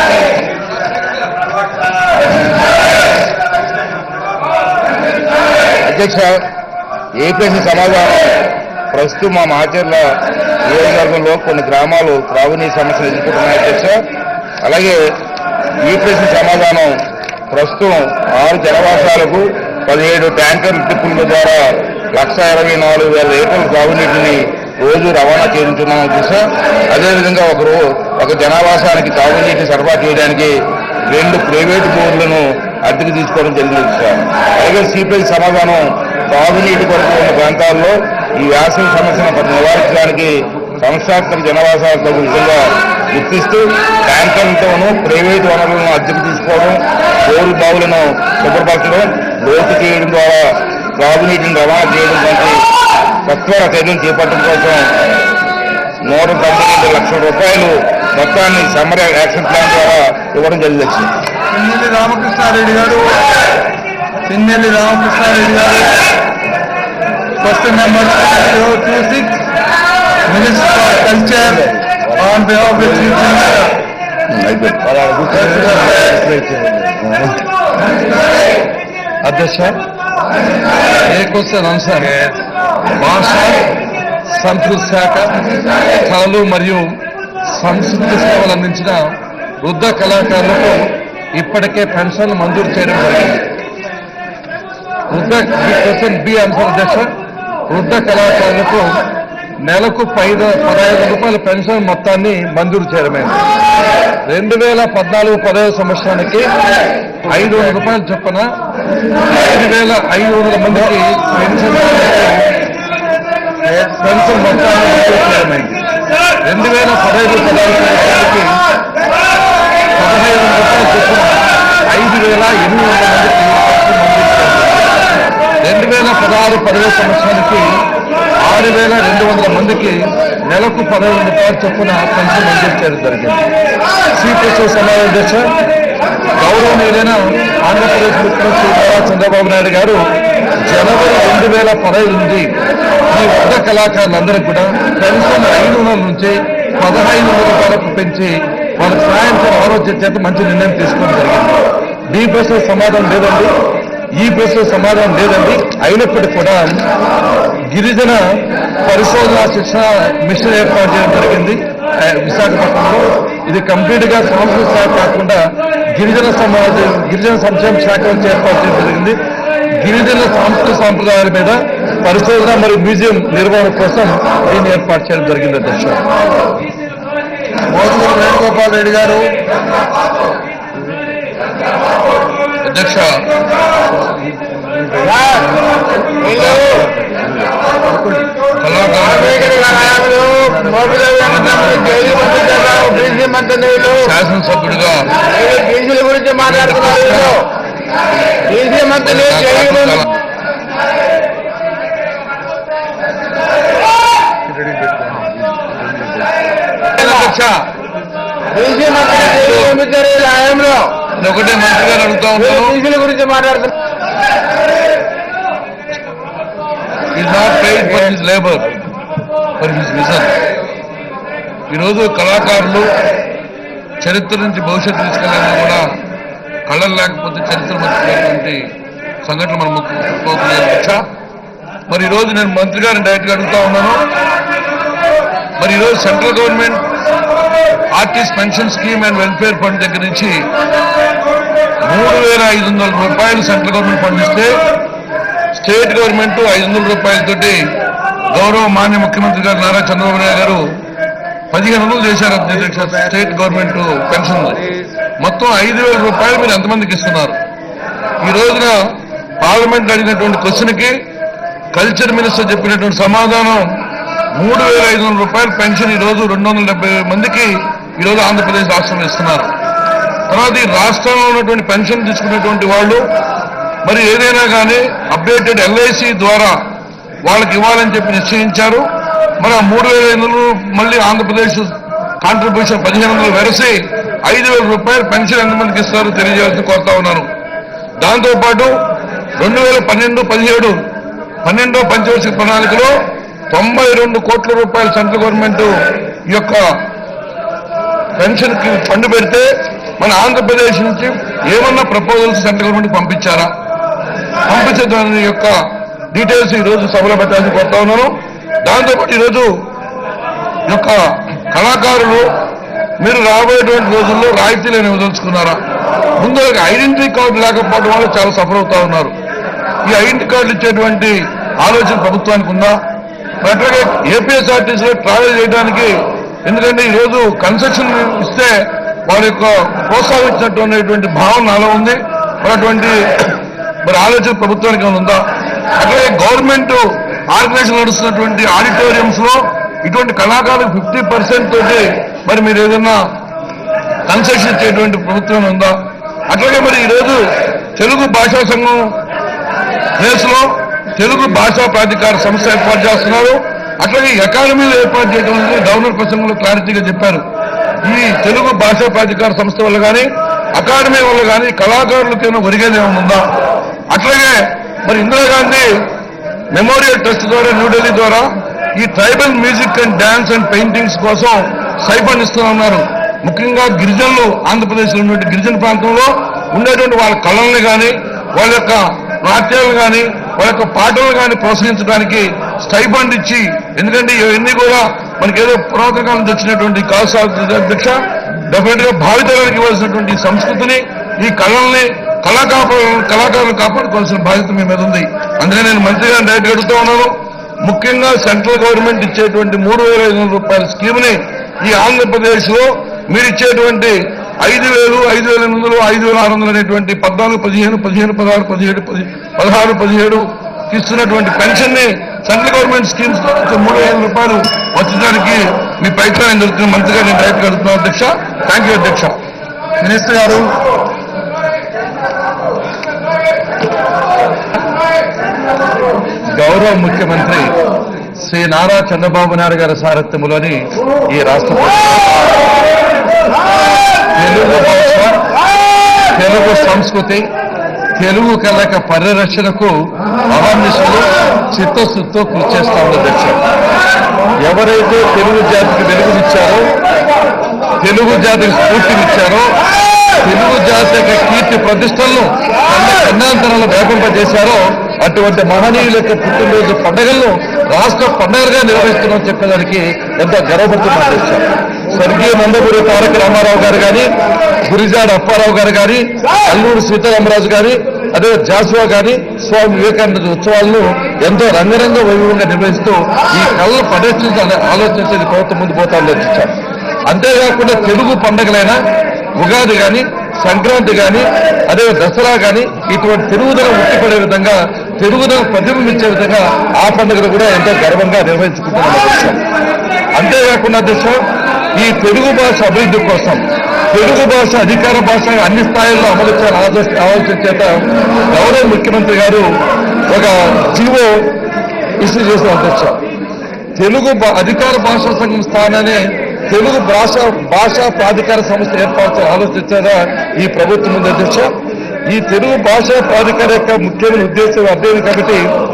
అధ్యక్ష APSC సమాధానం ప్రస్తుతం మా మాచర్ల నియోజకవర్గంలో కొన్ని గ్రామాలు త్రాగునీటి సమస్యలు ఎదుర్కొంటున్నాయి అధ్యక్ష అలాగే యూపీఎస్సీ సమాధానం ప్రస్తుతం ఆరు జనవాసాలకు పదిహేడు ట్యాంకర్ ట్రిప్పుల ద్వారా లక్ష ఇరవై నాలుగు వేల లీటర్ల తాగునీటిని రోజు రవాణా చేయించున్నాం అధ్యక్ష అదేవిధంగా ఒక రో ఒక జనావాసానికి తాగునీటిని సరఫరా చేయడానికి రెండు ప్రైవేటు బోర్డులను అద్దెకు తీసుకోవడం జరిగింది అధ్యక్ష అలాగే సిపిఐ సమాధానం తాగునీటి కొరకు ఉన్న ప్రాంతాల్లో ఈ వ్యాసం సమస్యను నివారించడానికి సంస్థాత్మక జనవాసాల తగు విధంగా గుర్తిస్తూ ట్యాంకర్లతోనూ ప్రైవేటు వనరులను అద్దెకు తీసుకోవడం బోరు బావులను శుభ్రపరచడం లోతు చేయడం ద్వారా తాగునీటిని రవాణా చేయడం వంటి సత్వర చర్యలు చేపట్టడం కోసం నూట తొంభై రెండు లక్షల రూపాయలు మొత్తాన్ని సమ్మర్ యాక్షన్ ప్లాన్ ద్వారా ఇవ్వడం జరిగింది అధ్యక్ష పిన్నెల్లి రామకృష్ణారెడ్డి గారు Pinnelli Ramakrishnareddy garu question number two six minister for culture on behalf the chief అధ్యక్ష ఏ క్వశ్చన్ ఆన్సర్ భాష సంస్కృతి శాఖ కళలు మరియు సంస్కృతి సేవలు అందించిన వృద్ధ కళాకారులకు ఇప్పటికే పెన్షన్ మంజూరు చేయడం జరిగింది వృద్ధ క్వశ్చన్ బి ఆన్సర్ అధ్యక్ష వృద్ధ కళాకారులకు నెలకు పైద పదహైదు రూపాయల పెన్షన్ మొత్తాన్ని మంజూరు చేయడమైంది రెండు వేల పద్నాలుగు పదహైదు సంవత్సరానికి ఐదు వందల రూపాయలు చొప్పున ఐదు వేల ఐదు వందల మందికి పెన్షన్ పెన్షన్ మొత్తాన్ని మంజూరు చేయడమైంది రెండు వేల పదహైదు పదహారు సంవత్సరానికి పదహైదు వందల రూపాయలు చొప్పున ఐదు వేల ఎనిమిది వందల మందికి పెన్షన్ మంజూరు చేశారు రెండు వేల పదహారు పదహైదు సంవత్సరానికి ఆరు వేల రెండు వందల మందికి నెలకు పదహైదు రూపాయల చొప్పున పెన్షన్ మంజూరు చేయడం జరిగింది సిపిఎస్ సమావేశ గౌరవనీయులైన ఆంధ్రప్రదేశ్ ముఖ్యమంత్రి నారా చంద్రబాబు నాయుడు గారు జనవరి రెండు వేల పదహైదు నుండి ఈ వృద్ధ కళాకారులందరికీ కూడా పెన్షన్ ఐదు వందల నుంచి పదహైదు వందల రూపాయలకు పెంచి వాళ్ళకి సాయం చేయడం ఆలోచన చేత మంచి నిర్ణయం తీసుకోవడం జరిగింది బి ప్రశ్న సమాధానం లేదండి ఈ ప్రశ్న సమాధానం లేదండి అయినప్పటికీ కూడా గిరిజన పరిశోధన శిక్షణ మిషన్ ఏర్పాటు చేయడం జరిగింది ఆ, విశాఖపట్నంలో ఇది కంప్లీట్ గా సంస్కృతి శాఖ కాకుండా గిరిజన సమాజ గిరిజన సంక్షేమ శాఖ నుంచి ఏర్పాటు చేయడం జరిగింది గిరిజన సాంస్కృతిక సాంప్రదాయాల మీద పరిశోధన మరియు మ్యూజియం నిర్వహణ కోసం దీన్ని ఏర్పాటు చేయడం జరిగింది అధ్యక్ష మోసూరు వేణుగోపాల్ రెడ్డి గారు అధ్యక్ష శాసనసభ్యుడిగా బీసీల గురించి మాట్లాడుతున్నారు బీసీ మంత్రులు అధ్యక్ష బీసీ మంత్రులు జైలు పంపించారు ఈ హయాంలో నేను ఒకటే మంత్రి గారు అడుగుతా ఉన్నాను బీసీల గురించి మాట్లాడుతున్నారు is not paid for his labour for his vision ఈరోజు కళాకారులు చరిత్ర నుంచి భవిష్యత్తు తీసుకెళ్ళాలని కూడా కళలు లేకపోతే చరిత్ర మర్చిపోయినటువంటి సంఘటనలు మనం ముఖ్యపోతున్నాయి అధ్యక్ష మరి ఈరోజు నేను మంత్రి గారిని డైరెక్ట్గా అడుగుతా ఉన్నాను మరి ఈరోజు central government artist pension scheme and welfare fund దగ్గర నుంచి మూడు వేల ఐదు వందల రూపాయలు సెంట్రల్ గవర్నమెంట్ ఫండ్ ఇస్తే స్టేట్ గవర్నమెంట్ ఐదు వందల రూపాయలతోటి గౌరవ మాన్య ముఖ్యమంత్రి గారు నారా చంద్రబాబు నాయుడు గారు పదిహేను వందలు చేశారు అధ్యక్ష స్టేట్ గవర్నమెంట్ పెన్షన్ మొత్తం ఐదు వేల రూపాయలు మీరు ఎంతమందికి ఇస్తున్నారు ఈ రోజున పార్లమెంట్ అడిగినటువంటి క్వశ్చన్కి కల్చర్ మినిస్టర్ చెప్పినటువంటి సమాధానం మూడు వేల ఐదు వందల రూపాయల పెన్షన్ ఈ రోజు రెండు వందల డెబ్బై మందికి ఈ రోజు ఆంధ్రప్రదేశ్ రాష్ట్రంలో ఇస్తున్నారు తర్వాత ఈ రాష్ట్రంలో ఉన్నటువంటి పెన్షన్ తీసుకునేటువంటి వాళ్ళు మరి ఏదైనా కానీ అప్డేటెడ్ ఎల్ఐసి ద్వారా వాళ్ళకి ఇవ్వాలని చెప్పి నిశ్చయించారు మరి ఆ మూడు వేల ఐదు వందలు మళ్ళీ ఆంధ్రప్రదేశ్ కాంట్రిబ్యూషన్ పదిహేను వందలు వెరసి ఐదు వేల రూపాయలు పెన్షన్ ఎంతమందికి ఇస్తారో తెలియజేయాల్సి కోరుతా ఉన్నాను దాంతోపాటు రెండు వేల పన్నెండు పదిహేడు పన్నెండో పంచవర్షిక ప్రణాళికలో తొంభై రెండు కోట్ల రూపాయలు సెంట్రల్ గవర్నమెంట్ ఈ యొక్క పెన్షన్ కి ఫండ్ పెడితే మన ఆంధ్రప్రదేశ్ నుంచి ఏమన్నా ప్రపోజల్స్ సెంట్రల్ గవర్నమెంట్ పంపించారా పంపించే దాని యొక్క డీటెయిల్స్ ఈ రోజు సభలో పెట్టాల్సి కోరుతా ఉన్నాను దాంతోపాటు ఈరోజు ఈ యొక్క కళాకారులు మీరు రాబోయేటువంటి రోజుల్లో రాయితీలు ఏమి వదలుచుకున్నారా ముందు ఐడెంటిటీ కార్డు లేకపోవడం వల్ల చాలా సఫర్ అవుతా ఉన్నారు ఈ ఐడెంటిటీ కార్డులు ఇచ్చేటువంటి ఆలోచన ప్రభుత్వానికి ఉందా మరి అట్లాగే ఏపీఎస్ఆర్టీసీలో ట్రావెల్ చేయడానికి ఎందుకంటే ఈ రోజు కన్సెషన్ ఇస్తే వారి యొక్క ప్రోత్సహించినటువంటి భావన నాలో ఉంది మరి అటువంటి మరి ఆలోచన ప్రభుత్వానికి ఏమైనా ఉందా అట్లాగే గవర్నమెంట్ ఆర్గనైజేషన్ నడుస్తున్నటువంటి ఆడిటోరియంస్ లో ఇటువంటి కళాకారులకు ఫిఫ్టీ పర్సెంట్ తోటి మరి మీరు ఏదైనా కన్సెషన్ ఇచ్చేటువంటి ప్రభుత్వం ఉందా అట్లాగే మరి ఈరోజు తెలుగు భాషా సంఘం ప్లేస్లో తెలుగు భాషా ప్రాధికార సంస్థ ఏర్పాటు చేస్తున్నారు అట్లాగే ఎకానమీలో ఏర్పాటు చేయడం అనేది గవర్నర్ ప్రసంగంలో క్లారిటీగా చెప్పారు ఈ తెలుగు భాషా ప్రాధికార సంస్థ వల్ల కానీ అకాడమీ వల్ల కానీ కళాకారులకు ఏమైనా ఒరిగేది ఏమైనా ఉందా అట్లాగే మరి ఇందిరాగాంధీ మెమోరియల్ ట్రస్ట్ ద్వారా న్యూఢిల్లీ ద్వారా ఈ tribal music and dance and paintings కోసం సైఫండ్ ఇస్తున్నారు ముఖ్యంగా గిరిజనులు ఆంధ్రప్రదేశ్లో ఉన్నటువంటి గిరిజన ప్రాంతంలో ఉండేటువంటి వాళ్ళ కళల్ని కానీ వాళ్ళ యొక్క నాట్యాలు కానీ వాళ్ళ యొక్క పాటలు కానీ ప్రోత్సహించడానికి స్టైఫండ్ ఇచ్చి ఎందుకంటే ఇవన్నీ కూడా మనకి ఏదో పురాతన కాలం నుంచి వచ్చినటువంటి కాదు అధ్యక్ష డెఫినెట్ గా భావితరానికి ఇవ్వాల్సినటువంటి ఈ సంస్కృతిని ఈ కళల్ని కళాకాప కళాకారులు కాపాడుకోవాల్సిన బాధ్యత మీ మీద ఉంది అందుకే నేను మంత్రి గారిని డైరెక్ట్ అడుగుతా ఉన్నాను ముఖ్యంగా సెంట్రల్ గవర్నమెంట్ ఇచ్చేటువంటి మూడు వేల ఐదు వందల రూపాయల స్కీమ్ ని ఈ ఆంధ్రప్రదేశ్ లో మీరు ఇచ్చేటువంటి ఐదు వేలు ఐదు వేల ఎనిమిది వందలు ఐదు వేల ఆరు వందలు అనేటువంటి పద్నాలుగు పదిహేను పదిహేను పదహారు పదిహేడు పది పదహారు పదిహేడు ఇస్తున్నటువంటి పెన్షన్ ని సెంట్రల్ గవర్నమెంట్ స్కీమ్స్ ద్వారా మూడు వేల రూపాయలు వచ్చడానికి మీ ప్రయత్నం జరుగుతున్న మంత్రిగా నేను డైరెక్ట్ అడుగుతున్నాను అధ్యక్ష థ్యాంక్ యూ అధ్యక్ష మినిస్టర్ గారు గౌరవ ముఖ్యమంత్రి శ్రీ నారా చంద్రబాబు నాయుడు గారి సారథ్యంలోని ఈ రాష్ట్ర తెలుగు భాష తెలుగు సంస్కృతి తెలుగు కళక పరిరక్షణకు అహర్నిశలు చిత్తశుద్ధితో కృషి చేస్తా ఉంది అధ్యక్ష ఎవరైతే తెలుగు జాతికి వెలుగునిచ్చారో తెలుగు జాతికి స్ఫూర్తినిచ్చారో తెలుగు జాతి యొక్క కీర్తి ప్రతిష్టలను తన కన్నాంతరాలు వ్యాపింపజేశారో అటువంటి మహనీయుల యొక్క పుట్టినరోజు పండుగలను రాష్ట్ర పండుగగా నిర్వహిస్తున్నామని చెప్పేదానికి ఎంతో గర్వపడుతున్నాం అధ్యక్ష స్వర్గీయ నందమూరి తారక రామారావు గారు కానీ గురిజాడ అప్పారావు గారు కానీ అల్లూరు సీతారామరాజు గారి అదే జాసువా గారి స్వామి వివేకానంద ఉత్సవాలను ఎంతో రంగరంగ వైభవంగా నిర్వహిస్తూ ఈ కళను పరిరక్షించాలని ఆలోచించేది ప్రభుత్వం ముందు పోతాను అధ్యక్ష అంతేకాకుండా తెలుగు పండుగలైన ఉగాది కానీ సంక్రాంతి కానీ అదే దసరా కానీ ఇటువంటి తెలుగుదనం ఉట్టిపడే విధంగా తెలుగుదనం ప్రతిబింబించే విధంగా ఆ పండుగను కూడా ఎంతో గర్వంగా నిర్వహించుకుంటున్నాం అధ్యక్ష అంతేకాకుండా అధ్యక్ష ఈ తెలుగు భాష అభివృద్ధి కోసం తెలుగు భాష అధికార భాష అన్ని స్థాయిల్లో అమలు చేయాలని ఆలోచి- ఆలోచన చేత గౌరవ ముఖ్యమంత్రి గారు ఒక జీవో ఇష్యూ చేసిన అధ్యక్ష తెలుగు భా- అధికార భాషా సంఘం స్థానాన్ని తెలుగు భాష భాషా ప్రాధికార సంస్థ ఏర్పాటు ఆలోచించారా ఈ ప్రభుత్వం ఉంది అధ్యక్ష ఈ తెలుగు భాషా ప్రాధికార యొక్క ముఖ్యమైన ఉద్దేశం అధ్యయనం కాబట్టి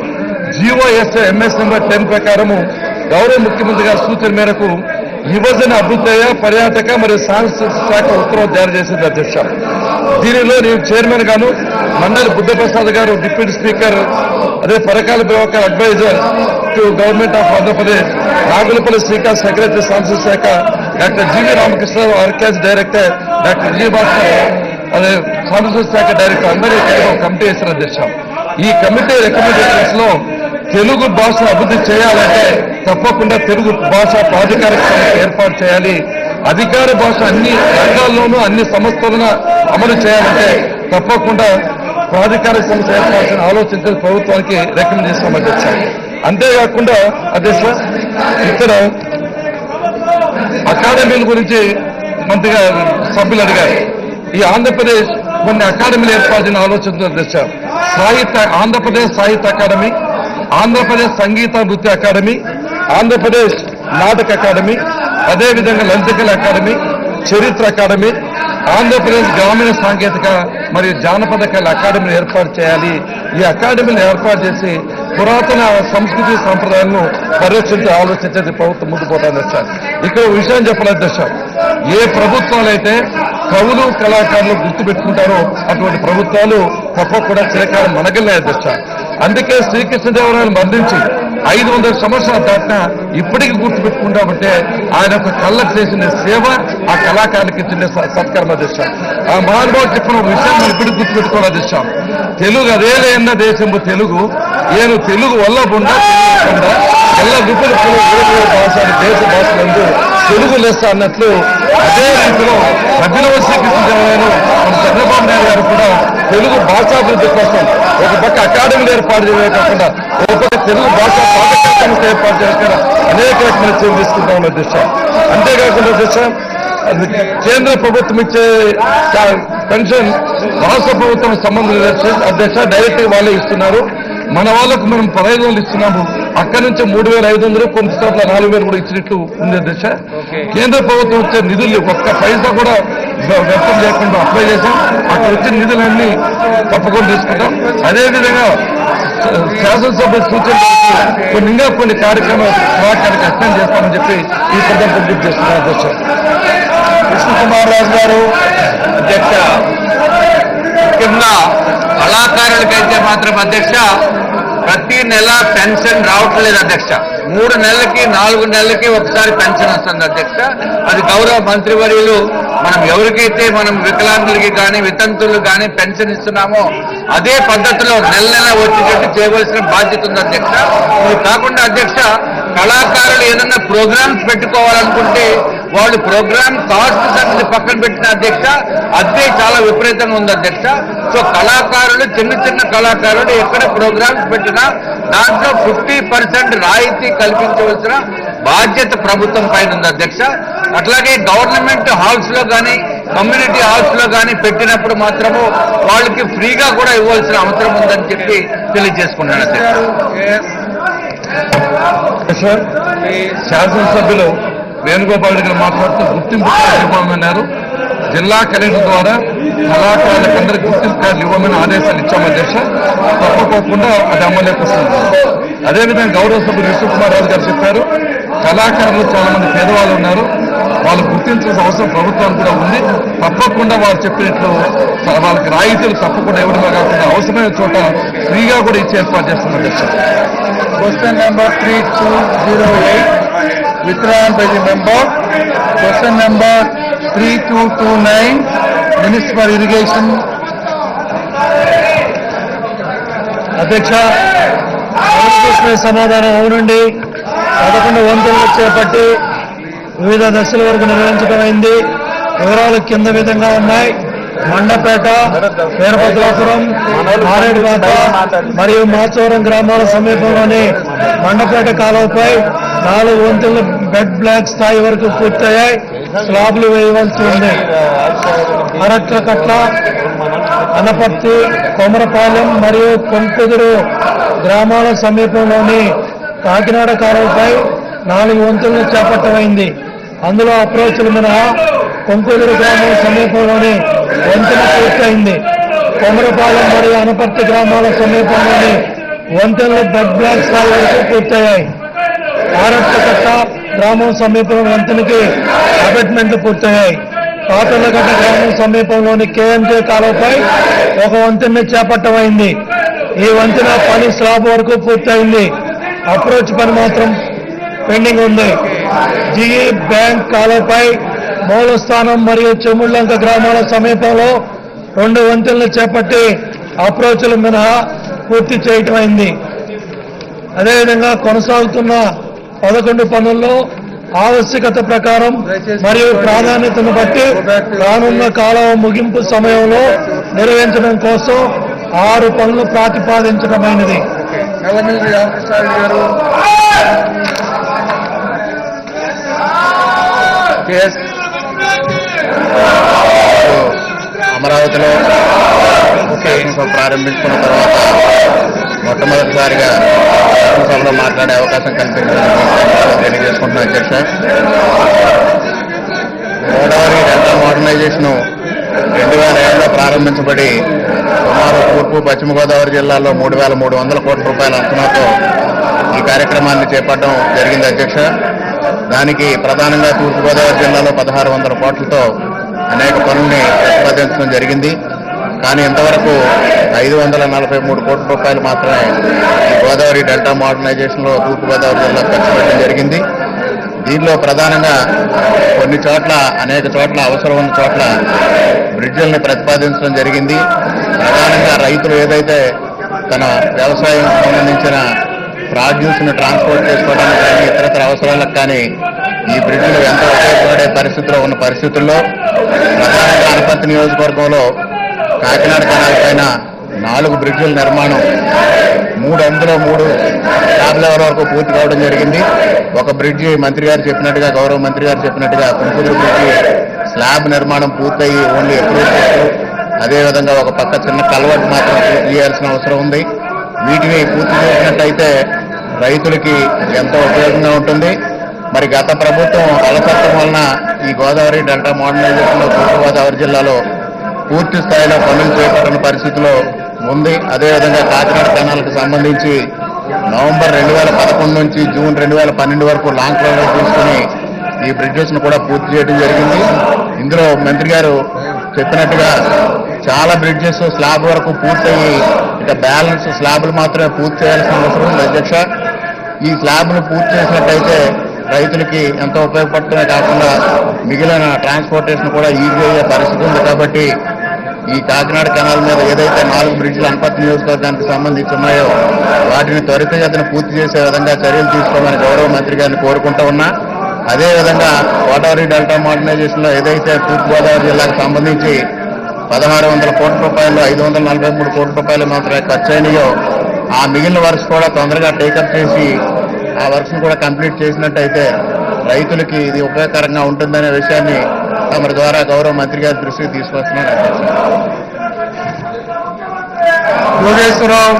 జీఓఎస్ ఎంఎస్ నెంబర్ టెన్ ప్రకారము గౌరవ ముఖ్యమంత్రి గారి సూచన మేరకు యువజన అభ్యుదయ పర్యాటక మరియు సాంస్కృతిక శాఖ ఉత్తర్వులు జారీ చేసింది అధ్యక్ష దీనిలో నేను చైర్మన్ గాను మండలి బుద్ధప్రసాద్ గారు డిప్యూటీ స్పీకర్ అదే Parakala Prabhakar adviser to government of Andhra Pradesh Nagulapalli Srikanth secretary సాంస్కృతిక శాఖ డాక్టర్ జీవి రామకృష్ణ ఆర్కాస్ డైరెక్టర్ డాక్టర్ జీ భాస్కర్ అదే సాంస్కృతిక శాఖ డైరెక్టర్ అందరూ కలిపి ఒక కమిటీ వేసిన అధ్యక్ష ఈ కమిటీ రికమెండేషన్స్ లో తెలుగు భాష అభివృద్ధి చేయాలంటే తప్పకుండా తెలుగు భాష ప్రాధికారిక సంస్థ ఏర్పాటు చేయాలి అధికార భాష అన్ని రంగాల్లోనూ అన్ని సంస్థలను అమలు చేయాలంటే తప్పకుండా ప్రాధికారిక సంస్థ ఏర్పాటు ఆలోచించే ప్రభుత్వానికి రికమెండ్ చేస్తాం అధ్యక్ష అంతేకాకుండా అధ్యక్ష ఇక్కడ అకాడమీల గురించి మంత్రిగా సభ్యులు అడిగారు ఈ ఆంధ్రప్రదేశ్ కొన్ని అకాడమీలు ఏర్పాటు ఆలోచన అధ్యక్ష సాహిత్య ఆంధ్రప్రదేశ్ సాహిత్య అకాడమీ ఆంధ్రప్రదేశ్ సంగీత నృత్య అకాడమీ ఆంధ్రప్రదేశ్ నాటక అకాడమీ అదేవిధంగా లలితకళ అకాడమీ చరిత్ర అకాడమీ ఆంధ్రప్రదేశ్ గ్రామీణ సాంకేతిక మరియు జానపద కళ అకాడమీని ఏర్పాటు చేయాలి ఈ అకాడమీని ఏర్పాటు చేసి పురాతన సంస్కృతి సంప్రదాయాలను పరిరక్షించి ఆలోచించేది ప్రభుత్వం ముందు పోతాను సార్ ఇక్కడ ఒక విషయం చెప్పాలి అధ్యక్ష ఏ ప్రభుత్వాలైతే కవులు కళాకారులు గుర్తుపెట్టుకుంటారో అటువంటి ప్రభుత్వాలు తప్పకుండా చిరకాలం మనగలే అధ్యక్ష అందుకే శ్రీకృష్ణదేవరాయలు బంధించి ఐదు వందల సంవత్సరాలు దాటినా ఇప్పటికీ గుర్తుపెట్టుకుంటామంటే ఆయన యొక్క కళ్ళకు చేసిన సేవ ఆ కళాకారులకు ఇచ్చిన స- సత్కర్మ అధ్యక్ష ఆ మహానుభావుడు చెప్పిన ఒక విషయం మనం ఇప్పటికి గుర్తుపెట్టుకోవాలి అధ్యక్ష తెలుగు అదేలైన దేశము తెలుగు నేను తెలుగు వల్ల బుండ ఎల్ల విపుల భాష దేశ భాషలందు తెలుగు లెస్స అన్నట్లు అదే రీతిలో అభినవ శ్రీకృష్ణదేవరాయలు మన చంద్రబాబు నాయుడు గారు కూడా తెలుగు భాషాభివృద్ధి కోసం ఒక పక్క అకాడమీలు ఏర్పాటు చేయడమే కాకుండా ఒక పక్క తెలుగు భాష పాఠశాల సంస్థ ఏర్పాటు చేయకుండా అనేక రకమైన చర్యలు తీసుకుంటా ఉన్న దిశ అంతేకాకుండా దిశ అది కేంద్ర ప్రభుత్వం ఇచ్చే సా- పెన్షన్ రాష్ట్ర ప్రభుత్వం సంబంధం లేదు అధ్యక్ష డైరెక్ట్ వాళ్ళే ఇస్తున్నారు మన వాళ్ళకు మనం పదహైదు వందలు ఇస్తున్నాము అక్కడి నుంచి మూడు వేల ఐదు వందలు కొంత చోట్ల నాలుగు వేలు కూడా ఇచ్చినట్లు ఉంది అధ్యక్ష కేంద్ర ప్రభుత్వం వచ్చే నిధులు ఒక్క పైసా కూడా వ్య- వ్యర్థం చేయకుండా అప్లై చేశాం అక్కడ వచ్చిన నిధులన్నీ తప్పకుండా తీసుకుంటాం అదేవిధంగా శ- శాసనసభ సూచన కొన్ని ఇంకా కొన్ని కార్యక్రమాలు వాటికి ఎక్స్టెండ్ చేస్తామని చెప్పి ఈ సందర్భం గుర్తు చేస్తున్నాను అధ్యక్ష కృష్ణకుమార్ రాజు గారు అధ్యక్ష ముఖ్యంగా కళాకారులకైతే మాత్రం అధ్యక్ష ప్రతి నెల పెన్షన్ రావట్లేదు అధ్యక్ష మూడు నెలలకి నాలుగు నెలలకి ఒకసారి పెన్షన్ వస్తుంది అధ్యక్ష అది గౌరవ మంత్రివర్యులు మనం ఎవరికైతే మనం వికలాంగులకి కానీ వితంతులు కానీ పెన్షన్ ఇస్తున్నామో అదే పద్ధతిలో నెల నెల వచ్చేటట్టు చేయవలసిన బాధ్యత ఉంది అధ్యక్ష ఇది కాకుండా అధ్యక్ష కళాకారులు ఏదైనా ప్రోగ్రామ్స్ పెట్టుకోవాలనుకుంటే వాళ్ళు ప్రోగ్రామ్ కాస్ట్ సంగతి పక్కన పెట్టిన అధ్యక్ష అదే చాలా విపరీతంగా ఉంది అధ్యక్ష సో కళాకారులు చిన్న చిన్న కళాకారులు ఎక్కడ ప్రోగ్రామ్స్ పెట్టినా దాంట్లో ఫిఫ్టీ పర్సెంట్ రాయితీ కల్పించవలసిన బాధ్యత ప్రభుత్వం పైన ఉంది అధ్యక్ష అట్లాగే గవర్నమెంట్ హాల్స్ లో కానీ కమ్యూనిటీ హాల్స్ లో కానీ పెట్టినప్పుడు మాత్రము వాళ్ళకి ఫ్రీగా కూడా ఇవ్వాల్సిన అవసరం ఉందని చెప్పి తెలియజేసుకున్నాను అధ్యక్ష సార్ శాసనసభ్యులు వేణుగోపాల్ రెడ్డి గారు మాట్లాడుతూ గుర్తింపు కార్డు ఇవ్వమన్నారు జిల్లా కలెక్టర్ ద్వారా కళాకారులకు అందరికీ గుర్తింపు కార్డులు ఇవ్వమని ఆదేశాలు ఇచ్చాము అధ్యక్ష తప్పకోకుండా అది అమలులోకి వస్తుంది అదేవిధంగా గౌరవ సభ్యులు విష్ణుకుమార్ రాజు గారు చెప్పారు కళాకారులు చాలా మంది పేదవాళ్ళు ఉన్నారు వాళ్ళు గుర్తించాల్సిన అవసరం ప్రభుత్వానికి కూడా ఉంది తప్పకుండా వారు చెప్పినట్లు వాళ్ళకి రాయితీలు తప్పకుండా ఇవ్వడమే కాకుండా అవసరమైన చోట ఫ్రీగా కూడా ఇచ్చే ఏర్పాటు చేస్తున్నారు అధ్యక్ష Question number 3208, withdrawn by the member. Question number 3229, Minister for Irrigation. అధ్యక్ష మొదటి ప్రశ్న సమాధానం అవునండి పదకొండు వంతులను చేపట్టి వివిధ దశల వరకు నిర్వహించడమైంది వివరాలు కింద విధంగా ఉన్నాయి మండపేట వీరభద్రాపురం మారేడుపేట మరియు మాచవరం గ్రామాల సమీపంలోని మండపేట కాలువపై నాలుగు వంతుల బెడ్ బ్లాక్ స్థాయి వరకు పూర్తయ్యాయి స్లాబ్లు వేయవలసి ఉంది అరట్లకట్ల అనపర్తి కొమరపాలెం మరియు కొంకుదురు గ్రామాల సమీపంలోని కాకినాడ కాలువపై నాలుగు వంతులను చేపట్టమైంది అందులో అప్రోచ్లు మినహా కొంకుదురు గ్రామం సమీపంలోని వంతెన పూర్తయింది కొమరపాలెం మరియు అనపర్తి గ్రామాల సమీపంలోని వంతెనలు బెడ్ బ్లాక్ స్థాయి వరకు పూర్తయ్యాయి ఆరట్టకట్ట గ్రామం సమీపంలో వంతెనకి అబెట్మెంట్లు పూర్తయ్యాయి పాతలగడ్డ గ్రామం సమీపంలోని కేఎంజే కాలువపై ఒక వంతెన చేపట్టమైంది ఈ వంతెన పని స్లాబ్ వరకు పూర్తయింది అప్రోచ్ పని మాత్రం పెండింగ్ ఉంది జిఈ బ్యాంక్ కాలువపై మూలస్థానం మరియు చెముళ్లంక గ్రామాల సమీపంలో రెండు వంతెనలు చేపట్టి అప్రోచ్లు మినహా పూర్తి చేయటమైంది అదేవిధంగా కొనసాగుతున్న పదకొండు పనుల్లో ఆవశ్యకత ప్రకారం మరియు ప్రాధాన్యతను బట్టి రానున్న కాలం ముగింపు సమయంలో నిర్వహించడం కోసం ఆరు పనులు ప్రతిపాదించడమైనది నల్లమిల్లి రామకృష్ణారెడ్డి గారు ఎస్ అమరావతిలో శాసనసభ ప్రారంభించుకున్న తర్వాత మొట్టమొదటిసారిగా శాసనసభలో మాట్లాడే అవకాశం కల్పించాలని తెలియజేసుకుంటున్నా అధ్యక్ష గోదావరి డెల్టా మోడర్నైజేషన్ రెండు వేల ఏడులో ప్రారంభించబడి సుమారు తూర్పు పశ్చిమ గోదావరి జిల్లాలో మూడు వేల మూడు వందల కోట్ల రూపాయల అంచనాతో ఈ కార్యక్రమాన్ని చేపట్టడం జరిగింది అధ్యక్ష దానికి ప్రధానంగా తూర్పుగోదావరి జిల్లాలో పదహారు వందల కోట్లతో అనేక పనుల్ని ప్రతిపాదించడం జరిగింది కానీ ఇంతవరకు ఐదు వందల నలభై మూడు కోట్ల రూపాయలు మాత్రమే ఈ గోదావరి డెల్టా మోడర్నైజేషన్లో తూర్పుగోదావరి జిల్లా ఖర్చు పెట్టడం జరిగింది దీనిలో ప్రధానంగా కొన్ని చోట్ల అనేక చోట్ల అవసరం ఉన్న చోట్ల బ్రిడ్జిల్ని ప్రతిపాదించడం జరిగింది ప్రధానంగా రైతులు ఏదైతే తన వ్యవసాయం సంబంధించిన ప్రాడ్యూస్ ను ట్రాన్స్పోర్ట్ చేసుకోవడానికి కానీ ఇతరతర అవసరాలకు కానీ ఈ బ్రిడ్జిలు ఎంతో ఉపయోగపడే పరిస్థితిలో ఉన్న పరిస్థితుల్లో ప్రధానంగా అనపర్తి నియోజకవర్గంలో కాకినాడ కెనాల్ పైన నాలుగు బ్రిడ్జిల నిర్మాణం మూడు అందులో మూడు స్లాబ్ లెవెల్ వరకు పూర్తి కావడం జరిగింది ఒక బ్రిడ్జి మంత్రి గారు చెప్పినట్టుగా గౌరవ మంత్రి గారు చెప్పినట్టుగా కుంకుదురు బ్రిడ్జి స్లాబ్ నిర్మాణం పూర్తయి ఓన్లీ అప్రూవ్ చేస్తూ అదేవిధంగా ఒక పక్క చిన్న కల్వర్ట్ మాత్రం పూర్తి చేయాల్సిన అవసరం ఉంది వీటిని పూర్తి చేసినట్టయితే రైతులకి ఎంతో ఉపయోగంగా ఉంటుంది మరి గత ప్రభుత్వం అలసత్వం వలన ఈ గోదావరి డెల్టా మోడర్నైజేషన్లో తూర్పు గోదావరి జిల్లాలో పూర్తి స్థాయిలో పనులు చేపట్టిన పరిస్థితిలో ఉంది అదేవిధంగా కాకినాడ కెనాల్కు సంబంధించి నవంబర్ రెండు వేల పదకొండు నుంచి జూన్ రెండు వేల పన్నెండు వరకు లాంగ్ ప్రాజెక్ట్ తీసుకుని ఈ బ్రిడ్జెస్ ను కూడా పూర్తి చేయడం జరిగింది ఇందులో మంత్రి గారు చెప్పినట్టుగా చాలా బ్రిడ్జెస్ స్లాబ్ వరకు పూర్తయి ఇక బ్యాలెన్స్ స్లాబ్లు మాత్రమే పూర్తి చేయాల్సిన అవసరం ఉంది అధ్యక్ష ఈ స్లాబ్ను పూర్తి చేసినట్టయితే రైతులకి ఎంతో ఉపయోగపడటమే కాకుండా మిగిలిన ట్రాన్స్పోర్టేషన్ కూడా ఈజీ అయ్యే పరిస్థితి ఉంది కాబట్టి ఈ కాకినాడ కెనాల్ మీద ఏదైతే నాలుగు బ్రిడ్జ్లు అనపర్తి నియోజకవర్గానికి సంబంధించి ఉన్నాయో వాటిని త్వరితగతిన పూర్తి చేసే విధంగా చర్యలు తీసుకోమని గౌరవ మంత్రి గారిని కోరుకుంటూ ఉన్నా అదేవిధంగా గోదావరి డెల్టా మోడర్నైజేషన్ లో ఏదైతే తూర్పుగోదావరి జిల్లాకు సంబంధించి పదహారు వందల కోట్ల రూపాయలు ఐదు వందల నలభై మూడు కోట్ల రూపాయలు మాత్రమే ఖర్చు అయినాయో ఆ మిగిలిన వర్క్స్ కూడా తొందరగా టేకప్ చేసి ఆ వర్క్స్ కూడా కంప్లీట్ చేసినట్టయితే రైతులకి ఇది ఉపయోగకరంగా ఉంటుందనే విషయాన్ని తమరి ద్వారా గౌరవ మంత్రి గారి దృష్టికి తీసుకొస్తున్నాను అధ్యక్ష యోగేశ్వరరావు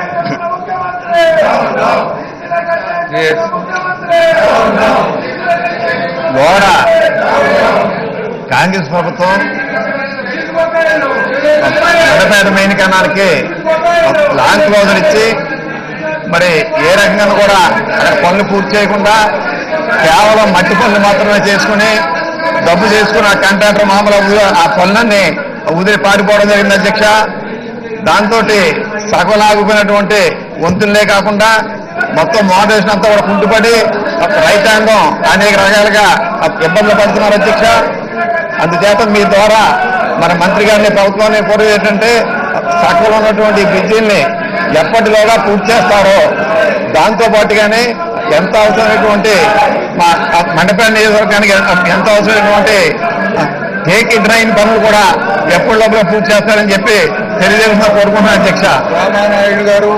ఓడ కాంగ్రెస్ ప్రభుత్వం ఎండపేట మెయిన్ కెనాల్కి లాంగ్ క్లోజర్ ఇచ్చి మరి ఏ రకంగా కూడా అక్కడ పనులు పూర్తి చేయకుండా కేవలం మట్టి పనులు మాత్రమే చేసుకుని డబ్బు చేసుకుని ఆ కాంట్రాక్టర్ మామూలు ఊ- ఆ పనులన్నీ ఉదిరి పారిపోవడం జరిగింది అధ్యక్ష దాంతో సగం ఆగిపోయినటువంటి వంతులే కాకుండా మొత్తం మోడరేషన్ అంతా కూడా కుంటుపడి రైతాంగం అనేక రకాలుగా ఇబ్బందులు పడుతున్నారు అధ్యక్ష అందుచేత మీ ద్వారా మన మంత్రి గారిని ప్రభుత్వాన్ని కోరేది ఏంటంటే సకలం ఉన్నటువంటి బ్రిడ్జిల్ని ఎప్పటిలోగా పూర్తి చేస్తారో దాంతో పాటుగానే ఎంత అవసరమైనటువంటి మా ఆ మండపేట నియోజకవర్గానికి ఎంత అవసరమైనటువంటి టేక్ డ్రైన్ పనులు కూడా ఎప్పటి లోపల పూర్తి చేస్తారని చెప్పి తెలియజేసిన కోరుకుంటున్నాను అధ్యక్ష రామానాయుడు గారు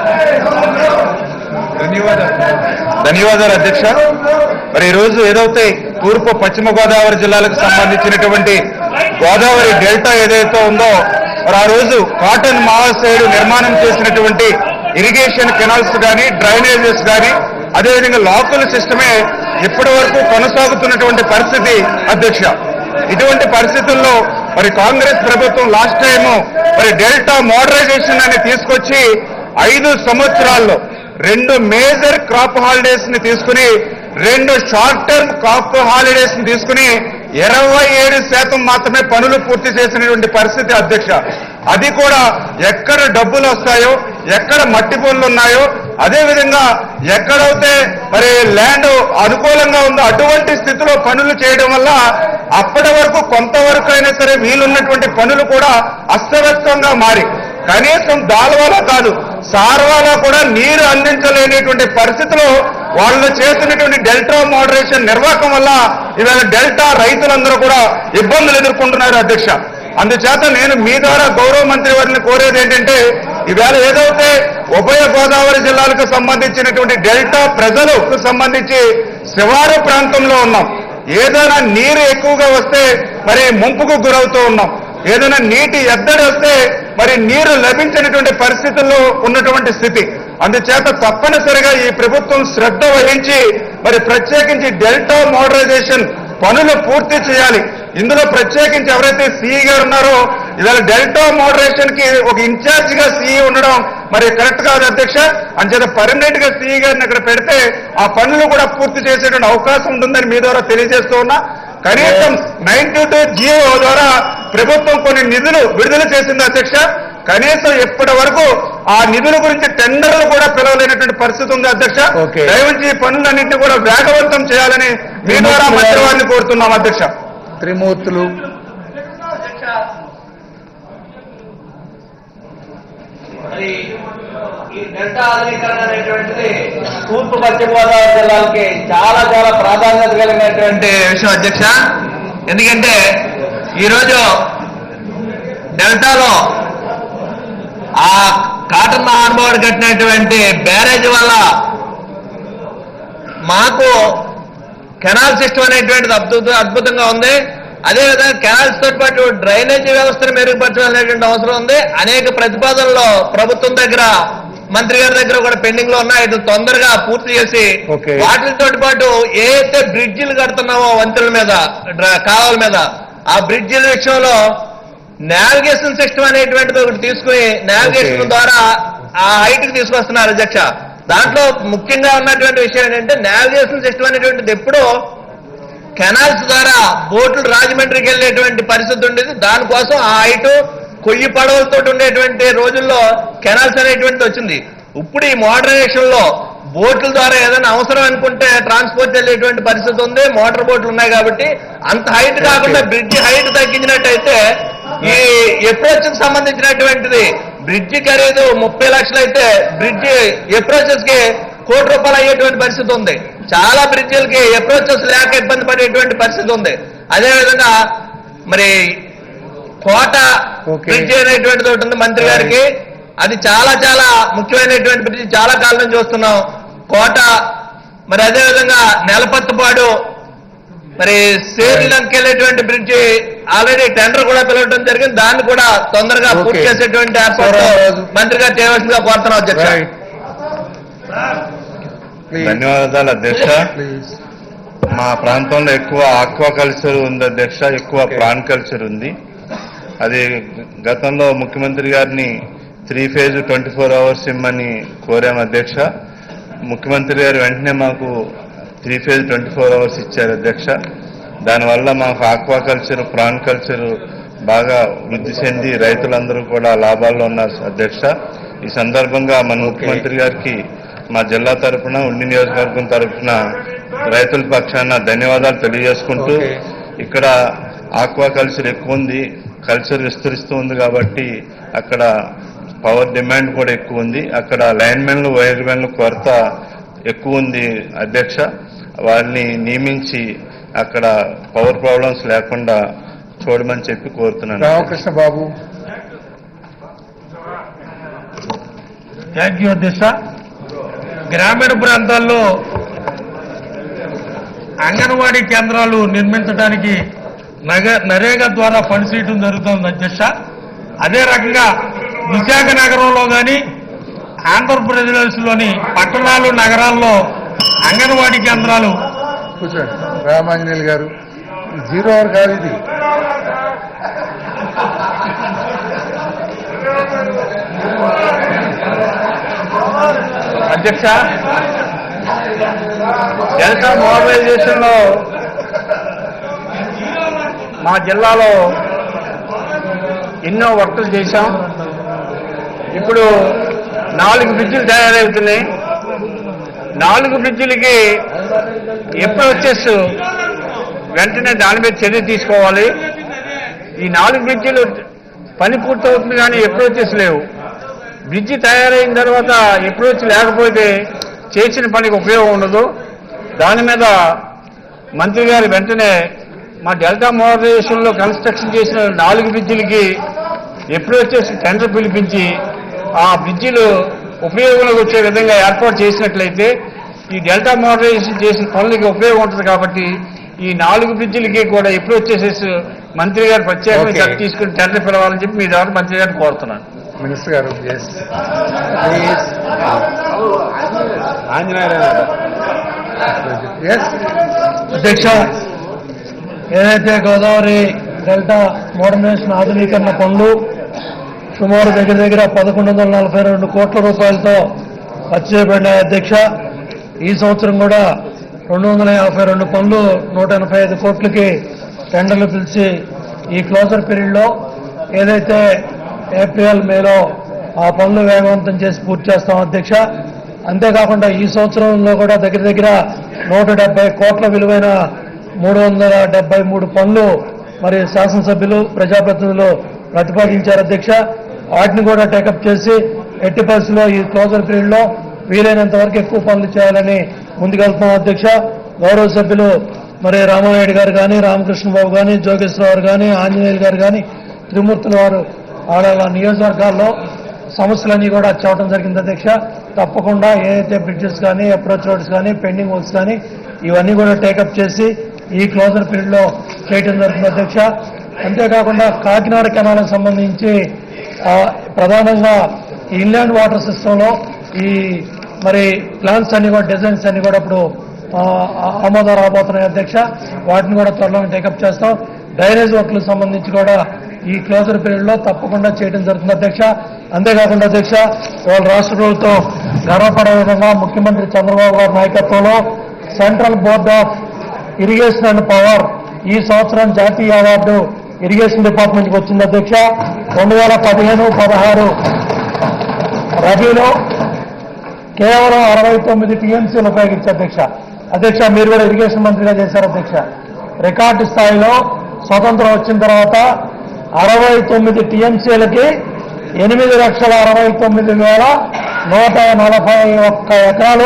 ధన్యవాదాలు ధన్యవాదాలు అధ్యక్ష మరి ఈ రోజు ఏదైతే తూర్పు పశ్చిమ గోదావరి జిల్లాలకు సంబంధించినటువంటి గోదావరి డెల్టా ఏదైతే ఉందో మరి ఆ రోజు కాటన్ మహాశయుడు నిర్మాణం చేసినటువంటి ఇరిగేషన్ కెనాల్స్ కానీ డ్రైనేజెస్ కానీ అదేవిధంగా లోకల్ సిస్టమే ఇప్పటి వరకు కొనసాగుతున్నటువంటి పరిస్థితి అధ్యక్ష ఇటువంటి పరిస్థితుల్లో మరి కాంగ్రెస్ ప్రభుత్వం లాస్ట్ టైం మరి డెల్టా మోడరైజేషన్ అని తీసుకొచ్చి ఐదు సంవత్సరాల్లో రెండు మేజర్ క్రాప్ హాలిడేస్ ని తీసుకుని రెండు షార్ట్ టర్మ్ క్రాప్ హాలిడేస్ ని తీసుకుని ఇరవై ఏడు శాతం మాత్రమే పనులు పూర్తి చేసినటువంటి పరిస్థితి అధ్యక్ష అది కూడా ఎక్కడ డబ్బులు వస్తాయో ఎక్కడ మట్టి పనులు ఉన్నాయో అదేవిధంగా ఎక్కడైతే మరి ల్యాండ్ అనుకూలంగా ఉందో అటువంటి స్థితిలో పనులు చేయడం వల్ల అప్పటి వరకు కొంతవరకు అయినా సరే వీలున్నటువంటి పనులు కూడా అస్తవ్యస్తంగా మారి కనీసం దాల్వాలా కాదు సార్వాలా కూడా నీరు అందించలేనటువంటి పరిస్థితిలో వాళ్ళు చేస్తున్నటువంటి డెల్టా మోడరేషన్ నిర్వాహకం వల్ల ఇవాళ డెల్టా రైతులందరూ కూడా ఇబ్బందులు ఎదుర్కొంటున్నారు అధ్యక్ష అందుచేత నేను మీ ద్వారా గౌరవ మంత్రి వారిని కోరేది ఏంటంటే ఈవేళ ఏదైతే ఉభయ గోదావరి జిల్లాలకు సంబంధించినటువంటి డెల్టా ప్రజలకు సంబంధించి శివారు ప్రాంతంలో ఉన్నాం ఏదైనా నీరు ఎక్కువగా వస్తే మరి ముంపుకు గురవుతూ ఉన్నాం ఏదైనా నీటి ఎద్దడి వస్తే మరి నీరు లభించినటువంటి పరిస్థితుల్లో ఉన్నటువంటి స్థితి అందుచేత తప్పనిసరిగా ఈ ప్రభుత్వం శ్రద్ధ వహించి మరి ప్రత్యేకించి డెల్టా మోడరైజేషన్ పనులు పూర్తి చేయాలి ఇందులో ప్రత్యేకించి ఎవరైతే సిఈ గారు ఉన్నారో ఇవాళ డెల్టా మోడరేషన్ కి ఒక ఇన్ఛార్జ్ గా సిఈ ఉండడం మరి కరెక్ట్ కాదు అధ్యక్ష అంచేత పర్మనెంట్ గా సిఈ గారిని అక్కడ పెడితే ఆ పనులు కూడా పూర్తి చేసేటువంటి అవకాశం ఉంటుందని మీ ద్వారా తెలియజేస్తూ ఉన్నా కనీసం నైన్టీ టూ జియో ద్వారా ప్రభుత్వం కొన్ని నిధులు విడుదల చేసింది అధ్యక్ష కనీసం ఇప్పటి వరకు ఆ నిధుల గురించి టెండర్లు కూడా పిలవలేనటువంటి పరిస్థితి ఉంది అధ్యక్ష దయవుంచి ఈ పనులన్నింటినీ కూడా వేగవంతం చేయాలని మీ ద్వారా మంత్రి వారిని కోరుతున్నాం అధ్యక్ష త్రిమూర్తులు మరి ఈ డెల్టా ఆధునీకరణ అనేటువంటిది తూర్పు పశ్చిమ గోదావరి జిల్లాలకి చాలా చాలా ప్రాధాన్యత కలిగినటువంటి విషయం అధ్యక్ష ఎందుకంటే ఈరోజు డెల్టాలో ఆ కాటన్ మహానుభావుడు కట్టినటువంటి బ్యారేజ్ వల్ల మాకు కెనాల్ సిస్టమ్ అనేటువంటిది అద్భుత అద్భుతంగా ఉంది అదేవిధంగా కెనాల్స్ తో పాటు డ్రైనేజీ వ్యవస్థను మెరుగుపరచాలనేటువంటి అవసరం ఉంది అనేక ప్రతిపాదనలు ప్రభుత్వం దగ్గర మంత్రి గారి దగ్గర కూడా పెండింగ్ లో ఉన్నాయి వాటిని తొందరగా పూర్తి చేసి ఓకే. వాటితో పాటు ఏ అయితే బ్రిడ్జిలు కడుతున్నామో వంతుల మీద డ్ర- కాలువల మీద ఆ బ్రిడ్జిల విషయంలో నావిగేషన్ సిస్టమ్ అనేటువంటిది ఒకటి తీసుకుని నావిగేషన్ ఓకే. ద్వారా ఆ హైట్ కి తీసుకొస్తున్నారు అధ్యక్ష దాంట్లో ముఖ్యంగా ఉన్నటువంటి విషయం ఏంటంటే నావిగేషన్ సిస్టమ్ అనేటువంటిది ఎప్పుడో కెనాల్స్ ద్వారా బోట్లు రాజమండ్రికి వెళ్ళేటువంటి పరిస్థితి ఉండేది దానికోసం ఆ హైట్ కొయ్యి పడవలతో ఉండేటువంటి రోజుల్లో కెనాల్స్ అనేటువంటిది వచ్చింది ఇప్పుడు ఈ మోడరేషన్ లో బోట్ల ద్వారా ఏదైనా అవసరం అనుకుంటే ట్రాన్స్పోర్ట్ వెళ్ళేటువంటి పరిస్థితి ఉంది మోటార్ బోట్లు ఉన్నాయి కాబట్టి అంత హైట్ కాకుండా బ్రిడ్జి హైట్ తగ్గించినట్టయితే ఈ అప్రోచ్ కి సంబంధించినటువంటిది బ్రిడ్జి ఖరీదు ముప్పై లక్షలు అయితే బ్రిడ్జి అప్రోచెస్ కి కోటి రూపాయలు అయ్యేటువంటి పరిస్థితి ఉంది చాలా బ్రిడ్జిలకి అప్రోచెస్ లేక ఇబ్బంది పడేటువంటి పరిస్థితి ఉంది అదేవిధంగా మరి కోట బ్రిడ్జి అనేటువంటిది ఒకటి ఉంది మంత్రి గారికి అది చాలా చాలా ముఖ్యమైనటువంటి బ్రిడ్జి చాలా కాలం నుంచి చూస్తున్నాం కోట మరి అదేవిధంగా నెలపత్తుపాడు మరి శ్రీలంక వెళ్ళేటువంటి బ్రిడ్జి ఆల్రెడీ టెండర్ కూడా పిలవడం జరిగింది దాన్ని కూడా తొందరగా పూర్తి Okay. చేసేటువంటి ఏర్పాట్లు మంత్రి గారు చేయవలసిందిగా కోరుతున్నాం అధ్యక్ష ధన్యవాదాలు అధ్యక్ష మా ప్రాంతంలో ఎక్కువ ఆక్వా కల్చర్ ఉంది అధ్యక్ష ఎక్కువ ప్రాన్ కల్చర్ ఉంది అది గతంలో ముఖ్యమంత్రి గారిని three phase twenty four hours ఇమ్మని కోరాం అధ్యక్ష ముఖ్యమంత్రి గారు వెంటనే మాకు three phase twenty four hours ఇచ్చారు అధ్యక్ష దానివల్ల మాకు ఆక్వా కల్చర్ ప్రాన్ కల్చర్ బాగా వృద్ధి చెంది రైతులందరూ కూడా లాభాల్లో ఉన్నారు అధ్యక్ష ఈ సందర్భంగా మన ముఖ్యమంత్రి గారికి మా జిల్లా తరపున ఉండి నియోజకవర్గం తరపున రైతుల పక్షాన ధన్యవాదాలు తెలియజేసుకుంటూ ఇక్కడ ఆక్వా కల్చర్ ఎక్కువ ఉంది కల్చర్ విస్తరిస్తూ ఉంది కాబట్టి అక్కడ పవర్ డిమాండ్ కూడా ఎక్కువ ఉంది అక్కడ లైన్మెన్లు వైర్మెన్లు కొరత ఎక్కువ ఉంది అధ్యక్ష వారిని నియమించి అక్కడ పవర్ ప్రాబ్లమ్స్ లేకుండా చూడమని చెప్పి కోరుతున్నాను రామకృష్ణ బాబు థ్యాంక్ యూ అధ్యక్ష గ్రామీణ ప్రాంతాల్లో అంగన్వాడీ కేంద్రాలు నిర్మించడానికి నగ నరేగా ద్వారా ఫండ్స్ ఇవ్వడం జరుగుతుంది అధ్యక్ష అదే రకంగా విశాఖ నగరంలో కానీ ఆంధ్రప్రదేశ్లోని పట్టణాలు నగరాల్లో అంగన్వాడీ కేంద్రాలు కూర్చోండి రామాంజనేయులు గారు జీరో అవర్ కాదు ఇది అధ్యక్ష డెల్టా మోడలైజేషన్ లో మా జిల్లాలో ఎన్నో వర్కులు చేశాం ఇప్పుడు నాలుగు బ్రిడ్జిలు తయారవుతున్నాయి నాలుగు బ్రిడ్జిలకి అప్రోచెస్ వెంటనే దాని మీద చర్య తీసుకోవాలి ఈ నాలుగు బ్రిడ్జిలు పని పూర్తవుతుంది కానీ అప్రోచెస్ లేవు బ్రిడ్జి తయారైన తర్వాత అప్రోచ్ లేకపోతే చేసిన పనికి ఉపయోగం ఉండదు దాని మీద మంత్రి గారు వెంటనే మా డెల్టా మోడరేషన్లో కన్స్ట్రక్షన్ చేసిన నాలుగు బ్రిడ్జిలకి అప్రోచెస్ టెండర్ పిలిపించి ఆ బ్రిడ్జిలు ఉపయోగంలోకి వచ్చే విధంగా ఏర్పాటు చేసినట్లయితే ఈ డెల్టా మోడరేషన్ చేసిన పనులకి ఉపయోగం ఉంటుంది కాబట్టి ఈ నాలుగు బ్రిడ్జిలకి కూడా అప్రోచెస్ మంత్రి గారు ప్రత్యేకంగా Okay. చర్చ తీసుకుని టెండర్ పిలవాలని చెప్పి మీ ద్వారా మంత్రి గారిని కోరుతున్నాను మినిస్టర్ గారు ఎస్ ఎస్ అధ్యక్ష ఏదైతే గోదావరి డెల్టా మోడర్నైజేషన్ ఆధునీకరణ పనులు సుమారు దగ్గర దగ్గర పదకొండు వందల నలభై రెండు కోట్ల రూపాయలతో ఖర్చు చేయబడినాయి అధ్యక్ష ఈ సంవత్సరం కూడా రెండు వందల యాభై రెండు పనులు నూట ఎనభై ఐదు కోట్లకి టెండర్లు పిలిచి ఈ క్లోజర్ పీరియడ్లో ఏదైతే ఏప్రిల్ మేలో ఆ పనులు వేగవంతం చేసి పూర్తి చేస్తాం అధ్యక్ష అంతేకాకుండా ఈ సంవత్సరంలో కూడా దగ్గర దగ్గర నూట డెబ్బై కోట్ల విలువైన మూడు వందల డెబ్బై మూడు పనులు మరి శాసనసభ్యులు ప్రజాప్రతినిధులు ప్రతిపాదించారు అధ్యక్ష వాటిని కూడా టేకప్ చేసి ఎట్టి పరిస్థితుల్లో ఈ క్లోజర్ పీరియడ్లో వీలైనంత వరకు ఎక్కువ పనులు చేయాలని ముందుకెళ్తున్నాం అధ్యక్ష గౌరవ సభ్యులు మరి రామానాయుడు గారు కానీ రామకృష్ణ బాబు కానీ జోగేశ్వరరావు గారు కానీ ఆంజనేయులు గారు కానీ త్రిమూర్తుల వారు వాళ్ళ నియోజకవర్గాల్లో సమస్యలన్నీ కూడా చూడటం జరిగింది అధ్యక్ష తప్పకుండా ఏదైతే బ్రిడ్జెస్ కానీ అప్రోచ్ రోడ్స్ కానీ పెండింగ్ వర్క్స్ కానీ ఇవన్నీ కూడా టేకప్ చేసి ఈ క్లోజర్ పీరియడ్లో చేయటం జరుగుతుంది అధ్యక్ష అంతేకాకుండా కాకినాడ కెనాలకు సంబంధించి ఆ, ప్రధానంగా ఈ ఇన్లాండ్ వాటర్ సిస్టంలో ఈ మరి ప్లాన్స్ అన్ని కూడా డిజైన్స్ అన్ని కూడా ఇప్పుడు ఆ, ఆమోదం రాబోతున్నాయి అధ్యక్ష వాటిని కూడా త్వరలో టేకప్ చేస్తాం డ్రైనేజ్ వర్క్లకు సంబంధించి కూడా ఈ క్లోజర్ పీరియడ్ లో తప్పకుండా చేయడం జరుగుతుంది అధ్యక్ష అంతేకాకుండా అధ్యక్ష ఇవాళ రాష్ట్ర ప్రభుత్వం గర్వపడే విధంగా ముఖ్యమంత్రి చంద్రబాబు గారి నాయకత్వంలో central board of irrigation and power ఈ సంవత్సరం జాతీయ అవార్డు ఇరిగేషన్ డిపార్ట్మెంట్కి వచ్చింది అధ్యక్ష రెండు వేల పదిహేను పదహారు రబీలో కేవలం అరవై తొమ్మిది టీఎంసీలు ఉపయోగించి అధ్యక్ష అధ్యక్ష మీరు కూడా ఇరిగేషన్ మంత్రిగా చేశారు అధ్యక్ష రికార్డు స్థాయిలో స్వతంత్రం వచ్చిన తర్వాత అరవై తొమ్మిది టీఎంసీలకి ఎనిమిది లక్షల అరవై తొమ్మిది వేల నూట నలభై ఒక్క ఎకరాలు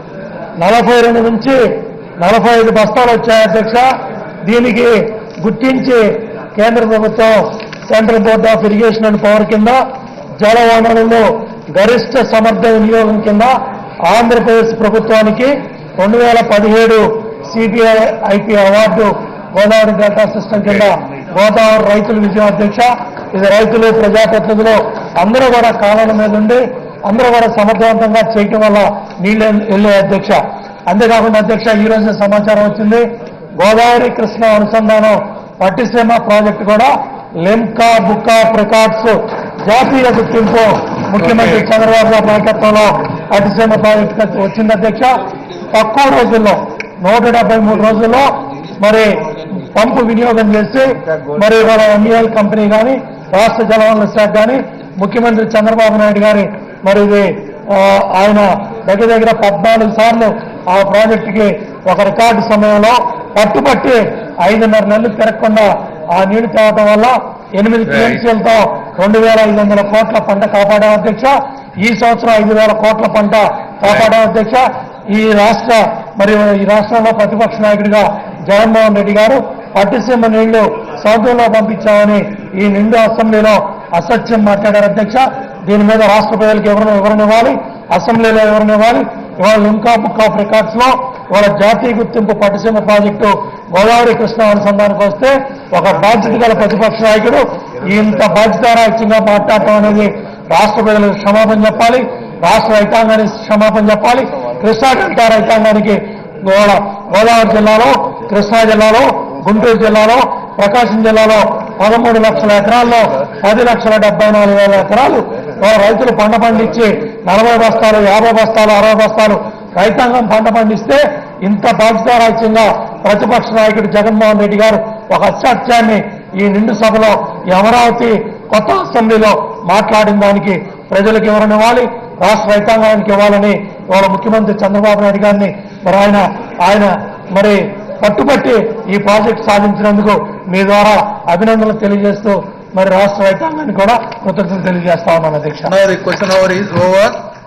నలభై రెండు నుంచి నలభై ఐదు బస్తాలు వచ్చాయి అధ్యక్ష దీనికి గుర్తించి కేంద్ర ప్రభుత్వం central board of irrigation and power కింద జల వనరులు గరిష్ట సమర్థ వినియోగం కింద ఆంధ్రప్రదేశ్ ప్రభుత్వానికి రెండు వేల పదిహేడు CBI IP award Godavari data system కింద గోదావరి రైతుల విజయం అధ్యక్ష ఇది రైతులు ప్రజాప్రతినిధులు అందరూ కూడా కాలాల మీద ఉండి అందరూ కూడా సమర్థవంతంగా చేయటం వల్ల నీళ్ళు వెళ్ళే అధ్యక్ష అంతేకాకుండా అధ్యక్ష ఈ రోజు సమాచారం వచ్చింది గోదావరి కృష్ణ అనుసంధానం పట్టిసీమ ప్రాజెక్టు కూడా లెమ్కా బుక్ ఆఫ్ రికార్డ్స్ జాతీయ గుర్తింపు ముఖ్యమంత్రి చంద్రబాబు గారి నాయకత్వంలో పట్టిసీమ ప్రాజెక్టు వచ్చింది అధ్యక్ష తక్కువ రోజుల్లో నూట డెబ్బై మూడు రోజుల్లో మరి పంపు వినియోగం చేసి మరి వాళ్ళ ఎంఈఎల్ కంపెనీ కానీ రాష్ట్ర జలవనరుల శాఖ కానీ ముఖ్యమంత్రి చంద్రబాబు నాయుడు గారి మరి ఇది ఆ, ఆయన దగ్గర దగ్గర పద్నాలుగు సార్లు ఆ ప్రాజెక్టుకి ఒక రికార్డు సమయంలో పట్టుబట్టి ఐదున్నర నెలలు తిరగకుండా ఆ నీళ్లు తేవటం వల్ల ఎనిమిది టీఎంసీలతో రెండు వేల ఐదు వందల కోట్ల పంట కాపాడాం అధ్యక్ష ఈ సంవత్సరం ఐదు వేల కోట్ల పంట కాపాడాం అధ్యక్ష ఈ రాష్ట్ర మరి ఈ రాష్ట్రంలో ప్రతిపక్ష నాయకుడిగా జగన్మోహన్ రెడ్డి గారు పట్టిసీమ నీళ్లు సౌదంలో పంపించామని ఈ నిండు అసెంబ్లీలో అసత్యం మాట్లాడారు అధ్యక్ష దీని మీద రాష్ట్ర ప్రజలకు ఎవరిని వివరణ ఇవ్వాలి అసెంబ్లీలో వివరణ ఇవ్వాలి ఇవాళ లింకా బుక్ ఆఫ్ రికార్డ్స్ లో ఇవాళ జాతీయ గుర్తింపు పట్టిసీమ ప్రాజెక్టు గోదావరి కృష్ణ అనుసంధానికి వస్తే ఒక బాధ్యత గల ప్రతిపక్ష నాయకుడు ఇంత బాధ్యతారాహిత్యంగా మాట్లాడటం అనేది రాష్ట్ర ప్రజలకు క్షమాపణ చెప్పాలి రాష్ట్ర రైతాంగానికి క్షమాపణ చెప్పాలి కృష్ణా డెల్టా రైతాంగానికి గోడ- గోదావరి జిల్లాలో కృష్ణా జిల్లాలో గుంటూరు జిల్లాలో ప్రకాశం జిల్లాలో పదమూడు లక్షల ఎకరాల్లో పది లక్షల డెబ్బై నాలుగు వేల ఎకరాలు వాళ్ళ రైతులు పంట పండించి నలభై బస్తాలు యాభై బస్తాలు అరవై బస్తాలు రైతాంగం పంట పండిస్తే ఇంత బాధ్యతారాజ్యంగా ప్రతిపక్ష నాయకుడు జగన్మోహన్ రెడ్డి గారు ఒక అత్యాత్యాన్ని ఈ నిండు సభలో ఈ అమరావతి కొత్త అసెంబ్లీలో మాట్లాడిన దానికి ప్రజలకు వివరణ ఇవ్వాలి రాష్ట్ర రైతాంగానికి ఇవ్వాలని ఇవాళ ముఖ్యమంత్రి చంద్రబాబు నాయుడు గారిని మరి ఆయన ఆయన మరి పట్టుబట్టి ఈ ప్రాజెక్ట్ సాధించినందుకు మీ ద్వారా అభినందనలు తెలియజేస్తూ మరి రాష్ట్ర రైతాంగానికి కూడా కృతజ్ఞతలు తెలియజేస్తా ఉన్నాను అధ్యక్ష Now the question hour is over.